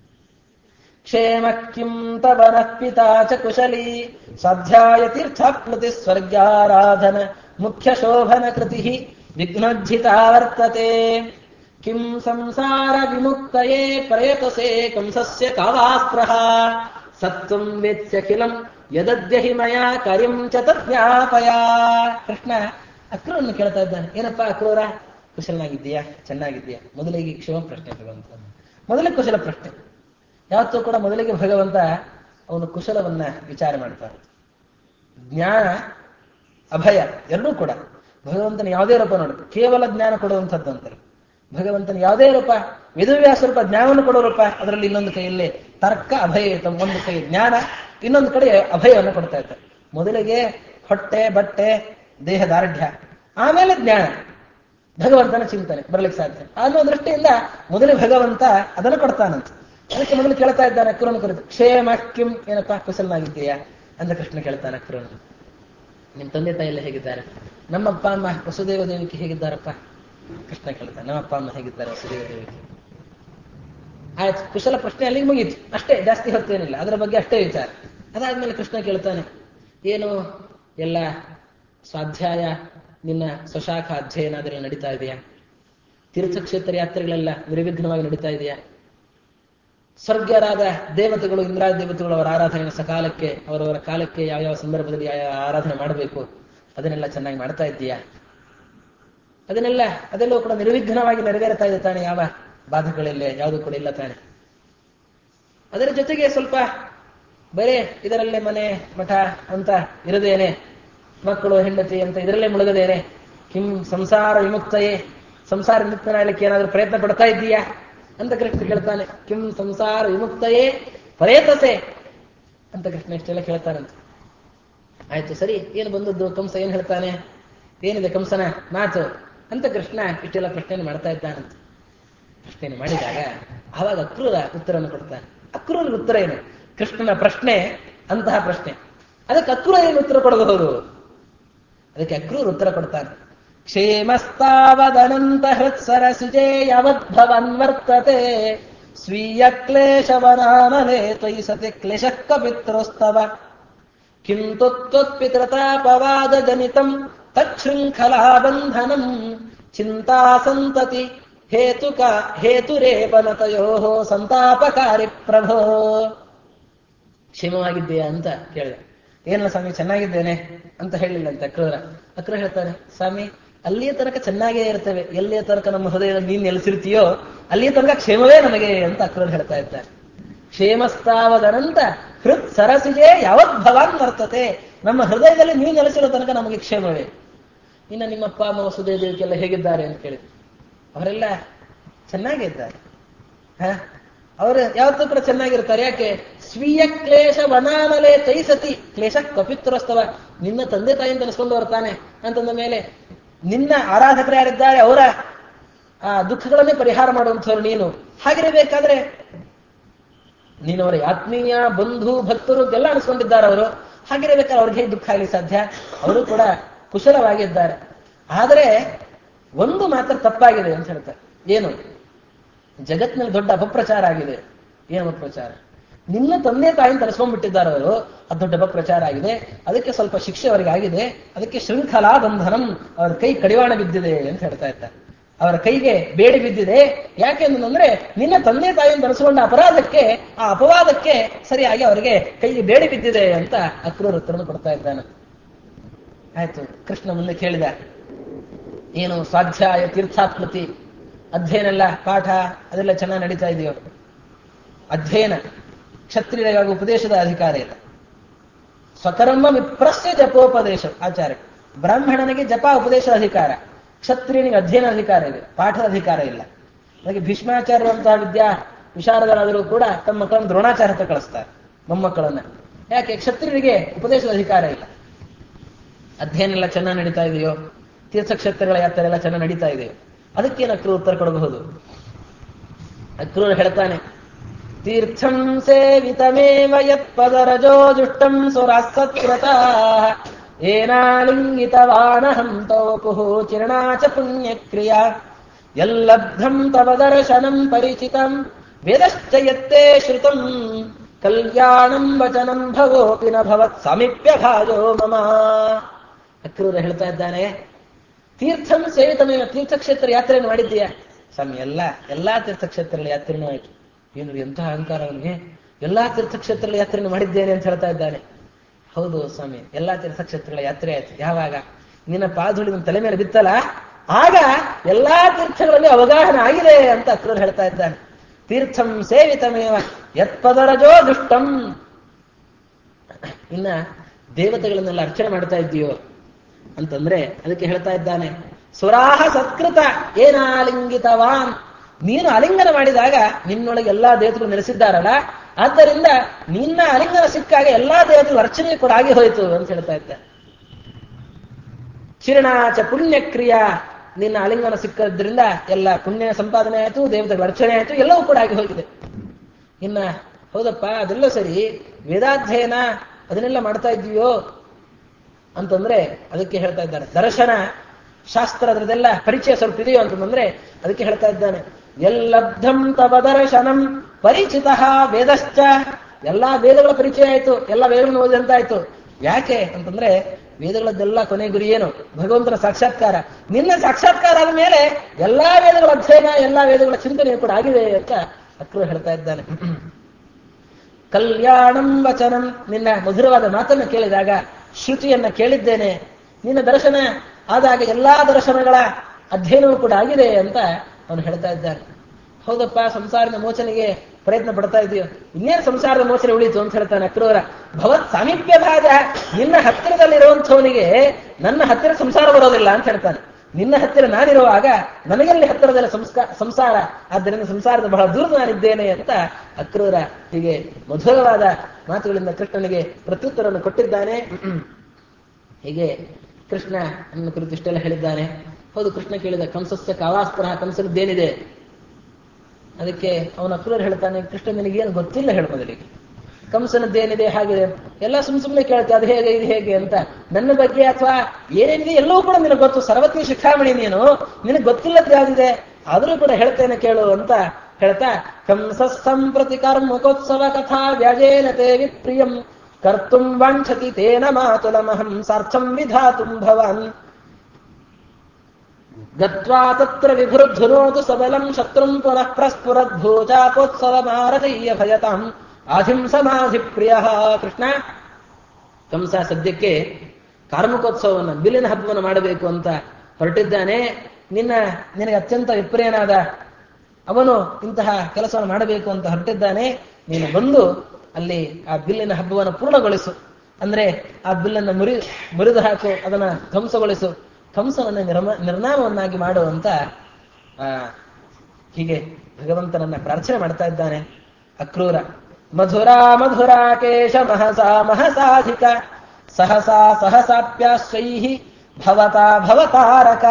Speaker 1: ಕ್ಷೇಮ ಕಿಂ ತವನ ಪಿತಾ ಚ ಕುಶಲೀ ಸ್ವಾಧ್ಯಾಯ ತೀರ್ಥಾಪ್ಲುತಿ ಸ್ವರ್ಗಾರಾಧನ ಮುಖ್ಯ ಶೋಭನ ಕೃತಿ ವಿಘ್ನೋಜ್ಜಿತಾ ವರ್ತತೆ ಕಿಂ ಸಂಸಾರ ವಿಮುಕ್ತಯೇ ಪ್ರಯತಸೆ ಕಂಸಸ್ಯ ಕಾವಾಸ್ಪೃಹ ಸತ್ವಂ ವೇತ್ಸ್ಯಖಿಲಂ ಯದದ್ಯ ಹಿ ಮಯಾ ಕಾರ್ಯಂ ಚ ತಜ್ಞಾಪಯ ಕೃಷ್ಣ ಅಕ್ರೂರನ್ನು ಕೇಳ್ತಾ ಇದ್ದಾನೆ ಏನಪ್ಪ ಅಕ್ರೂರ ಕುಶಲನಾಗಿದ್ದೀಯಾ ಚೆನ್ನಾಗಿದ್ದೀಯಾ ಮೊದಲಿಗೆ ಕ್ಷೇಮ ಪ್ರಶ್ನೆ ಭಗವಂತ ಮೊದಲೇ ಕುಶಲ ಪ್ರಶ್ನೆ ಯಾವತ್ತೂ ಕೂಡ ಮೊದಲಿಗೆ ಭಗವಂತ ಅವನು ಕುಶಲವನ್ನ ವಿಚಾರ ಮಾಡ್ತಾನೆ ಜ್ಞಾನ ಅಭಯ ಎರಡೂ ಕೂಡ ಭಗವಂತನ ಯಾವುದೇ ರೂಪ ನೋಡಿ ಕೇವಲ ಜ್ಞಾನ ಕೊಡುವಂಥದ್ದು ಅಂತಾರೆ ಭಗವಂತನ ಯಾವುದೇ ರೂಪ ವೇದವ್ಯಾಸ ರೂಪ ಜ್ಞಾನವನ್ನು ಕೊಡೋ ರೂಪ ಅದರಲ್ಲಿ ಇನ್ನೊಂದು ಕೈಯಲ್ಲಿ ತರ್ಕ ಅಭಯ ಇರ್ತವೆ ಒಂದು ಕೈ ಜ್ಞಾನ ಇನ್ನೊಂದು ಕಡೆ ಅಭಯವನ್ನು ಕೊಡ್ತಾ ಇರ್ತಾರೆ ಮೊದಲಿಗೆ ಹೊಟ್ಟೆ ಬಟ್ಟೆ ದೇಹ ದಾರ್ಢ್ಯ ಆಮೇಲೆ ಜ್ಞಾನ ಭಗವಂತನ ಚಿಂತನೆ ಬರ್ಲಿಕ್ಕೆ ಸಾಧ್ಯ ಅನ್ನೋ ದೃಷ್ಟಿಯಿಂದ ಮೊದಲೇ ಭಗವಂತ ಅದನ್ನು ಕೊಡ್ತಾನಂತ ಅದಕ್ಕೆ ಮೊದಲು ಕೇಳ್ತಾ ಇದ್ದಾನೆ ಅಕ್ರೂರನ ಕುರಿತು ಕ್ಷೇಮ ಕಿಂ ಏನಪ್ಪಾ ಕುಶಲನಾಗಿದ್ದೀಯಾ ಅಂತ ಕೃಷ್ಣ ಕೇಳ್ತಾನೆ ಅಕ್ರೂರನ ನಿಮ್ ತಂದೆ ತಾಯಿ ಎಲ್ಲ ಹೇಗಿದ್ದಾರೆ ನಮ್ಮ ಅಪ್ಪ ಅಮ್ಮ ವಸುದೇವ ದೇವಿಕೆ ಹೇಗಿದ್ದಾರಪ್ಪ ಕೃಷ್ಣ ಕೇಳ್ತಾನೆ ನಮ್ಮ ಅಪ್ಪ ಅಮ್ಮ ಹೇಗಿದ್ದಾರೆ ವಸುದೇವ ದೇವಿಕೆ ಆಯ್ತು ಕುಶಲ ಪ್ರಶ್ನೆ ಅಲ್ಲಿಗೆ ಮುಗೀತು ಅಷ್ಟೇ ಜಾಸ್ತಿ ಹೊತ್ತೇನಿಲ್ಲ ಅದರ ಬಗ್ಗೆ ಅಷ್ಟೇ ವಿಚಾರ ಅದಾದ್ಮೇಲೆ ಕೃಷ್ಣ ಕೇಳ್ತಾನೆ ಏನು ಎಲ್ಲ ಸ್ವಾಧ್ಯಾಯ ನಿನ್ನ ಸ್ವಶಾಖ ಅಧ್ಯಯನ ಅದೆಲ್ಲ ನಡೀತಾ ಇದೆಯಾ ತೀರ್ಥಕ್ಷೇತ್ರ ಯಾತ್ರೆಗಳೆಲ್ಲ ನಿರ್ವಿಘ್ನವಾಗಿ ನಡೀತಾ ಇದೆಯಾ ಸ್ವರ್ಗರಾದ ದೇವತೆಗಳು ಇಂದ್ರಾದ ದೇವತೆಗಳು ಅವರ ಆರಾಧನೆ ಸಕಾಲಕ್ಕೆ ಅವರವರ ಕಾಲಕ್ಕೆ ಯಾವ ಯಾವ ಸಂದರ್ಭದಲ್ಲಿ ಯಾವ ಯಾವ ಆರಾಧನೆ ಮಾಡಬೇಕು ಅದನ್ನೆಲ್ಲ ಚೆನ್ನಾಗಿ ಮಾಡ್ತಾ ಇದ್ದೀಯಾ ಅದನ್ನೆಲ್ಲ ಅದೆಲ್ಲವೂ ಕೂಡ ನಿರ್ವಿಘ್ನವಾಗಿ ನೆರವೇರ್ತಾ ಇದೆ ತಾನೆ ಯಾವ ಬಾಧೆಗಳಿಲ್ಲ ಯಾವುದು ಕೂಡ ಇಲ್ಲ ತಾನೆ ಅದರ ಜೊತೆಗೆ ಸ್ವಲ್ಪ ಬರೇ ಇದರಲ್ಲೇ ಮನೆ ಮಠ ಅಂತ ಇರದೇನೆ ಮಕ್ಕಳು ಹೆಂಡತಿ ಅಂತ ಇದರಲ್ಲೇ ಮುಳುಗದೇನೆ ಕಿಂ ಸಂಸಾರ ವಿಮುಕ್ತಯೇ ಸಂಸಾರ ವಿಮುಕ್ತನಾಗಲಿಕ್ಕೆ ಏನಾದರೂ ಪ್ರಯತ್ನ ಪಡ್ತಾ ಇದ್ದೀಯಾ ಅಂತ ಕೃಷ್ಣ ಕೇಳ್ತಾನೆ ಕಿಂ ಸಂಸಾರ ವಿಮುಕ್ತಯೇ ಪ್ರಯತಸೆ ಅಂತ ಕೃಷ್ಣ ಇಷ್ಟೆಲ್ಲ ಕೇಳ್ತಾನಂತ ಆಯ್ತು ಸರಿ ಏನು ಬಂದದ್ದು ಕಂಸ ಏನ್ ಹೇಳ್ತಾನೆ ಏನಿದೆ ಕಂಸನ ಮಾತು ಅಂತ ಕೃಷ್ಣ ಇಷ್ಟೆಲ್ಲ ಪ್ರಶ್ನೆಯನ್ನು ಮಾಡ್ತಾ ಇದ್ದಾನಂತ ಪ್ರಶ್ನೆಯನ್ನು ಮಾಡಿದಾಗ ಆವಾಗ ಅಕ್ರೂರ ಉತ್ತರವನ್ನು ಕೊಡ್ತಾನೆ ಅಕ್ರೂರ ಉತ್ತರ ಏನು ಕೃಷ್ಣನ ಪ್ರಶ್ನೆ ಅಂತಹ ಪ್ರಶ್ನೆ ಅದಕ್ಕೆ ಅಕ್ರೂರ ಏನು ಉತ್ತರ ಕೊಡಬಹುದು ಅದಕ್ಕೆ ಅಕ್ರೂರ ಉತ್ತರ ಕೊಡ್ತಾನೆ ಕ್ಷೇಮಸ್ತಾವದನಂತ ಹೃತ್ಸರಸಿಜೆ ಯಾವದ್ಭವನ್ ವರ್ತತೆ ಸ್ವೀಯ ಕ್ಲೇಶವನಾನಲೆ ತ್ವಯಿ ಸತಿ ಕ್ಲೇಶಃ ಕಪಿತ್ರೋಸ್ತವ ಕಿಂತು ತ್ವತ್ಪಿತೃತಾಪವಾದ ಜನಿತಂ ತಚ್ಛೃಂಖಲಾ ಬಂಧನಂ ಚಿಂತಾ ಸಂತತಿ ಹೇತುಕ ಹೇತುರೇಪನತಯೋ ಸಂತಾಪಕಾರಿ ಪ್ರಭೋ ಕ್ಷೇಮವಾಗಿದ್ದೀಯಾ ಅಂತ ಕೇಳಿದೆ ಏನಲ್ಲ ಸ್ವಾಮಿ ಚೆನ್ನಾಗಿದ್ದೇನೆ ಅಂತ ಹೇಳಿಲ್ಲ ಅಂತ ಅಕ್ರೂರ ಅಕ್ರೂರ ಹೇಳ್ತಾನೆ ಸ್ವಾಮಿ ಅಲ್ಲಿಯ ತನಕ ಚೆನ್ನಾಗೇ ಇರ್ತೇವೆ ಎಲ್ಲಿಯ ತನಕ ನಮ್ಮ ಹೃದಯದಲ್ಲಿ ನೀನ್ ನೆಲೆಸಿರ್ತೀಯೋ ಅಲ್ಲಿಯ ತನಕ ಕ್ಷೇಮವೇ ನಮಗೆ ಅಂತ ಅಕ್ರೂರ ಹೇಳ್ತಾ ಇದ್ದಾರೆ ಕ್ಷೇಮಸ್ತಾವದನಂತ ಹೃತ್ ಸರಸಿಗೆ ಯಾವತ್ ಭವಾನ್ ವರ್ತತೆ ನಮ್ಮ ಹೃದಯದಲ್ಲಿ ನೀವು ನೆಲೆಸಿರೋ ತನಕ ನಮಗೆ ಕ್ಷೇಮವೇ ಇನ್ನು ನಿಮ್ಮಪ್ಪ ಅಮ್ಮ ವಸುದೇವ ದೇವಿಕೆಲ್ಲ ಹೇಗಿದ್ದಾರೆ ಅಂತ ಕೇಳಿ ಅವರೆಲ್ಲ ಚೆನ್ನಾಗೇ ಇದ್ದಾರೆ ಹ ಅವರು ಯಾವತ್ತೂ ಕೂಡ ಚೆನ್ನಾಗಿರ್ತಾರೆ ಯಾಕೆ ಸ್ವೀಯ ಕ್ಲೇಶ ವನಾನಲೆ ತೈಸತಿ ಕ್ಲೇಶ ಕಪಿತ್ರಸ್ತವ ನಿನ್ನ ತಂದೆ ತಾಯಿಯಿಂದ ಅನಿಸ್ಕೊಂಡು ಬರ್ತಾನೆ ಅಂತಂದ ಮೇಲೆ ನಿನ್ನ ಆರಾಧಕರು ಯಾರಿದ್ದಾರೆ ಅವರ ಆ ದುಃಖಗಳನ್ನೇ ಪರಿಹಾರ ಮಾಡುವಂಥವ್ರು ನೀನು ಹಾಗಿರಬೇಕಾದ್ರೆ ನೀನು ಅವರ ಆತ್ಮೀಯ ಬಂಧು ಭಕ್ತರು ಎಲ್ಲ ಅನಿಸ್ಕೊಂಡಿದ್ದಾರೆ ಅವರು ಹಾಗಿರಬೇಕಾದ್ರೆ ಅವ್ರಿಗೆ ಹೇಗೆ ದುಃಖ ಆಗಲಿ ಸಾಧ್ಯ ಅವರು ಕೂಡ ಕುಶಲವಾಗಿದ್ದಾರೆ ಆದರೆ ಒಂದು ಮಾತ್ರ ತಪ್ಪಾಗಿದೆ ಅಂತ ಹೇಳ್ತಾರೆ ಏನು ಜಗತ್ತಿನಲ್ಲಿ ದೊಡ್ಡ ಅಪಪ್ರಚಾರ ಆಗಿದೆ ಏನು ಅಪಪ್ರಚಾರ ನಿನ್ನ ತಂದೆ ತಾಯಿನ ತರಿಸ್ಕೊಂಡ್ಬಿಟ್ಟಿದ್ದಾರೆ ಅವರು ಅದು ದೊಡ್ಡ ಅಪಪ್ರಚಾರ ಆಗಿದೆ ಅದಕ್ಕೆ ಸ್ವಲ್ಪ ಶಿಕ್ಷೆ ಅವರಿಗೆ ಆಗಿದೆ ಅದಕ್ಕೆ ಶೃಂಖಲಾ ಬಂಧನಂ ಅವರ ಕೈ ಕಡಿವಾಣ ಬಿದ್ದಿದೆ ಅಂತ ಹೇಳ್ತಾ ಇದ್ದಾರೆ ಅವರ ಕೈಗೆ ಬೇಡಿ ಬಿದ್ದಿದೆ ಯಾಕೆಂದ್ರೆ ನಿನ್ನ ತಂದೆ ತಾಯಿಯನ್ನು ಧರಿಸಿಕೊಂಡ ಅಪರಾಧಕ್ಕೆ ಆ ಅಪವಾದಕ್ಕೆ ಸರಿಯಾಗಿ ಅವರಿಗೆ ಕೈಗೆ ಬೇಡಿ ಬಿದ್ದಿದೆ ಅಂತ ಅಕ್ರೂರ ಉತ್ತರವನ್ನು ಕೊಡ್ತಾ ಇದ್ದಾನೆ ಆಯ್ತು ಕೃಷ್ಣ ಮುಂದೆ ಕೇಳಿದ ಏನು ಸ್ವಾಧ್ಯಾಯ ತೀರ್ಥಾತ್ಮತಿ ಅಧ್ಯಯನ ಎಲ್ಲ ಪಾಠ ಅದೆಲ್ಲ ಚೆನ್ನಾಗಿ ನಡೀತಾ ಇದೆಯೋ ಅಧ್ಯಯನ ಕ್ಷತ್ರಿಯರಿಗಾಗಿ ಉಪದೇಶದ ಅಧಿಕಾರ ಇಲ್ಲ ಸ್ವಕರ್ಮ ವಿಪ್ರಸ್ಯ ಜಪೋಪದೇಶ ಆಚಾರ್ಯ ಬ್ರಾಹ್ಮಣನಿಗೆ ಜಪ ಉಪದೇಶ ಅಧಿಕಾರ ಕ್ಷತ್ರಿಯನಿಗೆ ಅಧ್ಯಯನ ಅಧಿಕಾರ ಇದೆ ಪಾಠದ ಅಧಿಕಾರ ಇಲ್ಲ ಹಾಗೆ ಭೀಷ್ಮಾಚಾರ್ಯರಂತಹ ವಿದ್ಯಾ ವಿಶಾರದರಾದರೂ ಕೂಡ ತಮ್ಮ ಮಕ್ಕಳನ್ನು ದ್ರೋಣಾಚಾರ ಹತ್ರ ಕಳಿಸ್ತಾರೆ ಮೊಮ್ಮಕ್ಕಳನ್ನ ಯಾಕೆ ಕ್ಷತ್ರಿಯರಿಗೆ ಉಪದೇಶದ ಅಧಿಕಾರ ಇಲ್ಲ ಅಧ್ಯಯನ ಎಲ್ಲ ಚೆನ್ನಾಗಿ ನಡೀತಾ ಇದೆಯೋ ತೀರ್ಥಕ್ಷೇತ್ರಗಳ ಯಾತ್ರೆ ಎಲ್ಲ ಚೆನ್ನಾಗಿ ನಡೀತಾ ಇದೆ ಅದಕ್ಕೇನು ಅಕ್ರೂರು ಉತ್ತರ ಕೊಡಬಹುದು ಅಕ್ರೂರು ಹೇಳ್ತಾನೆ ತೀರ್ಥಂ ಸೇವಿತಮೇವ ಯತ್ಪದರಜೋ ದುಷ್ಟಂ ಸುರಾಸತ್ಕೃತಾ ಏನಾಲಿಂಗಿತವಾನಹಂ ತವಪುಃ ಚಿರಣಾ ಚ ಪುಣ್ಯಕ್ರಿಯಾ ಯಲ್ಲಬ್ಧಂ ತವ ದರ್ಶನಂ ಪರಿಚಿತಂ ವೇದಶ್ಚ ಯತ್ತೇ ಶ್ರುತಂ ಕಲ್ಯಾಣಂ ವಚನಂ ಭವೋಪಿ ನ ಭವತ್ ಸಾಮೀಪ್ಯ ಭಾಜೋ ಮಮ ಅಕ್ರೂರ ಹೇಳ್ತಾ ಇದ್ದಾನೆ ತೀರ್ಥಂ ಸೇವಿತಮೇವ ತೀರ್ಥಕ್ಷೇತ್ರ ಯಾತ್ರೆಯನ್ನು ಮಾಡಿದ್ದೀಯಾ ಸ್ವಾಮಿ ಎಲ್ಲ ಎಲ್ಲಾ ತೀರ್ಥಕ್ಷೇತ್ರಗಳ ಯಾತ್ರೆನೂ ಆಯ್ತು ಏನು ಎಂಥ ಅಹಂಕಾರ ಅವನಿಗೆ ಎಲ್ಲಾ ತೀರ್ಥಕ್ಷೇತ್ರಗಳ ಯಾತ್ರೆಯನ್ನು ಮಾಡಿದ್ದೇನೆ ಅಂತ ಹೇಳ್ತಾ ಇದ್ದಾನೆ ಹೌದು ಸ್ವಾಮಿ ಎಲ್ಲಾ ತೀರ್ಥಕ್ಷೇತ್ರಗಳ ಯಾತ್ರೆ ಆಯ್ತು ಯಾವಾಗ ನಿನ್ನ ಪಾದುಳಿ ನಿನ್ನ ತಲೆ ಮೇಲೆ ಬಿತ್ತಲ್ಲ ಆಗ ಎಲ್ಲಾ ತೀರ್ಥಗಳಲ್ಲಿ ಅವಗಾಹನ ಆಗಿದೆ ಅಂತ ಅಕ್ರೂರು ಹೇಳ್ತಾ ಇದ್ದಾನೆ ತೀರ್ಥಂ ಸೇವಿತಮೇವ ಯತ್ಪದರಜೋ ದುಷ್ಟಂ ಇನ್ನ ದೇವತೆಗಳನ್ನೆಲ್ಲ ಅರ್ಚನೆ ಮಾಡ್ತಾ ಇದ್ದೀಯೋ ಅಂತಂದ್ರೆ ಅದಕ್ಕೆ ಹೇಳ್ತಾ ಇದ್ದಾನೆ ಸುರಾಹ ಸತ್ಕೃತ ಏನಾಲಿಂಗಿತವಾನ್ ನೀನು ಅಲಿಂಗನ ಮಾಡಿದಾಗ ನಿನ್ನೊಳಗೆ ಎಲ್ಲಾ ದೇವತೆಗಳು ನೆಲೆಸಿದ್ದಾರಲ್ಲ ಆದ್ದರಿಂದ ನಿನ್ನ ಅಲಿಂಗನ ಸಿಕ್ಕಾಗ ಎಲ್ಲಾ ದೇವತೆಗಳು ಅರ್ಚನೆ ಕೂಡ ಆಗಿ ಹೋಯಿತು ಅಂತ ಹೇಳ್ತಾ ಇದ್ದ ಚಿರಣಾಚ ಪುಣ್ಯಕ್ರಿಯಾ ನಿನ್ನ ಅಲಿಂಗನ ಸಿಕ್ಕದ್ರಿಂದ ಎಲ್ಲ ಪುಣ್ಯ ಸಂಪಾದನೆ ಆಯಿತು ದೇವತೆಗಳ ಅರ್ಚನೆ ಆಯಿತು ಎಲ್ಲವೂ ಕೂಡ ಆಗಿ ಹೋಗಿದೆ ಇನ್ನ ಹೌದಪ್ಪ ಅದೆಲ್ಲ ಸರಿ ವೇದಾಧ್ಯಯನ ಅದನ್ನೆಲ್ಲ ಮಾಡ್ತಾ ಇದ್ದೀಯೋ ಅಂತಂದ್ರೆ ಅದಕ್ಕೆ ಹೇಳ್ತಾ ಇದ್ದಾನೆ ದರ್ಶನ ಶಾಸ್ತ್ರ ಅದರದೆಲ್ಲ ಪರಿಚಯ ಸ್ವಲ್ಪ ಇದೆಯೋ ಅಂತಂದ್ರೆ ಅದಕ್ಕೆ ಹೇಳ್ತಾ ಇದ್ದಾನೆ ಎಲ್ಲಬ್ಧಂ ತವ ದರ್ಶನಂ ಪರಿಚಿತ ವೇದಶ್ಚ ಎಲ್ಲಾ ವೇದಗಳ ಪರಿಚಯ ಆಯ್ತು ಎಲ್ಲ ವೇದಗಳನ್ನು ಓದಿದಂತಾಯ್ತು ಯಾಕೆ ಅಂತಂದ್ರೆ ವೇದಗಳದ್ದೆಲ್ಲ ಕೊನೆ ಗುರಿ ಏನು ಭಗವಂತನ ಸಾಕ್ಷಾತ್ಕಾರ ನಿನ್ನ ಸಾಕ್ಷಾತ್ಕಾರ ಆದ ಮೇಲೆ ಎಲ್ಲಾ ವೇದಗಳ ಅಧ್ಯಯನ ಎಲ್ಲಾ ವೇದಗಳ ಚಿಂತನೆ ಕೂಡ ಆಗಿದೆ ಅಂತ ಅಕ್ರು ಹೇಳ್ತಾ ಇದ್ದಾನೆ ಕಲ್ಯಾಣಂ ವಚನಂ ನಿನ್ನ ಮಧುರವಾದ ಮಾತನ್ನು ಕೇಳಿದಾಗ ಶ್ರುತಿಯನ್ನ ಕೇಳಿದ್ದೇನೆ ನಿನ್ನ ದರ್ಶನ ಆದಾಗ ಎಲ್ಲಾ ದರ್ಶನಗಳ ಅಧ್ಯಯನವೂ ಕೂಡ ಆಗಿದೆ ಅಂತ ಅವನು ಹೇಳ್ತಾ ಇದ್ದಾನೆ ಹೌದಪ್ಪ ಸಂಸಾರದ ಮೋಚನೆಗೆ ಪ್ರಯತ್ನ ಪಡ್ತಾ ಇದೆಯೋ ಇನ್ನೇನು ಸಂಸಾರದ ಮೋಚನೆ ಉಳಿತು ಅಂತ ಹೇಳ್ತಾನೆ ಅಕ್ರೂರ ಭವತ್ ಸಾಮೀಪ್ಯ ಭಾಗ ನಿನ್ನ ಹತ್ತಿರದಲ್ಲಿರುವಂಥವನಿಗೆ ನನ್ನ ಹತ್ತಿರ ಸಂಸಾರ ಬರೋದಿಲ್ಲ ಅಂತ ಹೇಳ್ತಾನೆ ನಿನ್ನ ಹತ್ತಿರ ನಾನಿರುವಾಗ ನನಗೆಲ್ಲಿ ಹತ್ತಿರದಲ್ಲಿ ಸಂಸ್ಕಾರ ಸಂಸಾರ ಆದ್ದರಿಂದ ಸಂಸಾರದ ಬಹಳ ದೂರ ನಾನಿದ್ದೇನೆ ಅಂತ ಅಕ್ರೂರ ಹೀಗೆ ಮಧುರವಾದ ಮಾತುಗಳಿಂದ ಕೃಷ್ಣನಿಗೆ ಪ್ರತ್ಯುತ್ತರವನ್ನು ಕೊಟ್ಟಿದ್ದಾನೆ ಹೀಗೆ ಕೃಷ್ಣ ನನ್ನ ಕುರಿತು ಇಷ್ಟೆಲ್ಲ ಹೇಳಿದ್ದಾನೆ ಹೌದು ಕೃಷ್ಣ ಕೇಳಿದ ಕಂಸಸ್ಯ ಕಾವಾಸ್ತ್ರ ಕಂಸನದ್ದೇನಿದೆ ಅದಕ್ಕೆ ಅವನ ಅಕ್ರೂರ್ ಹೇಳ್ತಾನೆ ಕೃಷ್ಣ ನಿನಗೇನು ಗೊತ್ತಿಲ್ಲ ಹೇಳು ಮೊದಲಿಗೆ ಕಂಸನದ್ದೇನಿದೆ ಹಾಗಿದೆ ಎಲ್ಲ ಸುಮ್ ಸುಮ್ಮನೆ ಕೇಳ್ತೆ ಅದು ಹೇಗೆ ಇದು ಹೇಗೆ ಅಂತ ನನ್ನ ಬಗ್ಗೆ ಅಥವಾ ಏನೇನಿದೆ ಎಲ್ಲವೂ ಕೂಡ ನಿನಗೆ ಗೊತ್ತು ಸರ್ವತ್ನಿ ಶಿಖಾಮಣಿ ನೀನು ನಿನಗೆ ಗೊತ್ತಿಲ್ಲದ ಯಾವ್ದಿದೆ ಆದರೂ ಕೂಡ ಹೇಳ್ತೇನೆ ಕೇಳು ಅಂತ ಹೇಳ್ತಾ ಕಂಸ ಸಂಪ್ರತಿ ಕರ್ಮಕೋತ್ಸವ ಕಥಾ ವ್ಯಾಜೇನ ತೇ ವಿಪ್ರಿಯಂ ಕರ್ತುಂ ವಾಂಛತಿ ತೇನ ಮಾತುಲಮಹಂ ಸಾರ್ಥಂ ವಿಧಾತುಂ ಭವಾನ್ ಗತ್ವಾ ತತ್ರ ವಿಭೃದ್ಧುನೋತು ಸಬಲಂ ಶತ್ರುಂ ಪುನಃ ಪ್ರಸ್ಫುರದ್ಭೂಚಾಪೋತ್ಸವ ಮಾರತಯ್ಯ ಭಯತಾಂ ಆಧಿಂ ಸಮಾಧಿ ಪ್ರಿಯ ಕೃಷ್ಣ ಕಂಸ ಸದ್ಯಕ್ಕೆ ಕಾರ್ಮಿಕೋತ್ಸವವನ್ನು ಬಿಲ್ಲಿನ ಹಬ್ಬವನ್ನು ಮಾಡಬೇಕು ಅಂತ ಹೊರಟಿದ್ದಾನೆ ನಿನ್ನ ನಿನಗೆ ಅತ್ಯಂತ ವಿಪ್ರಿಯನಾದ ಅವನು ಇಂತಹ ಕೆಲಸವನ್ನು ಮಾಡಬೇಕು ಅಂತ ಹೊರಟಿದ್ದಾನೆ ನೀನು ಬಂದು ಅಲ್ಲಿ ಆ ಬಿಲ್ಲಿನ ಹಬ್ಬವನ್ನು ಪೂರ್ಣಗೊಳಿಸು ಅಂದ್ರೆ ಆ ಬಿಲ್ಲನ್ನು ಮುರಿ ಮುರಿದು ಹಾಕು ಅದನ್ನ ಧ್ವಂಸಗೊಳಿಸು ಕಂಸನನ್ನ ನಿರ್ಮ ನಿರ್ನಾಮವನ್ನಾಗಿ ಮಾಡು ಅಂತ ಆ ಹೀಗೆ ಭಗವಂತನನ್ನ ಪ್ರಾರ್ಥನೆ ಮಾಡ್ತಾ ಇದ್ದಾನೆ ಅಕ್ರೂರ ಮಧುರಾ ಮಧುರಾ ಕೇಶ ಮಹಸಾ ಮಹಸಾಧಿಕ ಸಹಸಾ ಸಹಸಾಪ್ಯಾಶ್ರೈ ಭವತಾ ಭವತಾರಕ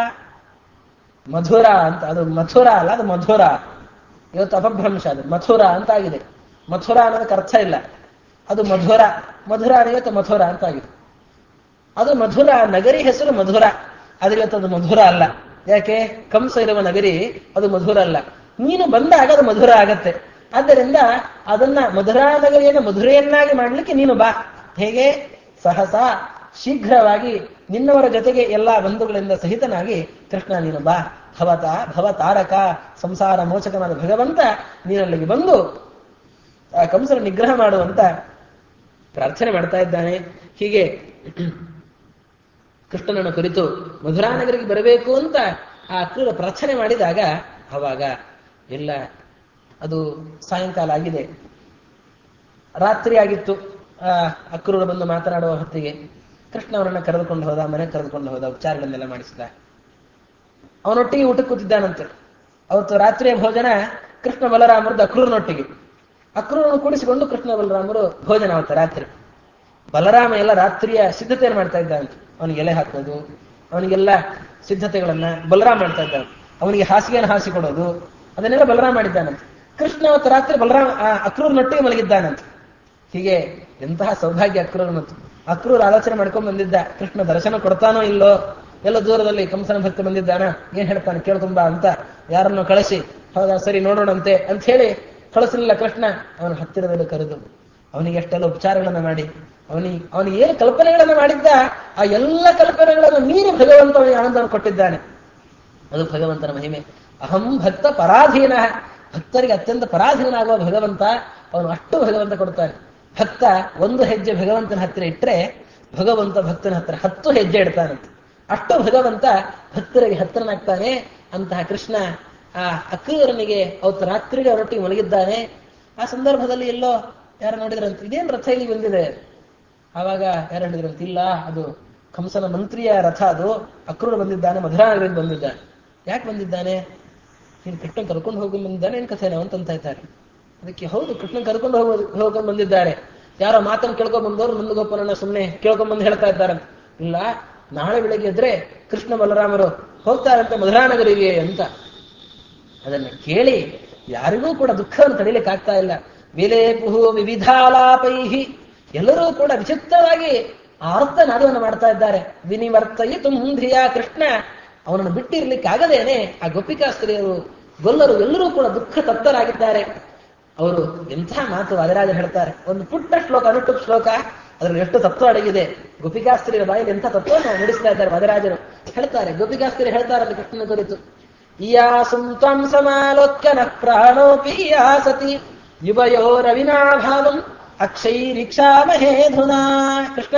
Speaker 1: ಮಧುರ ಅಂತ ಅದು ಮಥುರ ಅಲ್ಲ ಅದು ಮಧುರ ಇವತ್ತು ಅಪಭ್ರಂಶ ಅದು ಮಥುರ ಅಂತ ಆಗಿದೆ ಮಥುರ ಅನ್ನೋದಕ್ಕೆ ಅರ್ಥ ಇಲ್ಲ ಅದು ಮಧುರ ಮಧುರ ಇವತ್ತು ಮಥುರ ಅಂತ ಆಗಿದೆ ಅದು ಮಧುರ ನಗರಿ ಹೆಸರು ಮಧುರ ಆದ್ರೆ ಇವತ್ತು ಅದು ಮಧುರ ಅಲ್ಲ ಯಾಕೆ ಕಂಸ ಇರುವ ನಗರಿ ಅದು ಮಧುರ ಅಲ್ಲ ನೀನು ಬಂದಾಗ ಅದು ಮಧುರ ಆಗತ್ತೆ ಆದ್ದರಿಂದ ಅದನ್ನ ಮಧುರಾ ನಗರಿಯನ್ನು ಮಧುರೆಯನ್ನಾಗಿ ಮಾಡ್ಲಿಕ್ಕೆ ನೀನು ಬಾ ಹೇಗೆ ಸಹಸ ಶೀಘ್ರವಾಗಿ ನಿನ್ನವರ ಜೊತೆಗೆ ಎಲ್ಲಾ ಬಂಧುಗಳಿಂದ ಸಹಿತನಾಗಿ ಕೃಷ್ಣ ನೀನು ಬಾ ಭವತ ಭವ ತಾರಕ ಸಂಸಾರ ಮೋಚಕನಾದ ಭಗವಂತ ನೀನಲ್ಲಿಗೆ ಬಂದು ಆ ಕಂಸನ ನಿಗ್ರಹ ಮಾಡುವಂತ ಪ್ರಾರ್ಥನೆ ಮಾಡ್ತಾ ಇದ್ದಾನೆ ಹೀಗೆ ಕೃಷ್ಣನನ್ನ ಕುರಿತು ಮಧುರಾನಗರಿಗೆ ಬರಬೇಕು ಅಂತ ಆ ಅಕ್ರೂರ ಪ್ರಾರ್ಥನೆ ಮಾಡಿದಾಗ ಅವಾಗ ಎಲ್ಲ ಅದು ಸಾಯಂಕಾಲ ಆಗಿದೆ ರಾತ್ರಿ ಆಗಿತ್ತು ಆ ಅಕ್ರೂರ ಬಂದು ಮಾತನಾಡುವ ಹೊತ್ತಿಗೆ ಕೃಷ್ಣ ಅವರನ್ನ ಕರೆದುಕೊಂಡು ಹೋದ ಮನೆ ಕರೆದುಕೊಂಡು ಹೋದ ಉಪಚಾರಗಳನ್ನೆಲ್ಲ ಮಾಡಿಸಿದ ಅವನೊಟ್ಟಿಗೆ ಊಟಕ್ಕೆ ಕೂತಿದ್ದಾನಂತೆ ಅವತ್ತು ರಾತ್ರಿಯ ಭೋಜನ ಕೃಷ್ಣ ಬಲರಾಮರದ್ದು ಅಕ್ರೂರನೊಟ್ಟಿಗೆ ಅಕ್ರೂರನ್ನು ಕೂಡಿಸಿಕೊಂಡು ಕೃಷ್ಣ ಬಲರಾಮರು ಭೋಜನ ಅವತ್ತು ರಾತ್ರಿ ಬಲರಾಮ ಎಲ್ಲ ರಾತ್ರಿಯ ಸಿದ್ಧತೆಯನ್ನು ಮಾಡ್ತಾ ಇದ್ದಂತೆ ಅವನಿಗೆ ಎಲೆ ಹಾಕೋದು ಅವನಿಗೆಲ್ಲ ಸಿದ್ಧತೆಗಳನ್ನ ಬಲರಾಮ್ ಮಾಡ್ತಾ ಇದ್ದಾನೆ ಅವನಿಗೆ ಹಾಸಿಗೆಯನ್ನು ಹಾಸಿ ಕೊಡೋದು ಅದನ್ನೆಲ್ಲ ಬಲರಾಮ್ ಮಾಡಿದ್ದಾನಂತೆ ಕೃಷ್ಣ ಅವತ್ತು ರಾತ್ರಿ ಬಲರಾಮ್ ಆ ಅಕ್ರೂರ್ನೊಟ್ಟಿಗೆ ಮಲಗಿದ್ದಾನಂತೆ ಹೀಗೆ ಎಂತಹ ಸೌಭಾಗ್ಯ ಅಕ್ರೂರ್ ಮತ್ತು ಅಕ್ರೂರ್ ಆಲೋಚನೆ ಮಾಡ್ಕೊಂಡ್ ಬಂದಿದ್ದ ಕೃಷ್ಣ ದರ್ಶನ ಕೊಡ್ತಾನೋ ಇಲ್ಲೋ ಎಲ್ಲ ದೂರದಲ್ಲಿ ಕಂಸನ ಭಕ್ತ ಬಂದಿದ್ದಾನ ಏನ್ ಹೇಳ್ತಾನೆ ಕೇಳ್ಕೊಂಬ ಅಂತ ಯಾರನ್ನು ಕಳಿಸಿ ಹೌದಾ ಸರಿ ನೋಡೋಣಂತೆ ಅಂತ ಹೇಳಿ ಕಳಿಸಲಿಲ್ಲ ಕೃಷ್ಣ ಅವನ ಹತ್ತಿರದಲ್ಲಿ ಕರೆದು ಅವನಿಗೆ ಎಷ್ಟೆಲ್ಲ ಉಪಚಾರಗಳನ್ನ ಮಾಡಿ ಅವನಿಗೆ ಅವನಿಗೆ ಏನು ಕಲ್ಪನೆಗಳನ್ನ ಮಾಡಿದ್ದ ಆ ಎಲ್ಲ ಕಲ್ಪನೆಗಳನ್ನು ಮೀರಿ ಭಗವಂತ ಅವನಿಗೆ ಆನಂದವನ್ನು ಕೊಟ್ಟಿದ್ದಾನೆ ಅದು ಭಗವಂತನ ಮಹಿಮೆ ಅಹಂ ಭಕ್ತ ಪರಾಧೀನ ಭಕ್ತರಿಗೆ ಅತ್ಯಂತ ಪರಾಧೀನಾಗುವ ಭಗವಂತ ಅವನು ಅಷ್ಟು ಭಗವಂತ ಕೊಡ್ತಾನೆ ಭಕ್ತ ಒಂದು ಹೆಜ್ಜೆ ಭಗವಂತನ ಹತ್ತಿರ ಇಟ್ಟರೆ ಭಗವಂತ ಭಕ್ತನ ಹತ್ತಿರ ಹತ್ತು ಹೆಜ್ಜೆ ಇಡ್ತಾನಂತೆ ಅಷ್ಟು ಭಗವಂತ ಭಕ್ತರಿಗೆ ಹತ್ತಿರನಾಗ್ತಾನೆ ಅಂತಹ ಕೃಷ್ಣ ಆ ಅಕ್ರೂರನಿಗೆ ಅವತ್ತು ರಾತ್ರಿಗೆ ಅವರೊಟ್ಟಿಗೆ ಮಲಗಿದ್ದಾನೆ ಆ ಸಂದರ್ಭದಲ್ಲಿ ಎಲ್ಲೋ ಯಾರು ನೋಡಿದ್ರಂತ ಇದೇನ್ ರಥ ಇಲ್ಲಿ ಬಂದಿದೆ ಆವಾಗ ಯಾರು ಹೇಳಿದ್ರಂತ ಇಲ್ಲ ಅದು ಕಂಸನ ಮಂತ್ರಿಯ ರಥ ಅದು ಅಕ್ರೂರ ಬಂದಿದ್ದಾನೆ ಮಧುರಾನಗರಿಂದ ಬಂದಿದ್ದಾನೆ ಯಾಕೆ ಬಂದಿದ್ದಾನೆ ನೀನು ಕೃಷ್ಣ ಕರ್ಕೊಂಡು ಹೋಗಿ ಬಂದಿದ್ದಾನೆ ಏನ್ ಕಥೆನೋ ಅಂತ ಇದ್ದಾರೆ ಅದಕ್ಕೆ ಹೌದು ಕೃಷ್ಣ ಕರ್ಕೊಂಡು ಹೋಗೋದು ಹೋಗ್ಕೊಂಡು ಬಂದಿದ್ದಾರೆ ಯಾರೋ ಮಾತನ್ನು ಕೇಳ್ಕೊಂಡ್ ಬಂದವರು ಮುಂದಗೊಪ್ಪನನ್ನ ಸುಮ್ಮನೆ ಕೇಳ್ಕೊಂಡ್ ಬಂದು ಹೇಳ್ತಾ ಇದ್ದಾರೆ ಇಲ್ಲ ನಾಳೆ ಬೆಳಗ್ಗೆ ಎದ್ರೆ ಕೃಷ್ಣ ಬಲರಾಮರು ಹೋಗ್ತಾರಂತೆ ಮಧುರಾನಗರಿಗೆ ಅಂತ ಅದನ್ನ ಕೇಳಿ ಯಾರಿಗೂ ಕೂಡ ದುಃಖವನ್ನು ತಡಿಲಿಕ್ಕೆ ಆಗ್ತಾ ಇಲ್ಲ ವಿಲೇಪುಹು ವಿವಿಧಾಲಾಪೈಹಿ ಎಲ್ಲರೂ ಕೂಡ ವಿಚಿತ್ರವಾಗಿ ಆರ್ತನಾದವನ್ನು ಮಾಡ್ತಾ ಇದ್ದಾರೆ ವಿನಿವರ್ತಯಿ ತುಂಧ್ರಿಯ ಕೃಷ್ಣ ಅವನನ್ನು ಬಿಟ್ಟಿರ್ಲಿಕ್ಕೆ ಆಗದೇನೆ ಆ ಗೋಪಿಕಾಸ್ತ್ರೀಯರು ಗೊಲ್ಲರು ಎಲ್ಲರೂ ಕೂಡ ದುಃಖ ತಪ್ತರಾಗಿದ್ದಾರೆ ಅವರು ಎಂಥ ಮಾತು ವಾದರಾಜರು ಹೇಳ್ತಾರೆ ಒಂದು ಪುಟ್ಟ ಶ್ಲೋಕ ಅನುಟುಪ್ ಶ್ಲೋಕ ಅದ್ರಲ್ಲಿ ಎಷ್ಟು ತತ್ವ ಅಡಗಿದೆ ಗೋಪಿಕಾಸ್ತ್ರೀಯರ ಬಾಯಲ್ಲಿ ಎಂಥ ತತ್ವವನ್ನು ನಡೆಸ್ತಾ ಇದ್ದಾರೆ ವಾದರಾಜರು ಹೇಳ್ತಾರೆ ಗೋಪಿಕಾಸ್ತ್ರೀಯರು ಹೇಳ್ತಾರೆ ಅಂತ ಕೃಷ್ಣನ ಕುರಿತು ಇಯಾಸುಂ ತ್ವಂ ಸಮಾಲೋಕ್ಯ ನ ಪ್ರಾಣೋಪಿ ಯಾಸತಿ ಯುವಯೋ ರವಿನಾಭಾವಂ ಅಕ್ಷೈರಿಕ್ಷಾಮಹೇ ಧುನಾ ಕೃಷ್ಣ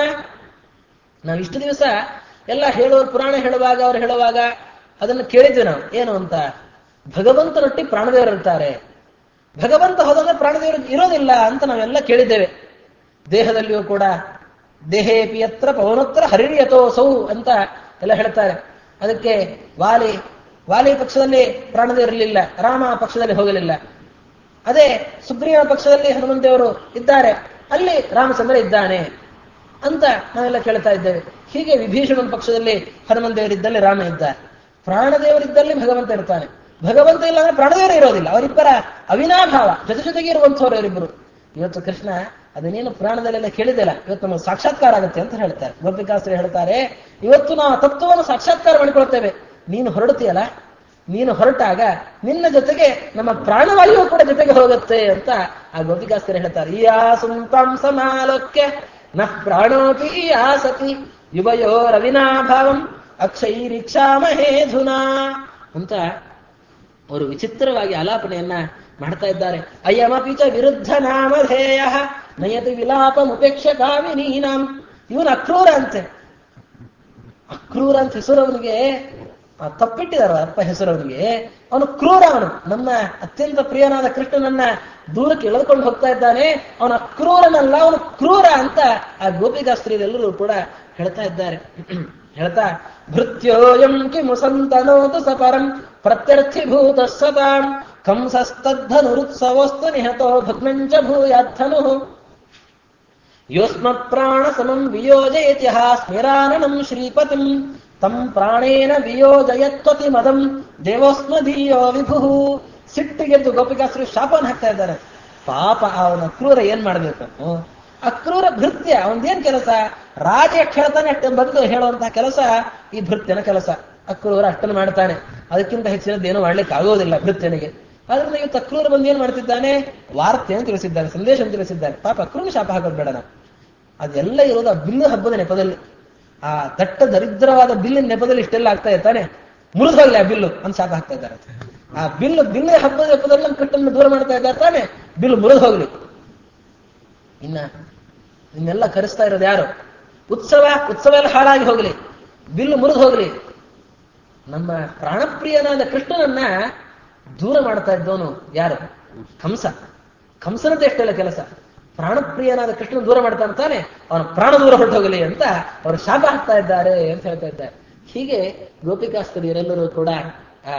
Speaker 1: ನಾವು ಇಷ್ಟು ದಿವಸ ಎಲ್ಲ ಹೇಳೋರು ಪುರಾಣ ಹೇಳುವಾಗ ಅವ್ರು ಹೇಳುವಾಗ ಅದನ್ನು ಕೇಳಿದ್ವಿ ನಾವು ಏನು ಅಂತ ಭಗವಂತನೊಟ್ಟಿ ಪ್ರಾಣದೇವರು ಇರ್ತಾರೆ ಭಗವಂತ ಹೋದಂದ್ರೆ ಪ್ರಾಣದೇವರು ಇರೋದಿಲ್ಲ ಅಂತ ನಾವೆಲ್ಲ ಕೇಳಿದ್ದೇವೆ ದೇಹದಲ್ಲಿಯೂ ಕೂಡ ದೇಹೇಪಿ ಯತ್ರ ಪವನತ್ರ ಹರಿಯತೋ ಸೌ ಅಂತ ಎಲ್ಲ ಹೇಳ್ತಾರೆ ಅದಕ್ಕೆ ವಾಲಿ ವಾಲಿ ಪಕ್ಷದಲ್ಲಿ ಪ್ರಾಣದೇವರಿರಲಿಲ್ಲ ರಾಮ ಪಕ್ಷದಲ್ಲಿ ಹೋಗಲಿಲ್ಲ ಅದೇ ಸುಗ್ರೀವ ಪಕ್ಷದಲ್ಲಿ ಹನುಮಂತೇವರು ಇದ್ದಾರೆ ಅಲ್ಲಿ ರಾಮಚಂದ್ರ ಇದ್ದಾನೆ ಅಂತ ನಾವೆಲ್ಲ ಕೇಳ್ತಾ ಇದ್ದೇವೆ ಹೀಗೆ ವಿಭೀಷಣನ ಪಕ್ಷದಲ್ಲಿ ಹನುಮಂತೇವರಿದ್ದಲ್ಲಿ ರಾಮ ಇದ್ದಾರೆ ಪ್ರಾಣದೇವರಿದ್ದಲ್ಲಿ ಭಗವಂತ ಇರ್ತಾನೆ ಭಗವಂತ ಇಲ್ಲ ಅಂದ್ರೆ ಪ್ರಾಣದೇವರು ಇರೋದಿಲ್ಲ ಅವರಿಬ್ಬರ ಅವಿನಾಭಾವ ಜೊತೆ ಜೊತೆಗೆ ಇರುವಂಥವ್ರು ಇವರಿಬ್ಬರು ಇವತ್ತು ಕೃಷ್ಣ ಅದನ್ನೇನು ಪುರಾಣದಲ್ಲೆಲ್ಲ ಕೇಳಿದಿಲ್ಲ ಇವತ್ತು ನಮಗೆ ಸಾಕ್ಷಾತ್ಕಾರ ಆಗುತ್ತೆ ಅಂತ ಹೇಳ್ತಾರೆ ಗೋಪಿಕಾಸ್ತ್ರಿ ಹೇಳ್ತಾರೆ ಇವತ್ತು ನಾವು ತತ್ವವನ್ನು ಸಾಕ್ಷಾತ್ಕಾರ ಮಾಡಿಕೊಳ್ತೇವೆ ನೀನು ಹೊರಡ್ತೀಯಲ್ಲ ನೀನು ಹೊರಟಾಗ ನಿನ್ನ ಜೊತೆಗೆ ನಮ್ಮ ಪ್ರಾಣವಾಯು ಕೂಡ ಜೊತೆಗೆ ಹೋಗುತ್ತೆ ಅಂತ ಆ ಗೋಪಿಕಾಸ್ತ್ರಿ ಹೇಳ್ತಾರೆ ಈ ಆಸುಂತಾಂ ಸಮಾಲೋಕ್ಯ ನ ಪ್ರಾಣೋಪಿ ಆಸತಿ ಯುವಯೋ ರವಿನಾಭಾವಂ ಅಕ್ಷೈರಿಕ್ಷಾಮಹೇ ಧುನಾ ಅಂತ ಅವರು ವಿಚಿತ್ರವಾಗಿ ಆಲಾಪನೆಯನ್ನ ಮಾಡ್ತಾ ಇದ್ದಾರೆ ಅಯ್ಯಮಪಿಚ ವಿರುದ್ಧ ನಾಮಧೇಯ ನಯತಿ ವಿಲಾಪ ಮುಪೇಕ್ಷ ಕಾಮಿನೀನಾಂ ಇವನು ಅಕ್ರೂರ ಅಂತೆ ಅಕ್ರೂರ ಅಂತ ಹೆಸರು ಅವನಿಗೆ ತಪ್ಪಿಟ್ಟಿದಾರ ಅಪ್ಪ ಹೆಸರು ಅವನಿಗೆ ಅವನು ಕ್ರೂರ ಅವನು ನಮ್ಮ ಅತ್ಯಂತ ಪ್ರಿಯನಾದ ಕೃಷ್ಣನನ್ನ ದೂರಕ್ಕೆ ಎಳೆದುಕೊಂಡು ಹೋಗ್ತಾ ಇದ್ದಾನೆ ಅವನ ಅಕ್ರೂರನಲ್ಲ ಅವನು ಕ್ರೂರ ಅಂತ ಆ ಗೋಪಿಕಾಸ್ತ್ರೀಯರೆಲ್ಲರೂ ಕೂಡ ಹೇಳ್ತಾ ಇದ್ದಾರೆ ಹೇಳ್ತಾ ಭೃತ್ಯೋಯಂ ಕಿಮು ಸಂತನೋತು ಸಪರಂ ಪ್ರತ್ಯರ್ಥಿಭೂತ ಸತಾಂ ಕಂಸಸ್ತದ್ಧನುರುತ್ಸವಸ್ತು ನಿಹತೋ ಭಗ್ನಂಚ ಭೂಯಾತ್ಥನು ಯೋಸ್ಮತ್ ಪ್ರಾಣ ಸಮಂ ವಿಯೋಜಯತ್ಯಹ ಸ್ಮಿರಾನನಂ ಶ್ರೀಪತಿಂ ತಂ ಪ್ರಾಣೇನ ವಿಯೋಜಯತ್ವತಿ ಮದಂ ದೇವೋಸ್ಮದೀಯೋ ವಿಭು ಸಿಟ್ಟಿಗೆದ್ದು ಗೋಪಿಕಾಸ್ತ್ರೀ ಶಾಪವನ್ನು ಹಾಕ್ತಾ ಇದ್ದಾರೆ ಪಾಪ ಅವನ ಕ್ರೂರ ಏನ್ ಮಾಡ್ಬೇಕು ಅಕ್ರೂರ ಭೃತ್ಯ ಅವನದೇನ್ ಕೆಲಸ ರಾಜ ಎಷ್ಟು ಹೇಳ್ತಾನೆ ಅಷ್ಟು ಬಂದು ಹೇಳುವಂತಹ ಕೆಲಸ ಈ ಭೃತ್ಯನ ಕೆಲಸ ಅಕ್ರೂರ ಅಷ್ಟನ್ನು ಮಾಡ್ತಾನೆ ಅದಕ್ಕಿಂತ ಹೆಚ್ಚಿನದ್ದು ಏನು ಮಾಡ್ಲಿಕ್ಕೆ ಆಗೋದಿಲ್ಲ ಭೃತ್ಯನಿಗೆ ಆದ್ರಿಂದ ಇವತ್ತು ಅಕ್ರೂರ ಬಂದು ಏನ್ ಮಾಡ್ತಿದ್ದಾನೆ ವಾರ್ತೆಯನ್ನು ತಿಳಿಸಿದ್ದಾನೆ ಸಂದೇಶ ತಿಳಿಸಿದ್ದಾನೆ ಪಾಪ ಅಕ್ರೂರ ಶಾಪ ಹಾಕೋದು ಬೇಡ ನಾವು ಅದೆಲ್ಲ ಇರೋದು ಆ ಬಿಲ್ಲು ಹಬ್ಬದ ನೆಪದಲ್ಲಿ ಆ ದಟ್ಟ ದರಿದ್ರವಾದ ಬಿಲ್ಲಿನ ನೆಪದಲ್ಲಿ ಇಷ್ಟೆಲ್ಲ ಆಗ್ತಾ ಇರ್ತಾನೆ ಮುರಿದು ಹೋಗ್ಲಿ ಆ ಬಿಲ್ಲು ಅಂತ ಶಾಪ ಹಾಕ್ತಾ ಇದ್ದಾರೆ ಆ ಬಿಲ್ಲು ಬಿಲ್ಲು ಹಬ್ಬದ ನೆಪದಲ್ಲಿ ನಮ್ಮ ಕಟ್ಟನ್ನು ದೂರ ಮಾಡ್ತಾ ಇದ್ದಾರೆ ತಾನೆ ಬಿಲ್ಲು ಮುರಿದು ಹೋಗ್ಲಿ ಇನ್ನ ಇನ್ನೆಲ್ಲ ಕರೆಸ್ತಾ ಇರೋದು ಯಾರು ಉತ್ಸವ ಉತ್ಸವ ಎಲ್ಲ ಹಾಳಾಗಿ ಹೋಗ್ಲಿ ಬಿಲ್ಲು ಮುರಿದು ಹೋಗ್ಲಿ ನಮ್ಮ ಪ್ರಾಣಪ್ರಿಯನಾದ ಕೃಷ್ಣನನ್ನ ದೂರ ಮಾಡ್ತಾ ಇದ್ದವನು ಯಾರು ಕಂಸ ಕಂಸನದ ಎಷ್ಟೆಲ್ಲ ಕೆಲಸ ಪ್ರಾಣಪ್ರಿಯನಾದ ಕೃಷ್ಣನ ದೂರ ಮಾಡ್ತಾ ತಾನೆ ಅವನ ಪ್ರಾಣ ದೂರ ಹೊರಟು ಹೋಗಲಿ ಅಂತ ಅವರು ಶಾಪ ಹಾಕ್ತಾ ಇದ್ದಾರೆ ಅಂತ ಹೇಳ್ತಾ ಇದ್ದಾರೆ ಹೀಗೆ ಗೋಪಿಕಾಸ್ತರಿಯರೆಲ್ಲರೂ ಕೂಡ ಆ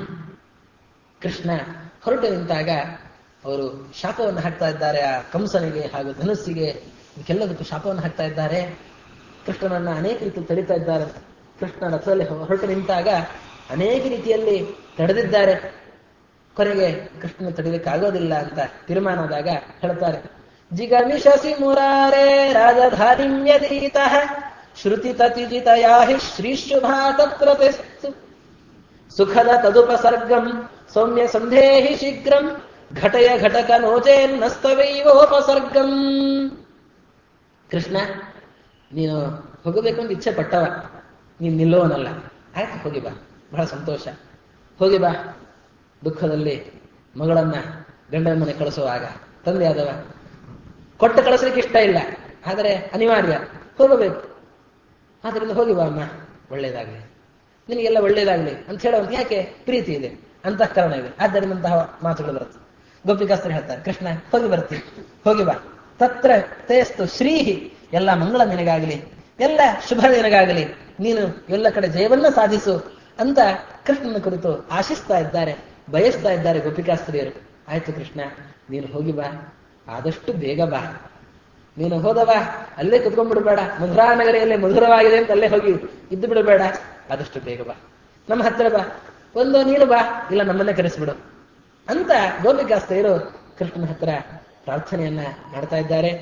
Speaker 1: ಕೃಷ್ಣ ಹೊರಟು ನಿಂತಾಗ ಅವರು ಶಾಪವನ್ನು ಹಾಕ್ತಾ ಇದ್ದಾರೆ ಆ ಕಂಸನಿಗೆ ಹಾಗೂ ಧನುಸ್ಸಿಗೆ ಇದಕ್ಕೆಲ್ಲದಕ್ಕೂ ಶಾಪವನ್ನು ಹಾಕ್ತಾ ಇದ್ದಾರೆ ಕೃಷ್ಣನನ್ನ ಅನೇಕ ರೀತಿ ತಡಿತಾ ಇದ್ದಾರೆ ಕೃಷ್ಣ ರಥದಲ್ಲಿ ಹೊರಟು ನಿಂತಾಗ ಅನೇಕ ರೀತಿಯಲ್ಲಿ ತಡೆದಿದ್ದಾರೆ ಕೊನೆಗೆ ಕೃಷ್ಣನ ತಡಿಲಿಕ್ಕಾಗೋದಿಲ್ಲ ಅಂತ ತೀರ್ಮಾನ ಆದಾಗ ಹೇಳ್ತಾರೆ ಜಿಗಮಿಷಸಿ ಮುರಾರೇ ರಾಜಧಾನಿಮ್ಯದೀತಃ ಶ್ರುತಿ ತತಿಜಿತಯಾ ಹಿ ಶ್ರೀಶುಭಾ ತತ್ರ ತೆಸ್ತು ಸುಖದ ತದುಪಸರ್ಗಂ ಸೌಮ್ಯ ಸಂಧೇಹಿ ಶೀಘ್ರಂ ಘಟಯ ಘಟಕ ನೋಚೇನ್ನಸ್ತವೈವೋಪಸರ್ಗಂ ಕೃಷ್ಣ ನೀನು ಹೋಗಬೇಕು ಅಂತ ಇಚ್ಛೆ ಪಟ್ಟವ ನೀನು ನಿಲ್ಲುವನಲ್ಲ ಆಯ್ತು ಹೋಗಿ ಬಾ ಬಹಳ ಸಂತೋಷ ಹೋಗಿ ಬಾ ದುಃಖದಲ್ಲಿ ಮಗಳನ್ನ ಗಂಡನ ಮನೆ ಕಳಿಸುವಾಗ ತಂದೆ ಆದವ ಕೊಟ್ಟು ಕಳಿಸ್ಲಿಕ್ಕೆ ಇಷ್ಟ ಇಲ್ಲ ಆದರೆ ಅನಿವಾರ್ಯ ಹೋಗಬೇಕು ಆದ್ರಿಂದ ಹೋಗಿ ಬಾ ಅಮ್ಮ ಒಳ್ಳೇದಾಗ್ಲಿ ನಿನಗೆಲ್ಲ ಒಳ್ಳೇದಾಗ್ಲಿ ಅಂತ ಹೇಳುವಂತ ಯಾಕೆ ಪ್ರೀತಿ ಇದೆ ಅಂತಃಕರಣ ಇದೆ ಆದ್ದರಿಂದ ಅಂತಹ ಮಾತುಗಳು ಬರುತ್ತೆ ಗೋಪಿಕಾಸ್ತ್ರ ಹೇಳ್ತಾರೆ ಕೃಷ್ಣ ಹೋಗಿ ಬರ್ತೀವಿ ಹೋಗಿ ಬಾ ತತ್ರ ತೇಸ್ತು ಶ್ರೀಹಿ ಎಲ್ಲ ಮಂಗಳ ನಿನಗಾಗಲಿ ಎಲ್ಲ ಶುಭ ನಿನಗಾಗಲಿ ನೀನು ಎಲ್ಲ ಕಡೆ ಜಯವನ್ನ ಸಾಧಿಸು ಅಂತ ಕೃಷ್ಣನ ಕುರಿತು ಆಶಿಸ್ತಾ ಇದ್ದಾರೆ ಬಯಸ್ತಾ ಇದ್ದಾರೆ ಗೋಪಿಕಾಸ್ತ್ರೀಯರು ಆಯ್ತು ಕೃಷ್ಣ ನೀನು ಹೋಗಿ ಬಾ ಆದಷ್ಟು ಬೇಗ ಬಾ ನೀನು ಹೋದವ ಅಲ್ಲೇ ಕುತ್ಕೊಂಡ್ಬಿಡ್ಬೇಡ ಮಧುರಾ ನಗರಿಯಲ್ಲೇ ಮಧುರವಾಗಿದೆ ಅಂತ ಅಲ್ಲೇ ಹೋಗಿ ಇದ್ದು ಬಿಡಬೇಡ ಆದಷ್ಟು ಬೇಗ ಬಾ ನಮ್ಮ ಹತ್ತಿರ ಬಾ ಒಂದು ನೀನು ಬಾ ಇಲ್ಲ ನಮ್ಮನ್ನೇ ಕರೆಸ್ಬಿಡು ಅಂತ ಗೋಪಿಕಾಸ್ತ್ರೀಯರು ಕೃಷ್ಣನ ಹತ್ರ ಪ್ರಾರ್ಥನೆಯನ್ನ ಮಾಡ್ತಾ ಇದ್ದಾರೆ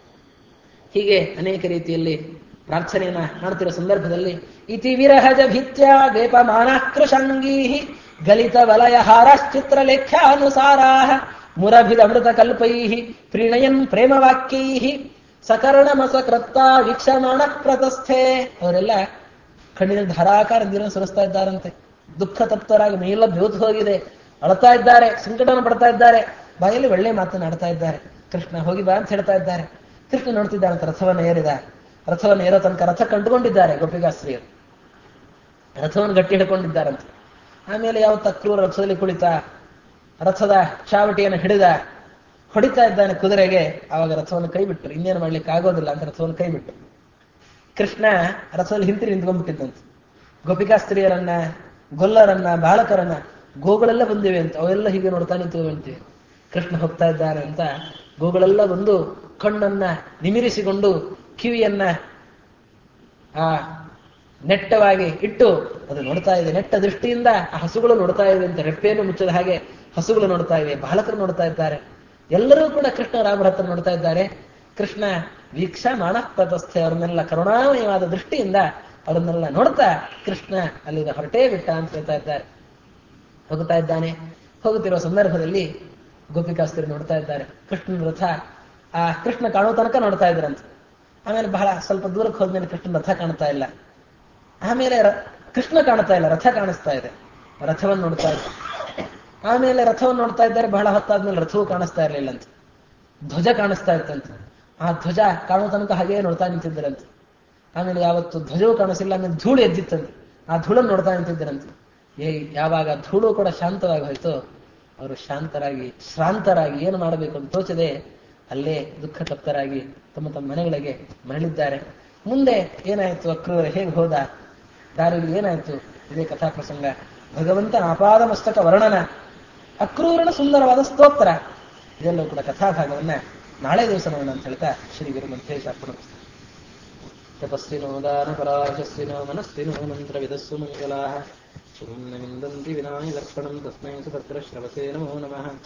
Speaker 1: ಹೀಗೆ ಅನೇಕ ರೀತಿಯಲ್ಲಿ ಪ್ರಾರ್ಥನೆಯನ್ನ ಮಾಡ್ತಿರೋ ಸಂದರ್ಭದಲ್ಲಿ ಇತಿ ವಿರಹಜ ಭಿತ್ಯ ವೇಪಮಾನ ಕೃಷಂಗೀ ಗಲಿತ ವಲಯ ಹಾರಶ್ಚಿತ್ರ ಲೇಖ್ಯಾನುಸಾರಾ ಮುರಭಿದಮೃತ ಕಲ್ಪೈ ಪ್ರೀಣಯನ್ ಪ್ರೇಮವಾಕ್ಯೈ ಸಕರ್ಣಮಸ ಕೃತ್ತ ವೀಕ್ಷಮಾಣ ಪ್ರತಸ್ಥೆ ಅವರೆಲ್ಲ ಕಣ್ಣಿನ ಧಾರಾಕಾರ ನೀರನ್ನು ಸುರಿಸ್ತಾ ಇದ್ದಾರಂತೆ ದುಃಖ ತಪ್ತರಾಗಿ ಮೇಲೆಲ್ಲ ಬೇತು ಹೋಗಿದೆ ಅಳ್ತಾ ಇದ್ದಾರೆ ಸಂಕಟವನ್ನು ಪಡ್ತಾ ಇದ್ದಾರೆ ಬಾಯಲ್ಲಿ ಒಳ್ಳೆ ಮಾತನಾಡ್ತಾ ಇದ್ದಾರೆ ಕೃಷ್ಣ ಹೋಗಿ ಬಾ ಅಂತ ಹೇಳ್ತಾ ಇದ್ದಾರೆ ಕೃಷ್ಣ ನೋಡ್ತಿದ್ದಾರಂತ ರಥವನ್ನು ಏರಿದ ರಥವನ್ನು ಏರೋ ತನಕ ರಥ ಕಂಡುಕೊಂಡಿದ್ದಾರೆ ಗೋಪಿಗಾಸ್ತ್ರೀಯರು ರಥವನ್ನು ಗಟ್ಟಿ ಹಿಡ್ಕೊಂಡಿದ್ದಾರಂತೆ ಆಮೇಲೆ ಯಾವ ತಕ್ರೂರ ರಥದಲ್ಲಿ ಕುಳಿತ ರಥದ ಚಾವಟಿಯನ್ನು ಹಿಡಿದ ಹೊಡಿತಾ ಇದ್ದಾನೆ ಕುದುರೆಗೆ ಆವಾಗ ರಥವನ್ನು ಕೈ ಬಿಟ್ಟರು ಇನ್ನೇನು ಮಾಡ್ಲಿಕ್ಕೆ ಆಗೋದಿಲ್ಲ ಅಂತ ರಥವನ್ನು ಕೈ ಬಿಟ್ಟರು ಕೃಷ್ಣ ರಥದಲ್ಲಿ ಹಿಂತಿರಿ ನಿಂತ್ಕೊಂಡ್ಬಿಟ್ಟಿದ್ದಂತೆ ಗೋಪಿಕಾಸ್ತ್ರೀಯರನ್ನ ಗೊಲ್ಲರನ್ನ ಬಾಲಕರನ್ನ ಗೋಗಳೆಲ್ಲ ಬಂದಿವೆ ಅಂತ ಅವೆಲ್ಲ ಹೀಗೆ ನೋಡ್ತಾ ನಿಂತಿವೆ ಅಂತೀವಿ ಕೃಷ್ಣ ಹೋಗ್ತಾ ಇದ್ದಾನೆ ಅಂತ ಗೋಗಳೆಲ್ಲ ಬಂದು ಕಣ್ಣನ್ನ ನಿಮಿರಿಸಿಕೊಂಡು ಕಿವಿಯನ್ನ ಆ ನೆಟ್ಟವಾಗಿ ಇಟ್ಟು ಅದು ನೋಡ್ತಾ ಇದೆ ನೆಟ್ಟ ದೃಷ್ಟಿಯಿಂದ ಆ ಹಸುಗಳು ನೋಡ್ತಾ ಇವೆ ಅಂತ ರೆಪ್ಪೆಯನ್ನು ಮುಚ್ಚದ ಹಾಗೆ ಹಸುಗಳು ನೋಡ್ತಾ ಇವೆ ಬಾಲಕರು ನೋಡ್ತಾ ಇದ್ದಾರೆ ಎಲ್ಲರೂ ಕೂಡ ಕೃಷ್ಣ ರಾಮರ ಹತ್ರ ನೋಡ್ತಾ ಇದ್ದಾರೆ ಕೃಷ್ಣ ವೀಕ್ಷಾ ಮಾನಪ್ರತಸ್ಥೆ ಅವರನ್ನೆಲ್ಲ ಕರುಣಾಮಯವಾದ ದೃಷ್ಟಿಯಿಂದ ಅವರನ್ನೆಲ್ಲ ನೋಡ್ತಾ ಕೃಷ್ಣ ಅಲ್ಲಿಂದ ಹೊರಟೇ ಬಿಟ್ಟ ಅಂತ ಹೇಳ್ತಾ ಇದ್ದಾರೆ ಹೋಗ್ತಾ ಇದ್ದಾನೆ ಹೋಗುತ್ತಿರುವ ಸಂದರ್ಭದಲ್ಲಿ ಗೋಪಿಕಾಸ್ತ್ರಿ ನೋಡ್ತಾ ಇದ್ದಾರೆ ಕೃಷ್ಣನ ರಥ ಆ ಕೃಷ್ಣ ಕಾಣೋ ತನಕ ನೋಡ್ತಾ ಇದ್ರಂತೆ ಆಮೇಲೆ ಬಹಳ ಸ್ವಲ್ಪ ದೂರಕ್ಕೆ ಹೋದ್ಮೇಲೆ ಕೃಷ್ಣನ ರಥ ಕಾಣ್ತಾ ಇಲ್ಲ ಆಮೇಲೆ ಕೃಷ್ಣ ಕಾಣ್ತಾ ಇಲ್ಲ ರಥ ಕಾಣಿಸ್ತಾ ಇದೆ ರಥವನ್ನು ನೋಡ್ತಾ ಇದ್ದ ಆಮೇಲೆ ರಥವನ್ನು ನೋಡ್ತಾ ಇದ್ದಾರೆ ಬಹಳ ಹೊತ್ತಾದ್ಮೇಲೆ ರಥವೂ ಕಾಣಿಸ್ತಾ ಇರಲಿಲ್ಲ ಅಂತ ಧ್ವಜ ಕಾಣಿಸ್ತಾ ಇತ್ತಂತೆ ಆ ಧ್ವಜ ಕಾಣೋ ತನಕ ಹಾಗೇ ನೋಡ್ತಾ ನಿಂತಿದ್ದರಂತೆ ಆಮೇಲೆ ಯಾವತ್ತು ಧ್ವಜವೂ ಕಾಣಿಸಿಲ್ಲ ಆಮೇಲೆ ಧೂಳು ಎದ್ದಿತ್ತಂತೆ ಆ ಧೂಳನ್ನು ನೋಡ್ತಾ ನಿಂತಿದ್ದರಂತೆ ಏ ಯಾವಾಗ ಧೂಳು ಕೂಡ ಶಾಂತವಾಗಿ ಹೋಯ್ತು ಅವರು ಶಾಂತರಾಗಿ ಶ್ರಾಂತರಾಗಿ ಏನು ಮಾಡಬೇಕು ಅಂತ ತೋಚದೆ ಅಲ್ಲೇ ದುಃಖ ತಪ್ತರಾಗಿ ತಮ್ಮ ತಮ್ಮ ಮನೆಗಳಿಗೆ ಮರಳಿದ್ದಾರೆ ಮುಂದೆ ಏನಾಯ್ತು ಅಕ್ರೂರ ಹೇಗೆ ಹೋದ ದಾರಿಯಲ್ಲಿ ಏನಾಯ್ತು ಇದೇ ಕಥಾ ಪ್ರಸಂಗ ಭಗವಂತನ ಅಪಾದ ಮಸ್ತಕ ವರ್ಣನ ಅಕ್ರೂರನ ಸುಂದರವಾದ ಸ್ತೋತ್ರ ಇದೆಲ್ಲವೂ ಕೂಡ ಕಥಾಭಾಗವನ್ನ ನಾಳೆ ದಿವಸ ನೋಡೋಣ ಅಂತ ಹೇಳ್ತಾ ಶ್ರೀ ಗುರು ಮಂತ್ರೇಶ ಅರ್ಪಣ ತಪಸ್ವಿನೋ ದಾನ ಪರಾಶಸ್ವಿನೋ ಮನಸ್ವಿನೋ ಮಂತ್ರ ವಿದಸ್ಸು ಮಂಗಲಾ ಶುಭಂ ನ ವಿಂದಂತಿ ವಿನಾಯ ದರ್ಪಣಂ ತಸ್ಮೈ ಸುಭದ್ರ ಶ್ರವಸೇ ನಮೋ ನಮಃ